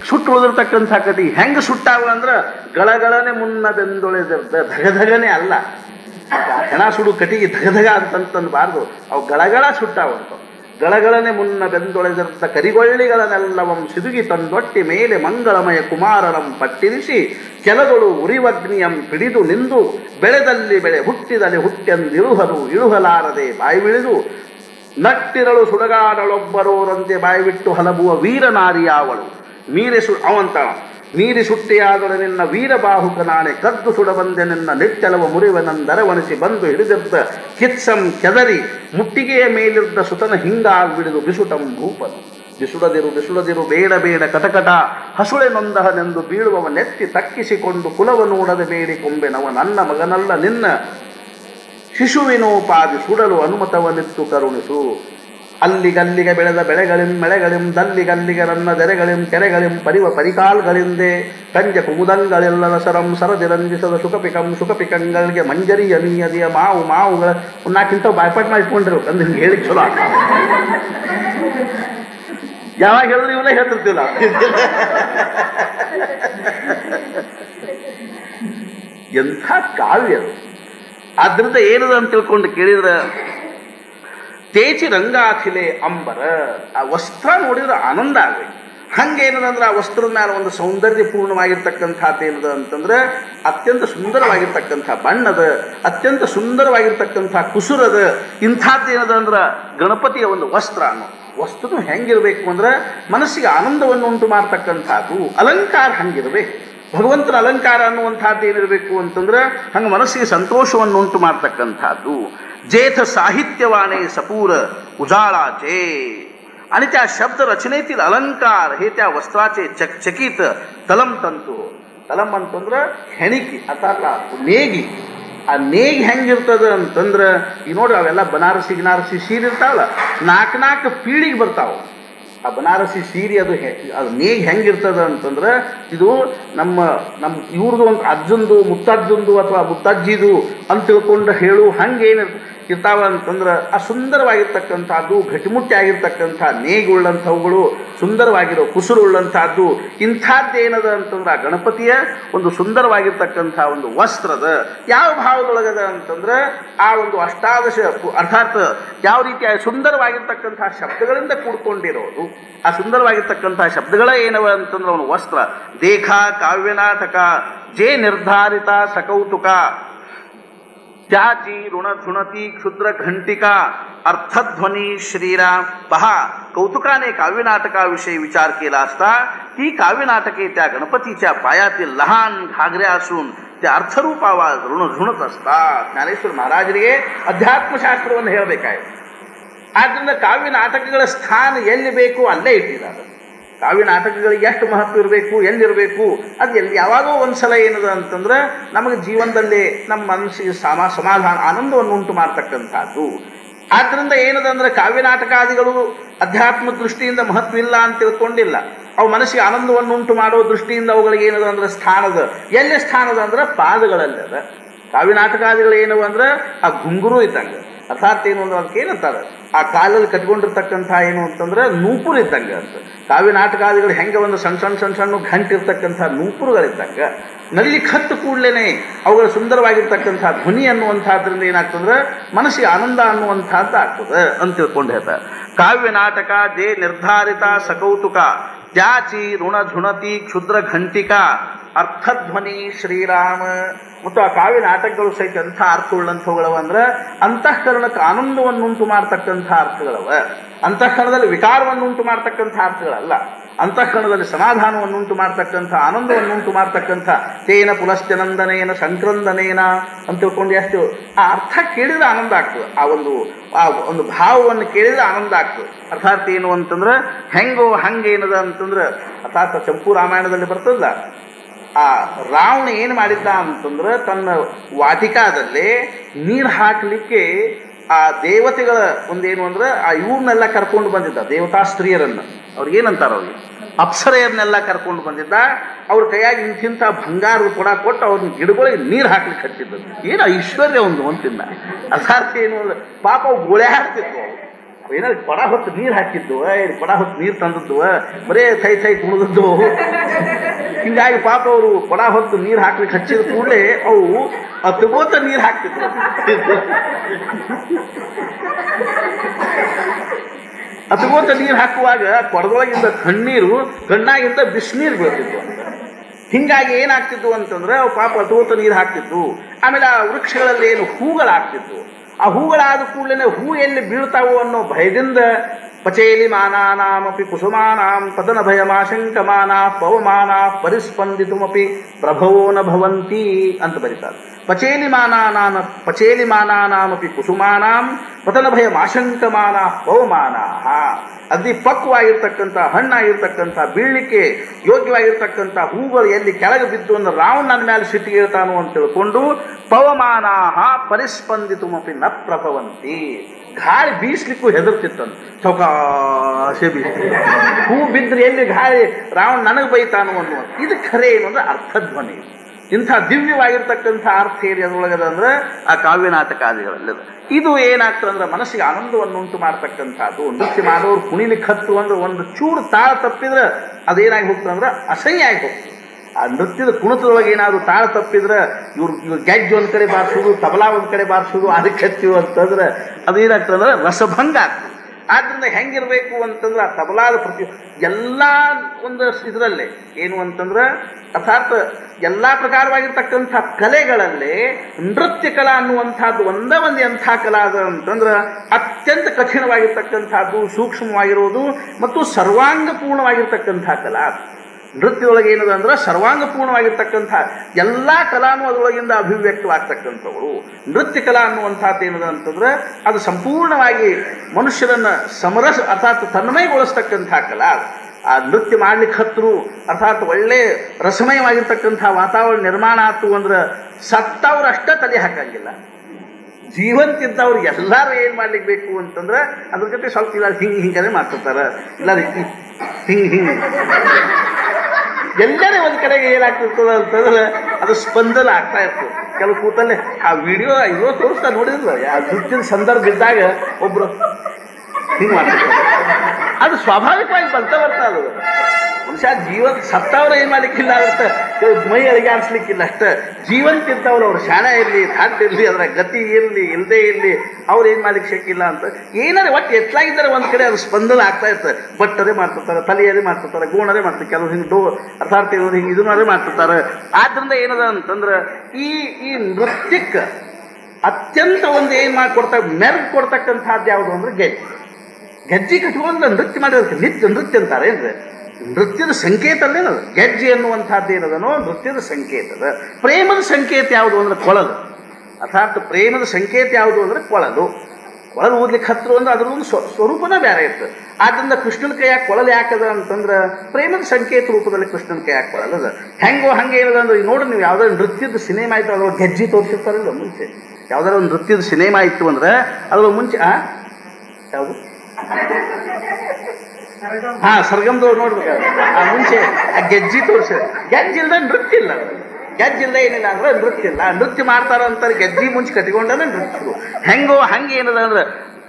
ಸುಟ್ಟು ಉಳಿದಿರ್ತಕ್ಕಂಥ ಕಟಿ ಹೆಂಗೆ ಸುಟ್ಟಾವ ಅಂದ್ರೆ ಗಳಗಳನೆ ಮುನ್ನ ಬೆಂದೊಳೆದಿರ್ದ ಧಗಧಗನೆ ಅಲ್ಲ ಹೆಣ ಸುಡು ಕಟಿಗೆ ಧಗಧಗ ಅಂತಂತಂದಬಾರ್ದು ಅವು ಗಳಗಳ ಸುಟ್ಟಾವಂತ ಗಳಗಳನೆ ಮುನ್ನ ಬೆಂದೊಳೆದಿರ್ದ ಕರಿಗೊಳ್ಳಿಗಳನ್ನೆಲ್ಲವಂ ಸಿದುಗಿ ತಂದೊಟ್ಟಿ ಮೇಲೆ ಮಂಗಳಮಯ ಕುಮಾರನಂ ಪಟ್ಟಿರಿಸಿ ಕೆಲಗಳು ಉರಿವಗ್ನಿಯಂ ಪಿಡಿದು ನಿಂದು ಬೆಳೆದಲ್ಲಿ ಬೆಳೆ ಹುಟ್ಟಿದಲ್ಲಿ ಹುಟ್ಟೆಂದಿರುಹರು ಇಳುಹಲಾರದೆ ಬಾಯಿ ಬಿಳಿದು ನಟ್ಟಿರಳು ಸುಡಗಾಡಳೊಬ್ಬರೋರಂತೆ ಬಾಯಿಬಿಟ್ಟು ಹಲಬುವ ವೀರನಾರಿಯಾವಳು ಮೀರೆ ಸು ಅವಂತ ಮೀರಿ ಸುಟ್ಟಿಯಾದೊಡೆ ನಿನ್ನ ವೀರಬಾಹುಕ ನಾಳೆ ಕದ್ದು ಸುಡಬಂದೆ ನಿನ್ನ ನಿಟ್ಟೆಲವ ಮುರಿವನೆಂದರವಣಿಸಿ ಬಂದು ಹಿಡಿದಿದ್ದ ಕಿತ್ಸಂ ಕೆದರಿ ಮುಟ್ಟಿಗೆಯ ಮೇಲಿದ್ದ ಸುತನ ಹಿಂಗಾಗ್ಬಿಡಿದು ಬಿಸುಟಂ ಭೂಪನು ಬಿಸುಡದಿರು ಬಿಸುಡದಿರು ಬೇಡ ಬೇಡ ಕಟಕಟ ಹಸುಳೆ ನೊಂದಹನೆಂದು ಬೀಳುವವ ನೆತ್ತಿ ತಕ್ಕಿಸಿಕೊಂಡು ಕುಲವ ನೋಡದೆ ಬೇಡಿ ಕೊಂಬೆನವ ನನ್ನ ಮಗನಲ್ಲ ನಿನ್ನ ಶಿಶುವಿನೋಪಾದಿ ಸುಡಲು ಅನುಮತವನ್ನಿತ್ತು ಕರುಣಿಸು ಅಲ್ಲಿಗಲ್ಲಿಗೆ ಬೆಳೆದ ಬೆಳೆಗಳಿಂ ಮೆಳೆಗಳಿಂ ದಲ್ಲಿಗಲ್ಲಿಗೆ ನನ್ನ ದೆರೆಗಳಿಂ ಕೆರೆಗಳಿಂ ಪರಿವ ಪರಿಕಾಲ್ಗಳಿಂದೆ ಕಂಜ ಕುಮುದಂಗಳೆಲ್ಲದ ಸರಂ ಸರದಿರಂಜಿಸದ ಸುಖಪಿಕಂ ಸುಖಪಿಕಂಗಳಿಗೆ ಮಂಜರಿ ಅನಿಯದಿಯ ಮಾವು ಮಾವುಗಳ ನಾಲ್ಕಿಂತ ಬಾಯ್ಪಾಟ್ ಮಾಡಿಕೊಂಡಿರು ಅಂದ್ ಹಿಂಗೆ ಹೇಳಿ ಚಲೋ ಆತ ಯಾವಾಗ ಹೇಳಿದ್ರೆ ಇವನೇ ಹೇಳ್ತಿರ್ತಿಲ್ಲ ಎಂಥ ಕಾವ್ಯ ಅದು ಆದ್ರಿಂದ ಏನದ ಅಂತ ತಿಳ್ಕೊಂಡು ಕೇಳಿದ್ರ ತೇಚಿ ರಂಗಾಖಿಲೆ ಅಂಬರ ಆ ವಸ್ತ್ರ ನೋಡಿದ್ರೆ ಆನಂದ ಆಗಬೇಕು ಹಂಗೇನದಂದ್ರೆ ಆ ವಸ್ತ್ರದ ಮೇಲೆ ಒಂದು ಸೌಂದರ್ಯಪೂರ್ಣವಾಗಿರ್ತಕ್ಕಂಥದ್ದು ಏನದ ಅಂತಂದ್ರೆ ಅತ್ಯಂತ ಸುಂದರವಾಗಿರ್ತಕ್ಕಂಥ ಬಣ್ಣದ ಅತ್ಯಂತ ಸುಂದರವಾಗಿರ್ತಕ್ಕಂಥ ಕುಸುರದ ಇಂಥದ್ದು ಏನದ ಅಂದ್ರೆ ಗಣಪತಿಯ ಒಂದು ವಸ್ತ್ರ ಅನ್ನೋ ವಸ್ತುನು ಹೆಂಗಿರಬೇಕು ಅಂದ್ರೆ ಮನಸ್ಸಿಗೆ ಆನಂದವನ್ನು ಉಂಟು ಮಾಡ್ತಕ್ಕಂಥದ್ದು ಅಲಂಕಾರ ಹಂಗಿರಬೇಕು ಭಗವಂತನ ಅಲಂಕಾರ ಅನ್ನುವಂಥದ್ದು ಏನಿರಬೇಕು ಅಂತಂದ್ರೆ ಹಂಗೆ ಮನಸ್ಸಿಗೆ ಸಂತೋಷವನ್ನು ಉಂಟು ಮಾಡ್ತಕ್ಕಂಥದ್ದು ಜೇಥ ಸಾಹಿತ್ಯವಾಣೆ ಸಪೂರ उजाळाचे आणि त्या शब्द रचनेतील अलंकार हे त्या वस्त्राचे चक चकित तलम ತಂತು ತಲಂ ಅಂತಂದ್ರೆ ಹೆಣಿಕೆ ಅರ್ಥಾತ್ ಆ ನೇಗಿ ಆ ನೇಗಿ ಹೆಂಗಿರ್ತದ ಅಂತಂದ್ರೆ ಈ ನೋಡ್ರಿ ಅವೆಲ್ಲ ಬನಾರಸಿ ಗಿನಾರಸಿ ಸೀರೆ ಇರ್ತಾವಲ್ಲ ನಾಲ್ಕು ನಾಲ್ಕು ಪೀಳಿಗೆ ಬರ್ತಾವ ಆ ಬನಾರಸಿ ಸೀರೆ ಅದು ಹೆ ಅದು ನೇಗ್ ಹೆಂಗಿರ್ತದ ಅಂತಂದ್ರೆ ಇದು ನಮ್ಮ ನಮ್ಮ ಇವ್ರದ್ದು ಒಂದು ಅಜ್ಜಂದು ಮುತ್ತಜ್ಜಂದು ಅಥವಾ ಮುತ್ತಜ್ಜಿದು ಅಂತ ತಿಳ್ಕೊಂಡು ಹೇಳು ಹಂಗೇನು ಇರ್ತಾವ ಅಂತಂದ್ರೆ ಆ ಸುಂದರವಾಗಿರ್ತಕ್ಕಂಥದ್ದು ಗಟ್ಟಿಮುಟ್ಟಿ ಆಗಿರ್ತಕ್ಕಂಥ ನೇಗುಳ್ಳಂಥವುಗಳು ಸುಂದರವಾಗಿರೋ ಕುಸುರುಳ್ಳಂಥದ್ದು ಇಂಥದ್ದೇನದ ಅಂತಂದ್ರೆ ಆ ಗಣಪತಿಯ ಒಂದು ಸುಂದರವಾಗಿರ್ತಕ್ಕಂಥ ಒಂದು ವಸ್ತ್ರದ ಯಾವ ಭಾವದೊಳಗದ ಅಂತಂದ್ರೆ ಆ ಒಂದು ಅಷ್ಟಾದಶ ಪು- ಅರ್ಥಾತ್ ಯಾವ ರೀತಿಯ ಸುಂದರವಾಗಿರ್ತಕ್ಕಂಥ ಶಬ್ದಗಳಿಂದ ಕೂಡ್ಕೊಂಡಿರೋದು ಆ ಸುಂದರವಾಗಿರ್ತಕ್ಕಂಥ ಶಬ್ದಗಳ ಏನವ ಅಂತಂದ್ರೆ ಅವನು ವಸ್ತ್ರ ದೇಖ ಕಾವ್ಯನಾಟಕ ಜೇ ನಿರ್ಧಾರಿತ ಸಕೌತುಕ त्याची ऋण धुणती क्षुद्र घंटिका अर्थध्वनी श्रीराम पहा कौतुकाने काव्यनाटकाविषयी विचार केला असता ती काव्यनाटके त्या गणपतीच्या पायातील लहान घागऱ्या असून त्या ಅರ್ಥರೂಪ ಆವಾಜ ಋಣ ಋಣತ್ असतात ಜ್ಞಾನೇಶ್ವರ ಮಹಾರಾಜರಿಗೆ ಅಧ್ಯಾತ್ಮಶಾಸ್ತ್ರವನ್ನು ಹೇಳಬೇಕಾಯ್ತು ಆದ್ರಿಂದ ಕಾವ್ಯ ನಾಟಕಗಳ ಸ್ಥಾನ ಎಲ್ಲಿ ಬೇಕು ಅಲ್ಲೇ ಇಟ್ಟಿದ್ದಾರೆ ಕಾವ್ಯ ನಾಟಕಗಳಿಗೆ ಎಷ್ಟು ಮಹತ್ವ ಇರಬೇಕು ಎಲ್ಲಿರಬೇಕು ಅದು ಎಲ್ಲಿ ಯಾವಾಗೋ ಒಂದ್ಸಲ ಏನದ ಅಂತಂದ್ರೆ ನಮಗೆ ಜೀವನದಲ್ಲಿ ನಮ್ಮ ಮನಸ್ಸಿಗೆ ಸಮ ಸಮಾಧಾನ ಆನಂದವನ್ನು ಉಂಟು ಮಾಡ್ತಕ್ಕಂಥದ್ದು ಆದ್ರಿಂದ ಏನದ ಅಂದ್ರೆ ಕಾವ್ಯ ನಾಟಕಾದಿಗಳು ಅಧ್ಯಾತ್ಮ ದೃಷ್ಟಿಯಿಂದ ಮಹತ್ವ ಇಲ್ಲ ಅಂತ ತಿಳ್ಕೊಂಡಿಲ್ಲ ಅವು ಮನಸ್ಸಿಗೆ ಆನಂದವನ್ನು ಉಂಟು ಮಾಡೋ ದೃಷ್ಟಿಯಿಂದ ಅವುಗಳಿಗೆ ಏನದ ಅಂದ್ರೆ ಸ್ಥಾನದ ಎಲ್ಲಿ ಸ್ಥಾನದ ಅಂದ್ರೆ ಪಾದಗಳಲ್ಲಿ ಅದ ಕಾವ್ಯ ನಾಟಕಾದಿಗಳು ಏನವು ಅಂದ್ರೆ ಆ ಗುಂಗುರು ಇದ್ದಂಗೆ ಅರ್ಥಾತ್ ಏನು ಅಂದ್ರೆ ಅದಕ್ಕೆ ಏನಂತಾರೆ ಆ ಕಾಲಲ್ಲಿ ಕಟ್ಕೊಂಡಿರ್ತಕ್ಕಂಥ ಏನು ಅಂತಂದ್ರೆ ನೂಪುರು ಇದ್ದಂಗೆ ಅಂತ ಕಾವ್ಯ ನಾಟಕಾದಿಗಳು ಹೆಂಗೆ ಒಂದು ಸಣ್ಣ ಸಣ್ಣ ಸಣ್ಣ ಸಣ್ಣ ಗಂಟು ಇರ್ತಕ್ಕಂಥ ನೂಪುರುಗಳಿದ್ದಂಗೆ ನಲ್ಲಿ ಹತ್ತು ಕೂಡಲೇ ಅವುಗಳ ಸುಂದರವಾಗಿರ್ತಕ್ಕಂಥ ಧ್ವನಿ ಅನ್ನುವಂಥದ್ರಿಂದ ಏನಾಗ್ತಂದ್ರೆ ಮನಸ್ಸಿಗೆ ಆನಂದ ಅನ್ನುವಂಥದ್ದು ಆಗ್ತದೆ ಅಂತ ತಿಳ್ಕೊಂಡು ಹೇಳ್ತಾರೆ ಕಾವ್ಯ ನಾಟಕ ಜೇ ನಿರ್ಧಾರಿತ ಸಕೌತುಕ ತ್ಯಾಚಿ ಋಣ ಝುಣತಿ ಕ್ಷುದ್ರ ಘಂಟಿಕಾ ಅರ್ಥಧ್ವನಿ ಶ್ರೀರಾಮ ಮತ್ತು ಆ ಕಾವ್ಯ ನಾಟಕಗಳು ಸಹಿತ ಎಂಥ ಅರ್ಥವುಳ್ಳಂಥವುಗಳವ ಅಂದ್ರೆ ಅಂತಃಕರಣಕ್ಕೆ ಆನಂದವನ್ನುಂಟು ಮಾಡ್ತಕ್ಕಂಥ ಅರ್ಥಗಳವ ಅಂತಃಕರಣದಲ್ಲಿ ವಿಕಾರವನ್ನುಂಟು ಮಾಡ್ತಕ್ಕಂಥ ಅರ್ಥಗಳಲ್ಲ ಅಂತಃಕರಣದಲ್ಲಿ ಸಮಾಧಾನವನ್ನುಂಟು ಮಾಡ್ತಕ್ಕಂಥ ಆನಂದವನ್ನುಂಟು ಮಾಡ್ತಕ್ಕಂಥ ತೇನ ಪುಲಶ್ಚನಂದನೇನ ಸಂಕ್ರಂದನೇನ ಅಂತ ತಿಳ್ಕೊಂಡು ಎಷ್ಟು ಆ ಅರ್ಥ ಕೇಳಿದ್ರೆ ಆನಂದ ಆಗ್ತದೆ ಆ ಒಂದು ಆ ಒಂದು ಭಾವವನ್ನು ಕೇಳಿದ್ರೆ ಆನಂದ ಆಗ್ತದೆ ಅರ್ಥಾತ್ ಏನು ಅಂತಂದ್ರೆ ಹೆಂಗೋ ಹಂಗೇನದ ಅಂತಂದ್ರೆ ಅರ್ಥಾತ್ ಚಂಪು ರಾಮಾಯಣದಲ್ಲಿ ಬರ್ತದಲ್ಲ ಆ ರಾವಣ ಏನು ಮಾಡಿದ್ದ ಅಂತಂದ್ರೆ ತನ್ನ ವಾಟಿಕಾದಲ್ಲಿ ನೀರು ಹಾಕಲಿಕ್ಕೆ ಆ ದೇವತೆಗಳ ಒಂದೇನು ಅಂದ್ರೆ ಆ ಇವ್ರನ್ನೆಲ್ಲ ಕರ್ಕೊಂಡು ಬಂದಿದ್ದ ದೇವತಾ ಸ್ತ್ರೀಯರನ್ನ ಅವ್ರಿಗೆ ಏನಂತಾರ ಅವ್ರಿಗೆ ಅಪ್ಸರೆಯನ್ನೆಲ್ಲ ಕರ್ಕೊಂಡು ಬಂದಿದ್ದ ಅವ್ರ ಕೈಯಾಗಿ ಇಂತಿಂಥ ಬಂಗಾರದ ಕೊಡ ಕೊಟ್ಟು ಅವ್ರನ್ನ ಗಿಡಗಳಿಗೆ ನೀರು ಹಾಕ್ಲಿಕ್ಕೆ ಹಚ್ಚಿದ್ದು ಏನು ಐಶ್ವರ್ಯ ಒಂದು ಅಂತಿನ್ನ ಅರ್ಥಾತ್ ಏನು ಅಂದ್ರೆ ಪಾಪ ಅವು ಗೋಳೆ ಹಾಕ್ತಿದ್ವು ಅವು ಏನಾದ್ರು ಕೊಡ ಹೊತ್ತು ನೀರು ಹಾಕಿದ್ದು ಏನ್ ಕೊಡ ಹೊತ್ತು ನೀರು ತಂದದ್ದು ಬರೇ ಥೈ ಥೈ ಕುಣಿದದ್ದು ಹಿಂಗಾಗಿ ಪಾಪ ಅವರು ಕೊಡ ಹೊತ್ತು ನೀರು ಹಾಕ್ಲಿಕ್ಕೆ ಹಚ್ಚಿದ ಕೂಡಲೇ ಅವು ಅತ್ಕೋತ ನೀರು ಹಾಕ್ತಿದ್ರು ಅತ್ಕೋತ ನೀರು ಹಾಕುವಾಗ ಕೊಡದೊಳಗಿಂದ ಕಣ್ಣೀರು ಕಣ್ಣಾಗಿಂದ ಬಿಸಿನೀರು ಬೀಳ್ತಿದ್ವು ಅಂತ ಹಿಂಗಾಗಿ ಏನಾಗ್ತಿದ್ವು ಅಂತಂದ್ರೆ ಅವು ಪಾಪ ಅತೋತ ನೀರು ಹಾಕ್ತಿದ್ವು ಆಮೇಲೆ ಆ ವೃಕ್ಷಗಳಲ್ಲಿ ಏನು ಹೂಗಳಾಗ್ತಿದ್ವು ಆ ಹೂಗಳಾದ ಕೂಡಲೇ ಹೂ ಎಲ್ಲಿ ಬೀಳ್ತಾವು ಅನ್ನೋ ಭಯದಿಂದ ಪಚೇಲಿ ಮಾನಾನಾಮಪಿ ಕುಸುಮಾನಾಂ ತದನ ಭಯಮಾಶಂಕಮಾನ ಪವಮಾನ ಪರಿಸ್ಪಂದಿತುಮಪಿ ಪ್ರಭವೋ ನ ಭವಂತಿ ಅಂತ ಬರೀತಾರೆ ಪಚೇಲಿ ಮಾನಾನಾನ ಪಚೇಲಿ ಮಾನಾನಾಮಪಿ ಕುಸುಮಾನಾಂ ಪತನ ಭಯಮಾಶಂಕಮಾನ ಪವಮಾನ ಅಗ್ದಿ ಪಕ್ವಾಗಿರ್ತಕ್ಕಂಥ ಹಣ್ಣಾಗಿರ್ತಕ್ಕಂಥ ಬೀಳಲಿಕ್ಕೆ ಯೋಗ್ಯವಾಗಿರ್ತಕ್ಕಂಥ ಹೂಗಳು ಎಲ್ಲಿ ಕೆಳಗೆ ಬಿದ್ದು ಅಂದ್ರೆ ರಾವಣ ನನ್ನ ಮೇಲೆ ಸಿಟ್ಟಿಗೆ ಇರ್ತಾನು ಅಂತ ತಿಳ್ಕೊಂಡು ಪವಮಾನಾಹ ಪರಿಸ್ಪಂದಿತುಮಪಿ ನ ಪ್ರಭವಂತಿ ಗಾಳಿ ಬೀಸ್ಲಿಕ್ಕೂ ಹೆದರ್ತಿತ್ತಂತ ಚೌಕಾಶೆ ಬೀಸ್ತಿತ್ತು ಹೂ ಬಿದ್ದರೆ ಎಲ್ಲಿ ಗಾಳಿ ರಾವಣ ನನಗೆ ಬೈತಾನು ಅನ್ನುವ ಇದು ಖರೆ ಏನು ಅಂದ್ರೆ ಅರ್ಥಧ್ವನಿ ಇಂಥ ದಿವ್ಯವಾಗಿರ್ತಕ್ಕಂಥ ಅರ್ಥ ಏರಿ ಅದರೊಳಗದ ಅಂದ್ರೆ ಆ ಕಾವ್ಯ ನಾಟಕಾದಿಗಳಲ್ಲದ ಇದು ಏನಾಗ್ತದೆ ಅಂದ್ರೆ ಮನಸ್ಸಿಗೆ ಆನಂದವನ್ನು ಉಂಟು ಮಾಡ್ತಕ್ಕಂಥದ್ದು ನೃತ್ಯ ಮಾಡೋರು ಕುಣಿಲಿಕ್ಕೆ ಹತ್ತು ಅಂದ್ರೆ ಒಂದು ಚೂರು ತಾಳ ತಪ್ಪಿದ್ರೆ ಅದೇನಾಗಿ ಹೋಗ್ತದೆ ಅಂದ್ರೆ ಅಸಹ್ಯ ಆಗಿ ಹೋಗ್ತದೆ ಆ ನೃತ್ಯದ ಕುಣಿತದೊಳಗೆ ಏನಾದ್ರು ತಾಳ ತಪ್ಪಿದ್ರೆ ಇವ್ರು ಇವ್ರು ಗೆಜ್ಜೆ ಒಂದ್ ಕಡೆ ಬಾರಿಸೋದು ತಬಲಾ ಒಂದ್ ಕಡೆ ಬಾರಿಸೋದು ಅದಕ್ಕೆ ಹಚ್ಚಿವು ಅಂತಂದ್ರೆ ಅದು ಏನಾಗ್ತದೆ ಅಂದ್ರೆ ರಸಭಂಗ ಆಗ್ತದೆ ಆದ್ರಿಂದ ಹೆಂಗಿರ್ಬೇಕು ಅಂತಂದ್ರೆ ಆ ತಬಲಾದ ಪ್ರತಿ ಎಲ್ಲ ಒಂದು ಇದರಲ್ಲೇ ಏನು ಅಂತಂದ್ರೆ ಅರ್ಥಾತ್ ಎಲ್ಲ ಪ್ರಕಾರವಾಗಿರ್ತಕ್ಕಂಥ ಕಲೆಗಳಲ್ಲಿ ನೃತ್ಯ ಕಲಾ ಅನ್ನುವಂಥದ್ದು ಒಂದೇ ಒಂದು ಎಂಥ ಕಲಾ ಅದ ಅಂತಂದ್ರೆ ಅತ್ಯಂತ ಕಠಿಣವಾಗಿರ್ತಕ್ಕಂಥದ್ದು ಸೂಕ್ಷ್ಮವಾಗಿರುವುದು ಮತ್ತು ಸರ್ವಾಂಗಪೂರ್ಣವಾಗಿರ್ತಕ್ಕಂಥ ಕಲಾ ಅದು. ನೃತ್ಯದೊಳಗೆ ಏನದ ಅಂದ್ರೆ ಸರ್ವಾಂಗಪೂರ್ಣವಾಗಿರ್ತಕ್ಕಂಥ ಎಲ್ಲ ಕಲಾನು ಅದರೊಳಗಿಂದ ಅಭಿವ್ಯಕ್ತವಾಗ್ತಕ್ಕಂಥವಳು ನೃತ್ಯ ಕಲಾ ಅನ್ನುವಂಥದ್ದು ಏನದ ಅಂತಂದ್ರೆ ಅದು ಸಂಪೂರ್ಣವಾಗಿ ಮನುಷ್ಯರನ್ನ ಸಮರಸ ಅರ್ಥಾತ್ ತನ್ಮಯಗೊಳಿಸ್ತಕ್ಕಂಥ ಕಲಾ ಅದು. ಆ ನೃತ್ಯ ಮಾಡ್ಲಿಕ್ಕೆ ಹತ್ರು ಅರ್ಥಾತ್ ಒಳ್ಳೆ ರಸಮಯವಾಗಿರ್ತಕ್ಕಂಥ ವಾತಾವರಣ ನಿರ್ಮಾಣ ಆಯ್ತು ಅಂದ್ರೆ ಸತ್ತವ್ರು ಅಷ್ಟೇ ತಲೆ ಹಾಕಂಗಿಲ್ಲ ಜೀವಂತಿದ್ದವ್ರು ಎಲ್ಲರೂ ಏನು ಮಾಡ್ಲಿಕ್ಕೆ ಬೇಕು ಅಂತಂದ್ರೆ ಅದ್ರ ಜೊತೆ ಸ್ವಲ್ಪ ಇಲ್ಲ ಹಿಂಗೆ ಹಿಂಗನೆ ಮಾಡ್ತಿರ್ತಾರೆ ಇಲ್ಲ ಹಿಂಗೆ ಹಿಂಗೆ ಎಲ್ಲರೇ ಒಂದು ಕಡೆಗೆ ಏನಾಗ್ತಿರ್ತದೆ ಅಂತಂದ್ರೆ ಅದು ಸ್ಪಂದನ ಆಗ್ತಾ ಇರ್ತದೆ ಕೆಲವು ಕೂತಲ್ಲೇ ಆ ವಿಡಿಯೋ ಇರೋ ತೋರಿಸ್ತಾ ನೋಡಿದ್ರಲ್ಲ ಆ ನೃತ್ಯದ ಸಂದರ್ಭ ಇದ್ದಾಗ ಒಬ್ರು ಹಿಂಗೆ ಮಾಡ್ತಿರ್ತಾರೆ ಅದು ಸ್ವಾಭಾವಿಕವಾಗಿ ಬರ್ತಾ ಬರ್ತಾ ಅದು ಮನುಷ್ಯ ಜೀವ ಸತ್ತವ್ರ ಏನ್ ಮಾಡ್ಲಿಕ್ಕಿಲ್ಲ ಅಂತ ಮೈ ಅಳಿಗಾಡಿಸ್ಲಿಕ್ಕಿಲ್ಲ ಅಷ್ಟ ಜೀವಂತ ಇದ್ದವ್ರು ಅವ್ರು ಶಾಣ ಇರಲಿ ದಾಟ್ ಇರಲಿ ಅದರ ಗತಿ ಇರಲಿ ಇಲ್ಲದೆ ಇರಲಿ ಅವ್ರು ಏನ್ ಮಾಡ್ಲಿಕ್ಕೆ ಶಕ್ಕಿಲ್ಲ ಅಂತ ಏನಾದ್ರೆ ಒಟ್ಟು ಎತ್ತಲಾಗಿದ್ದಾರೆ ಒಂದ್ ಕಡೆ ಅದು ಸ್ಪಂದನ ಆಗ್ತಾ ಇರ್ತದೆ ಬಟ್ಟರೆ ಮಾಡ್ತಿರ್ತಾರೆ ತಲೆಯದೇ ಮಾಡ್ತಿರ್ತಾರೆ ಗೋಣರೇ ಮಾಡ್ತಾರೆ ಕೆಲವ್ರು ಹಿಂಗೆ ಡೋ ಅರ್ಥಾತ್ ಕೆಲವ್ರು ಹಿಂಗೆ ಇದನ್ನರೇ ಮಾಡ್ತಿರ್ತಾರೆ ಆದ್ರಿಂದ ಏನದ ಅಂತಂದ್ರೆ ಈ ಈ ನೃತ್ಯಕ್ಕೆ ಅತ್ಯಂತ ಒಂದು ಏನ್ ಮಾಡ್ಕೊಡ್ತಾ ಮೆರ್ಗ್ ಕೊಡ್ತಕ್ಕಂಥದ್ದು ಯಾವುದು ಅಂದ್ರೆ ಗೆಜ್ಜೆ ಗೆಜ್ಜೆ ಕಟ್ಕೊಂಡು ನೃತ್ಯ ಮಾಡಿದ್ರೆ ನಿತ್ಯ ನೃತ್ಯ ಅಂತಾರೆ ಏನ್ರಿ ನೃತ್ಯದ ಸಂಕೇತ ಅಲ್ಲೇನದು ಗೆಜ್ಜೆ ಅನ್ನುವಂಥದ್ದು ಏನದನೋ ನೃತ್ಯದ ಸಂಕೇತದ ಪ್ರೇಮದ ಸಂಕೇತ ಯಾವುದು ಅಂದ್ರೆ ಕೊಳಲು ಅರ್ಥಾತ್ ಪ್ರೇಮದ ಸಂಕೇತ ಯಾವುದು ಅಂದ್ರೆ ಕೊಳಲು ಕೊಳಲು ಊದ್ಲಿಕ್ಕೆ ಹತ್ರ ಅಂದ್ರೆ ಅದ್ರ ಒಂದು ಸ್ವ- ಸ್ವರೂಪನೇ ಬೇರೆ ಇರ್ತದೆ ಆದ್ರಿಂದ ಕೃಷ್ಣನ ಕೈಯಾಗ ಕೊಳಲು ಯಾಕದ ಅಂತಂದ್ರೆ ಪ್ರೇಮದ ಸಂಕೇತ ರೂಪದಲ್ಲಿ ಕೃಷ್ಣನ ಕೈಯಾಗ ಕೊಳಲದ ಹೆಂಗೋ ಹಂಗೆ ಏನದ ಅಂದ್ರೆ ಈಗ ನೋಡ್ರಿ ನೀವು ಯಾವ್ದಾದ್ರು ನೃತ್ಯದ ಸಿನಿಮಾ ಆಯ್ತು ಅದ್ರ ಗೆಜ್ಜೆ ತೋರಿಸಿರ್ತಾರಲ್ಲ ಮುಂಚೆ ಯಾವ್ದಾರ ಒಂದು ನೃತ್ಯದ ಸಿನಿಮಾ ಇತ್ತು ಅಂದ್ರೆ ಅದ್ರ ಮುಂಚೆ ಆ ಯಾವುದು ಹಾ ಸರ್ಗಮ್ದವ್ರು ನೋಡ್ಬೇಕಾದ್ರೆ ಆ ಮುಂಚೆ ಆ ಗೆಜ್ಜಿ ತೋರಿಸ ಗೆಜ್ಜೆ ಇಲ್ದ ನೃತ್ಯ ಇಲ್ಲ ಗೆಜ್ಜೆ ಇಲ್ದ ಏನಿಲ್ಲ ಅಂದ್ರೆ ನೃತ್ಯ ಇಲ್ಲ ನೃತ್ಯ ಮಾಡ್ತಾರ ಅಂತಾರೆ ಗೆಜ್ಜಿ ಮುಂಚೆ ಕಟ್ಕೊಂಡನೆ ನೃತ್ಯ ಹೆಂಗೋ ಹಂಗೆ ಏನದ ಅಂದ್ರೆ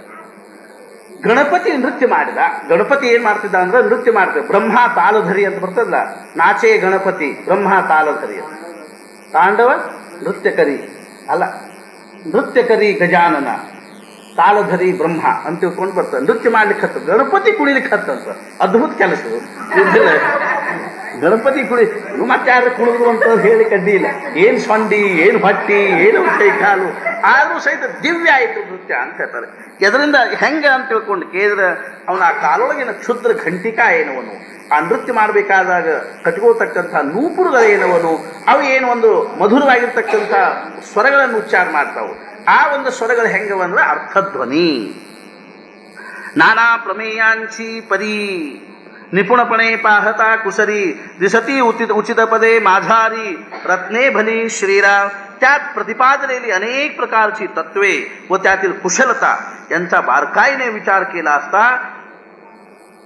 ಗಣಪತಿ ನೃತ್ಯ ಮಾಡಿದ ಗಣಪತಿ ಏನ್ ಮಾಡ್ತಿದ್ದ ಅಂದ್ರೆ ನೃತ್ಯ ಮಾಡ್ತಿದ್ದ ಬ್ರಹ್ಮ ತಾಳಧರಿ ಅಂತ ಬರ್ತದಲ್ಲ ನಾಚೆ ಗಣಪತಿ ಬ್ರಹ್ಮ ತಾಳಧರಿ ಅಂತ ತಾಂಡವ ನೃತ್ಯಕರಿ ಅಲ್ಲ ನೃತ್ಯಕರಿ ಗಜಾನನ ತಾಳಧರಿ ಬ್ರಹ್ಮ ಅಂತ ತಿಳ್ಕೊಂಡು ಬರ್ತಾರೆ ನೃತ್ಯ ಮಾಡ್ಲಿಕ್ಕೆ ಹತ್ತ ಗಣಪತಿ ಕುಣಿಲಿಕ್ಕೆ ಹತ್ತಂತ ಅದ್ಭುತ ಕೆಲಸ ಇದು. ಇದಿಲ್ಲ. ಗಣಪತಿ ಕುಳಿ ಇನ್ನು ಮತ್ತೆ ಯಾರು ಕುಣಿದ್ರು ಅಂತ ಹೇಳಿ ಕಡ್ಡಿ ಇಲ್ಲ ಏನ್ ಸೊಂಡಿ ಏನ್ ಹೊಟ್ಟಿ ಏನು ಕೈ ಕಾಲು ಆದ್ರೂ ಸಹಿತ ದಿವ್ಯ ಆಯ್ತು ನೃತ್ಯ ಅಂತ ಹೇಳ್ತಾರೆ ಎದರಿಂದ ಹೆಂಗ ಅಂತ ತಿಳ್ಕೊಂಡು ಕೇಳಿದ್ರೆ ಅವನ ಆ ಕಾಲೊಳಗಿನ ಕ್ಷುದ್ರ ಘಂಟಿಕಾ ಏನವನು ಆ ನೃತ್ಯ ಮಾಡಬೇಕಾದಾಗ ಕಟ್ಕೊಳ್ತಕ್ಕಂಥ ನೂಪುರುಗಳೇನವನು ಅವು ಏನು ಒಂದು ಮಧುರವಾಗಿರ್ತಕ್ಕಂಥ ಸ್ವರಗಳನ್ನು ಉಚ್ಚಾರ ಮಾಡ್ತಾವು ಆ ಒಂದು ಸ್ವರಗಳು ಹೆಂಗವಂದ್ರೆ ಅರ್ಥಧ್ವನಿ ನಾನಾ ಪ್ರಮೇಯಾಂಚಿ ಪರಿ ನಿಪುಣಪಣೆ ಪಾಹತ कुसरी दिसती उचित उचित पदे माझारी रत्ने भली श्रीराम त्यात प्रतिपादनेली अनेक प्रकारची तत्वे व त्यातील कुशलता यांचा बारकाईने विचार केला असता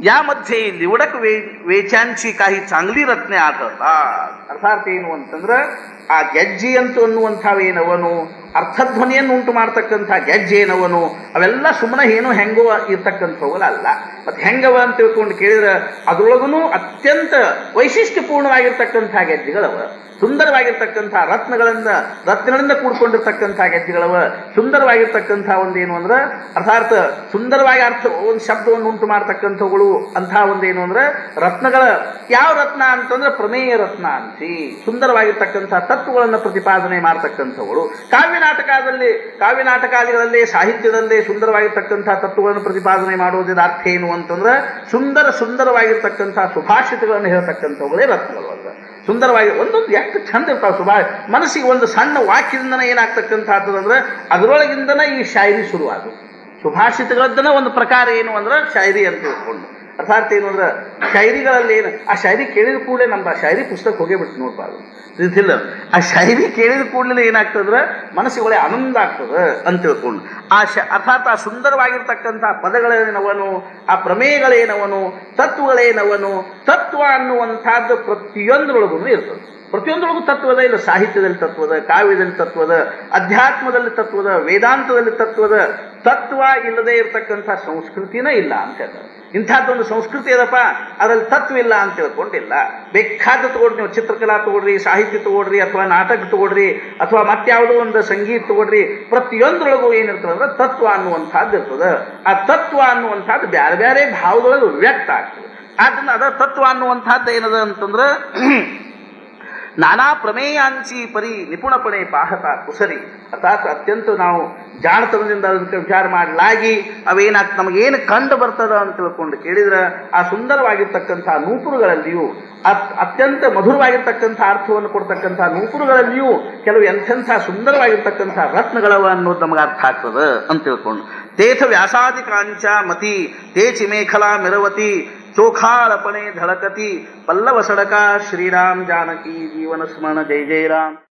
यामध्ये निवडक वे वेचांची काही चांगली रत्ने आढळतात ಅರ್ಥಾತ್ ಏನು ಅಂತಂದ್ರೆ ಆ ಗೆಜ್ಜೆ ಅಂತ ಅನ್ನುವಂಥವೇನವನು ಅರ್ಥಧ್ವನಿಯನ್ನು ಉಂಟು ಮಾಡ್ತಕ್ಕಂಥ ಗೆಜ್ಜೆ ಏನವನು ಅವೆಲ್ಲ ಸುಮ್ಮನೆ ಏನೋ ಹೆಂಗೋ ಇರ್ತಕ್ಕಂಥವುಗಳಲ್ಲ ಮತ್ತೆ ಹೆಂಗವ ಅಂತ ತಿಳ್ಕೊಂಡು ಕೇಳಿದ್ರೆ ಅದ್ರೊಳಗೂ ಅತ್ಯಂತ ವೈಶಿಷ್ಟ್ಯಪೂರ್ಣವಾಗಿರ್ತಕ್ಕಂಥ ಗೆಜ್ಜೆಗಳವ ಸುಂದರವಾಗಿರ್ತಕ್ಕಂಥ ರತ್ನಗಳಿಂದ ರತ್ನಗಳಿಂದ ಕೂಡ್ಕೊಂಡಿರ್ತಕ್ಕಂಥ ಗೆಜ್ಜೆಗಳವ ಸುಂದರವಾಗಿರ್ತಕ್ಕಂಥ ಒಂದೇನು ಅಂದ್ರೆ ಅರ್ಥಾತ್ ಸುಂದರವಾಗಿ ಅರ್ಥ ಒಂದು ಶಬ್ದವನ್ನು ಉಂಟು ಮಾಡ್ತಕ್ಕಂಥವುಗಳು ಅಂಥ ಒಂದೇನು ಅಂದ್ರೆ ರತ್ನಗಳ ಯಾವ ರತ್ನ ಅಂತಂದ್ರೆ ಪ್ರಮೇಯ ರತ್ನ ಅಂತಿ ಸುಂದರವಾಗಿರ್ತಕ್ಕಂಥ ತತ್ವಗಳನ್ನು ಪ್ರತಿಪಾದನೆ ಮಾಡ್ತಕ್ಕಂಥವುಗಳು ಕಾವ್ಯ ನಾಟಕದಲ್ಲಿ ಕಾವ್ಯ ನಾಟಕಾದಿಗಳಲ್ಲಿ ಸಾಹಿತ್ಯದಲ್ಲಿ ಸುಂದರವಾಗಿರ್ತಕ್ಕಂಥ ತತ್ವಗಳನ್ನು ಪ್ರತಿಪಾದನೆ ಮಾಡೋದ್ರ ಅರ್ಥ ಏನು ಅಂತಂದ್ರೆ ಸುಂದರ ಸುಂದರವಾಗಿರ್ತಕ್ಕಂಥ ಸುಭಾಷಿತಗಳನ್ನು ಹೇಳ್ತಕ್ಕಂಥವುಗಳೇ ರತ್ನಗಳು ಅಲ್ಲ ಸುಂದರವಾಗಿ ಒಂದೊಂದು ಎಷ್ಟು ಚಂದ ಇರ್ತಾವೆ ಸುಭಾ ಮನಸ್ಸಿಗೆ ಒಂದು ಸಣ್ಣ ವಾಕ್ಯದಿಂದನೇ ಏನಾಗ್ತಕ್ಕಂಥ ಅಂದ್ರೆ ಅದರೊಳಗಿಂದನೇ ಈ ಶಾಯರಿ ಶುರುವಾದು ಸುಭಾಷಿತಗಳದ್ದನ ಒಂದು ಪ್ರಕಾರ ಏನು ಅಂದ್ರೆ ಶಾಯರಿ ಅಂತ ತಿಳ್ಕೊಂಡು ಅರ್ಥಾತ್ ಏನು ಅಂದ್ರೆ ಶಾಯರಿಗಳಲ್ಲಿ ಏನು ಆ ಶಾಯರಿ ಕೇಳಿದ ಕೂಡಲೇ ನಮ್ಮ ಆ ಶಾಯರಿ ಪುಸ್ತಕ ಹೋಗೇ ಬಿಟ್ಟು ನೋಡ್ಬಾರ್ದು ಇದಿಲ್ಲ ಆ ಶಾಯರಿ ಕೇಳಿದ ಕೂಡಲೇ ಏನಾಗ್ತದ್ರೆ ಮನಸ್ಸಿಗೆ ಒಳ್ಳೆ ಆನಂದ ಆಗ್ತದೆ ಅಂತ ತಿಳ್ಕೊಂಡು ಆ ಶ ಅರ್ಥಾತ್ ಆ ಸುಂದರವಾಗಿರ್ತಕ್ಕಂಥ ಪದಗಳೇನವನು ಆ ಪ್ರಮೇಯಗಳೇನವನು ತತ್ವಗಳೇನವನು ತತ್ವ ಅನ್ನುವಂಥದ್ದು ಪ್ರತಿಯೊಂದರೊಳಗೂ ಇರ್ತದೆ ಪ್ರತಿಯೊಂದರೊಳಗೂ ತತ್ವದ ಇಲ್ಲ ಸಾಹಿತ್ಯದಲ್ಲಿ ತತ್ವದ ಕಾವ್ಯದಲ್ಲಿ ತತ್ವದ ಅಧ್ಯಾತ್ಮದಲ್ಲಿ ತತ್ವದ ವೇದಾಂತದಲ್ಲಿ ತತ್ವದ ತತ್ವ ಇಲ್ಲದೆ ಇರತಕ್ಕಂಥ ಸಂಸ್ಕೃತಿನೇ ಇಲ್ಲ ಅಂತ ಹೇಳ್ತಾರೆ ಇಂಥದ್ದೊಂದು ಸಂಸ್ಕೃತಿ ಅದಪ್ಪ ಅದರಲ್ಲಿ ತತ್ವ ಇಲ್ಲ ಅಂತ ತಿಳ್ಕೊಂಡಿಲ್ಲ ಬೇಕಾದ ತಗೊಳ್ರಿ ನೀವು ಚಿತ್ರಕಲಾ ತಗೊಳ್ರಿ ಸಾಹಿತ್ಯ ತಗೊಳ್ರಿ ಅಥವಾ ನಾಟಕ ತಗೊಳ್ರಿ ಅಥವಾ ಮತ್ಯಾವುದೋ ಒಂದು ಸಂಗೀತ ತಗೊಳ್ರಿ ಪ್ರತಿಯೊಂದರೊಳಗೂ ಏನಿರ್ತದೆ ಅಂದ್ರೆ ತತ್ವ ಅನ್ನುವಂಥದ್ದು ಇರ್ತದೆ ಆ ತತ್ವ ಅನ್ನುವಂಥದ್ದು ಬೇರೆ ಬೇರೆ ಭಾವದೊಳಗೆ ವ್ಯಕ್ತ ಆಗ್ತದೆ ಆದ್ರಿಂದ ಅದರ ತತ್ವ ಅನ್ನುವಂಥದ್ದು ಏನದ ಅಂತಂದ್ರೆ ನಾನಾ ಪ್ರಮೇಯಾಂಚಿ ಪರಿ ನಿಪುಣಪಣೆ ಪಾಹತ ಕುಸರಿ ಅರ್ಥಾತ್ ಅತ್ಯಂತ ನಾವು ಜಾಣತನದಿಂದ ಅದಕ್ಕೆ ವಿಚಾರ ಮಾಡಲಾಗಿ ಅವೇನಾಗ್ತದೆ ನಮಗೇನು ಕಂಡು ಬರ್ತದ ಅಂತ ತಿಳ್ಕೊಂಡು ಕೇಳಿದ್ರೆ ಆ ಸುಂದರವಾಗಿರ್ತಕ್ಕಂಥ ನೂಪುರುಗಳಲ್ಲಿಯೂ ಅತ್ ಅತ್ಯಂತ ಮಧುರವಾಗಿರ್ತಕ್ಕಂಥ ಅರ್ಥವನ್ನು ಕೊಡ್ತಕ್ಕಂಥ ನೂಪುರುಗಳಲ್ಲಿಯೂ ಕೆಲವು ಎಂಥೆಂಥ ಸುಂದರವಾಗಿರ್ತಕ್ಕಂಥ ರತ್ನಗಳವ ಅನ್ನೋದು ನಮಗೆ ಅರ್ಥ ಆಗ್ತದೆ ಅಂತ ತಿಳ್ಕೊಂಡು ತೇಥ ವ್ಯಾಸಾದಿ ಕಾಂಚ ಮತಿ ತೇಚಿ ಮೇಖಲಾ ಮಿರವತಿ ಚೋಖಾಳಪಣೆ ಧಳಕತಿ ಪಲ್ಲವ ಸಡಕ ಶ್ರೀರಾಮ್ ಜಾನಕಿ ಜೀವನ ಸ್ಮರಣ ಜೈ ಜೈ ರಾಮ್